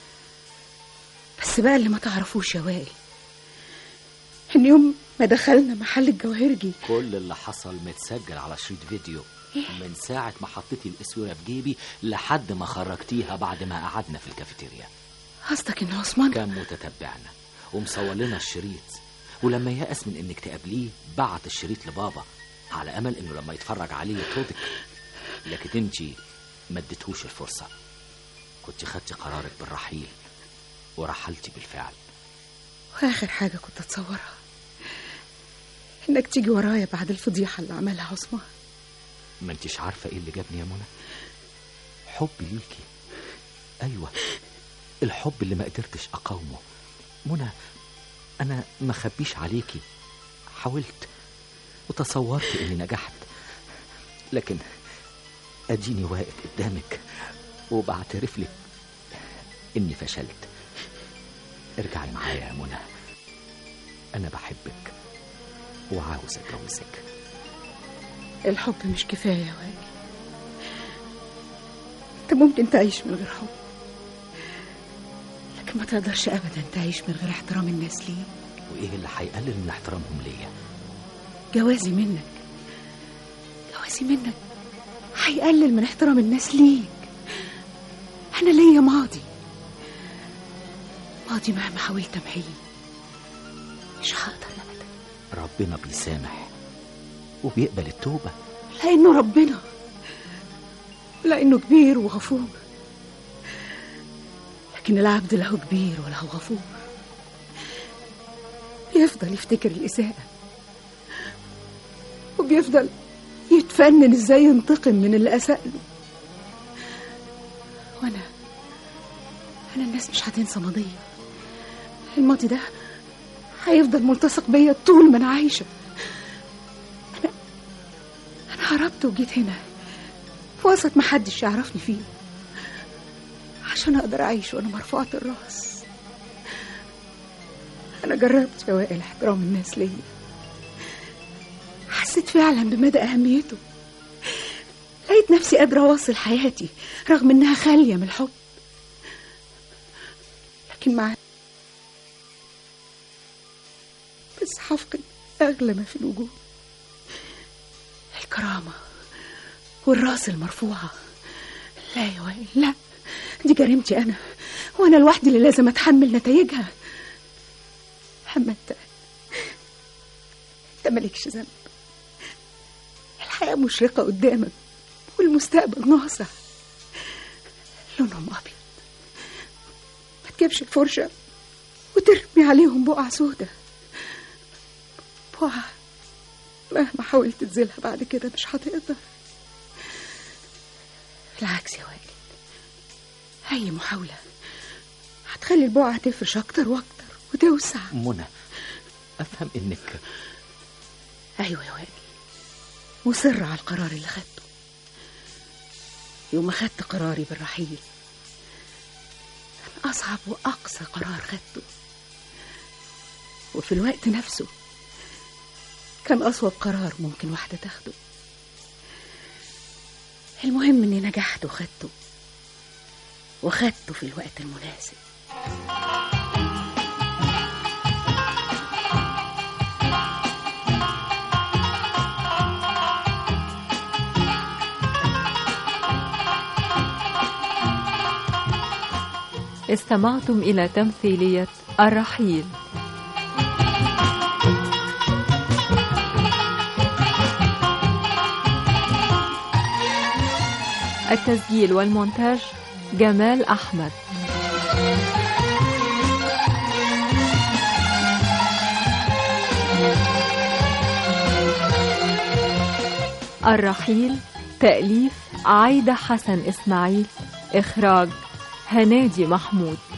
بس بقى اللي ما تعرفوش يا وائل ان يوم ما دخلنا محل الجواهرجي كل اللي حصل متسجل على شريط فيديو من ساعة ما حطيتي الاسورة في جيبي لحد ما خرجتيها بعد ما قعدنا في الكافيتيريا قصدك ان عثمان كان متتبعنا ومصور لنا الشريط ولما يأس من انك تقابليه بعت الشريط لبابا على امل انه لما يتفرج عليه يطردك لكن انت ما اديتهوش الفرصة كنت خدتي قرارك بالرحيل ورحلتي بالفعل واخر حاجة كنت اتصورها انك تيجي ورايا بعد الفضيحة اللي عملها عثمان ما انتش عارفة ايه اللي جابني يا منى حبي ليكي ايوه الحب اللي ما قدرتش اقاومه منى انا ما خبيش عليكي حاولت وتصورت اني نجحت لكن اديني واقف قدامك وبعترف لك اني فشلت ارجعي معايا يا منى انا بحبك وعاوز اتجوزك الحب مش كفاية يا وائل انت ممكن تعيش من غير حب لكن ما تقدرش ابدا تعيش من غير احترام الناس ليك وايه اللي هيقلل من احترامهم ليا جوازي منك جوازي منك هيقلل من احترام الناس ليك انا ليا ماضي ماضي مهما حاولت امحيه مش هقدر ابدا ربنا بيسامح وبيقبل التوبه لانه ربنا لانه كبير وغفور لكن العبد له كبير وله غفور بيفضل يفتكر الإساءة وبيفضل يتفنن ازاي ينتقم من اللي أساء له وأنا أنا الناس مش هتنسى ماضية الماضي ده هيفضل ملتصق بيا طول ما أنا عايشة أنا أنا هربت وجيت هنا في وسط محدش يعرفني فيه عشان أقدر أعيش وأنا مرفوعة الراس أنا جربت يا وائل احترام الناس ليا حسيت فعلا بمدى أهميته لقيت نفسي قادرة أواصل حياتي رغم إنها خالية من الحب لكن مع بس هفقد أغلى ما في الوجود الكرامة والراس المرفوعة لا يا وائل لا دي جريمتي أنا وأنا لوحدي اللي لازم أتحمل نتائجها أما أنت أنت مالكش ذنب الحياة مشرقة قدامك والمستقبل ناصع لونهم أبيض ما تجيبش الفرشة وترمي عليهم بقع سودة بقع مهما حاولت تزيلها بعد كده مش هتقدر بالعكس يا وائل أي محاولة هتخلي البقعة تفرش أكتر وأكتر وتوسع منى افهم انك أيوة يا وائل مصر على القرار اللي خدته يوم ما خدت قراري بالرحيل كان أصعب وأقصى قرار خدته وفي الوقت نفسه كان أصوب قرار ممكن واحدة تاخده المهم إني نجحت وخدته وخدته في الوقت المناسب استمعتم إلى تمثيلية الرحيل التسجيل والمونتاج جمال أحمد الرحيل تأليف عايدة حسن إسماعيل إخراج هنادي محمود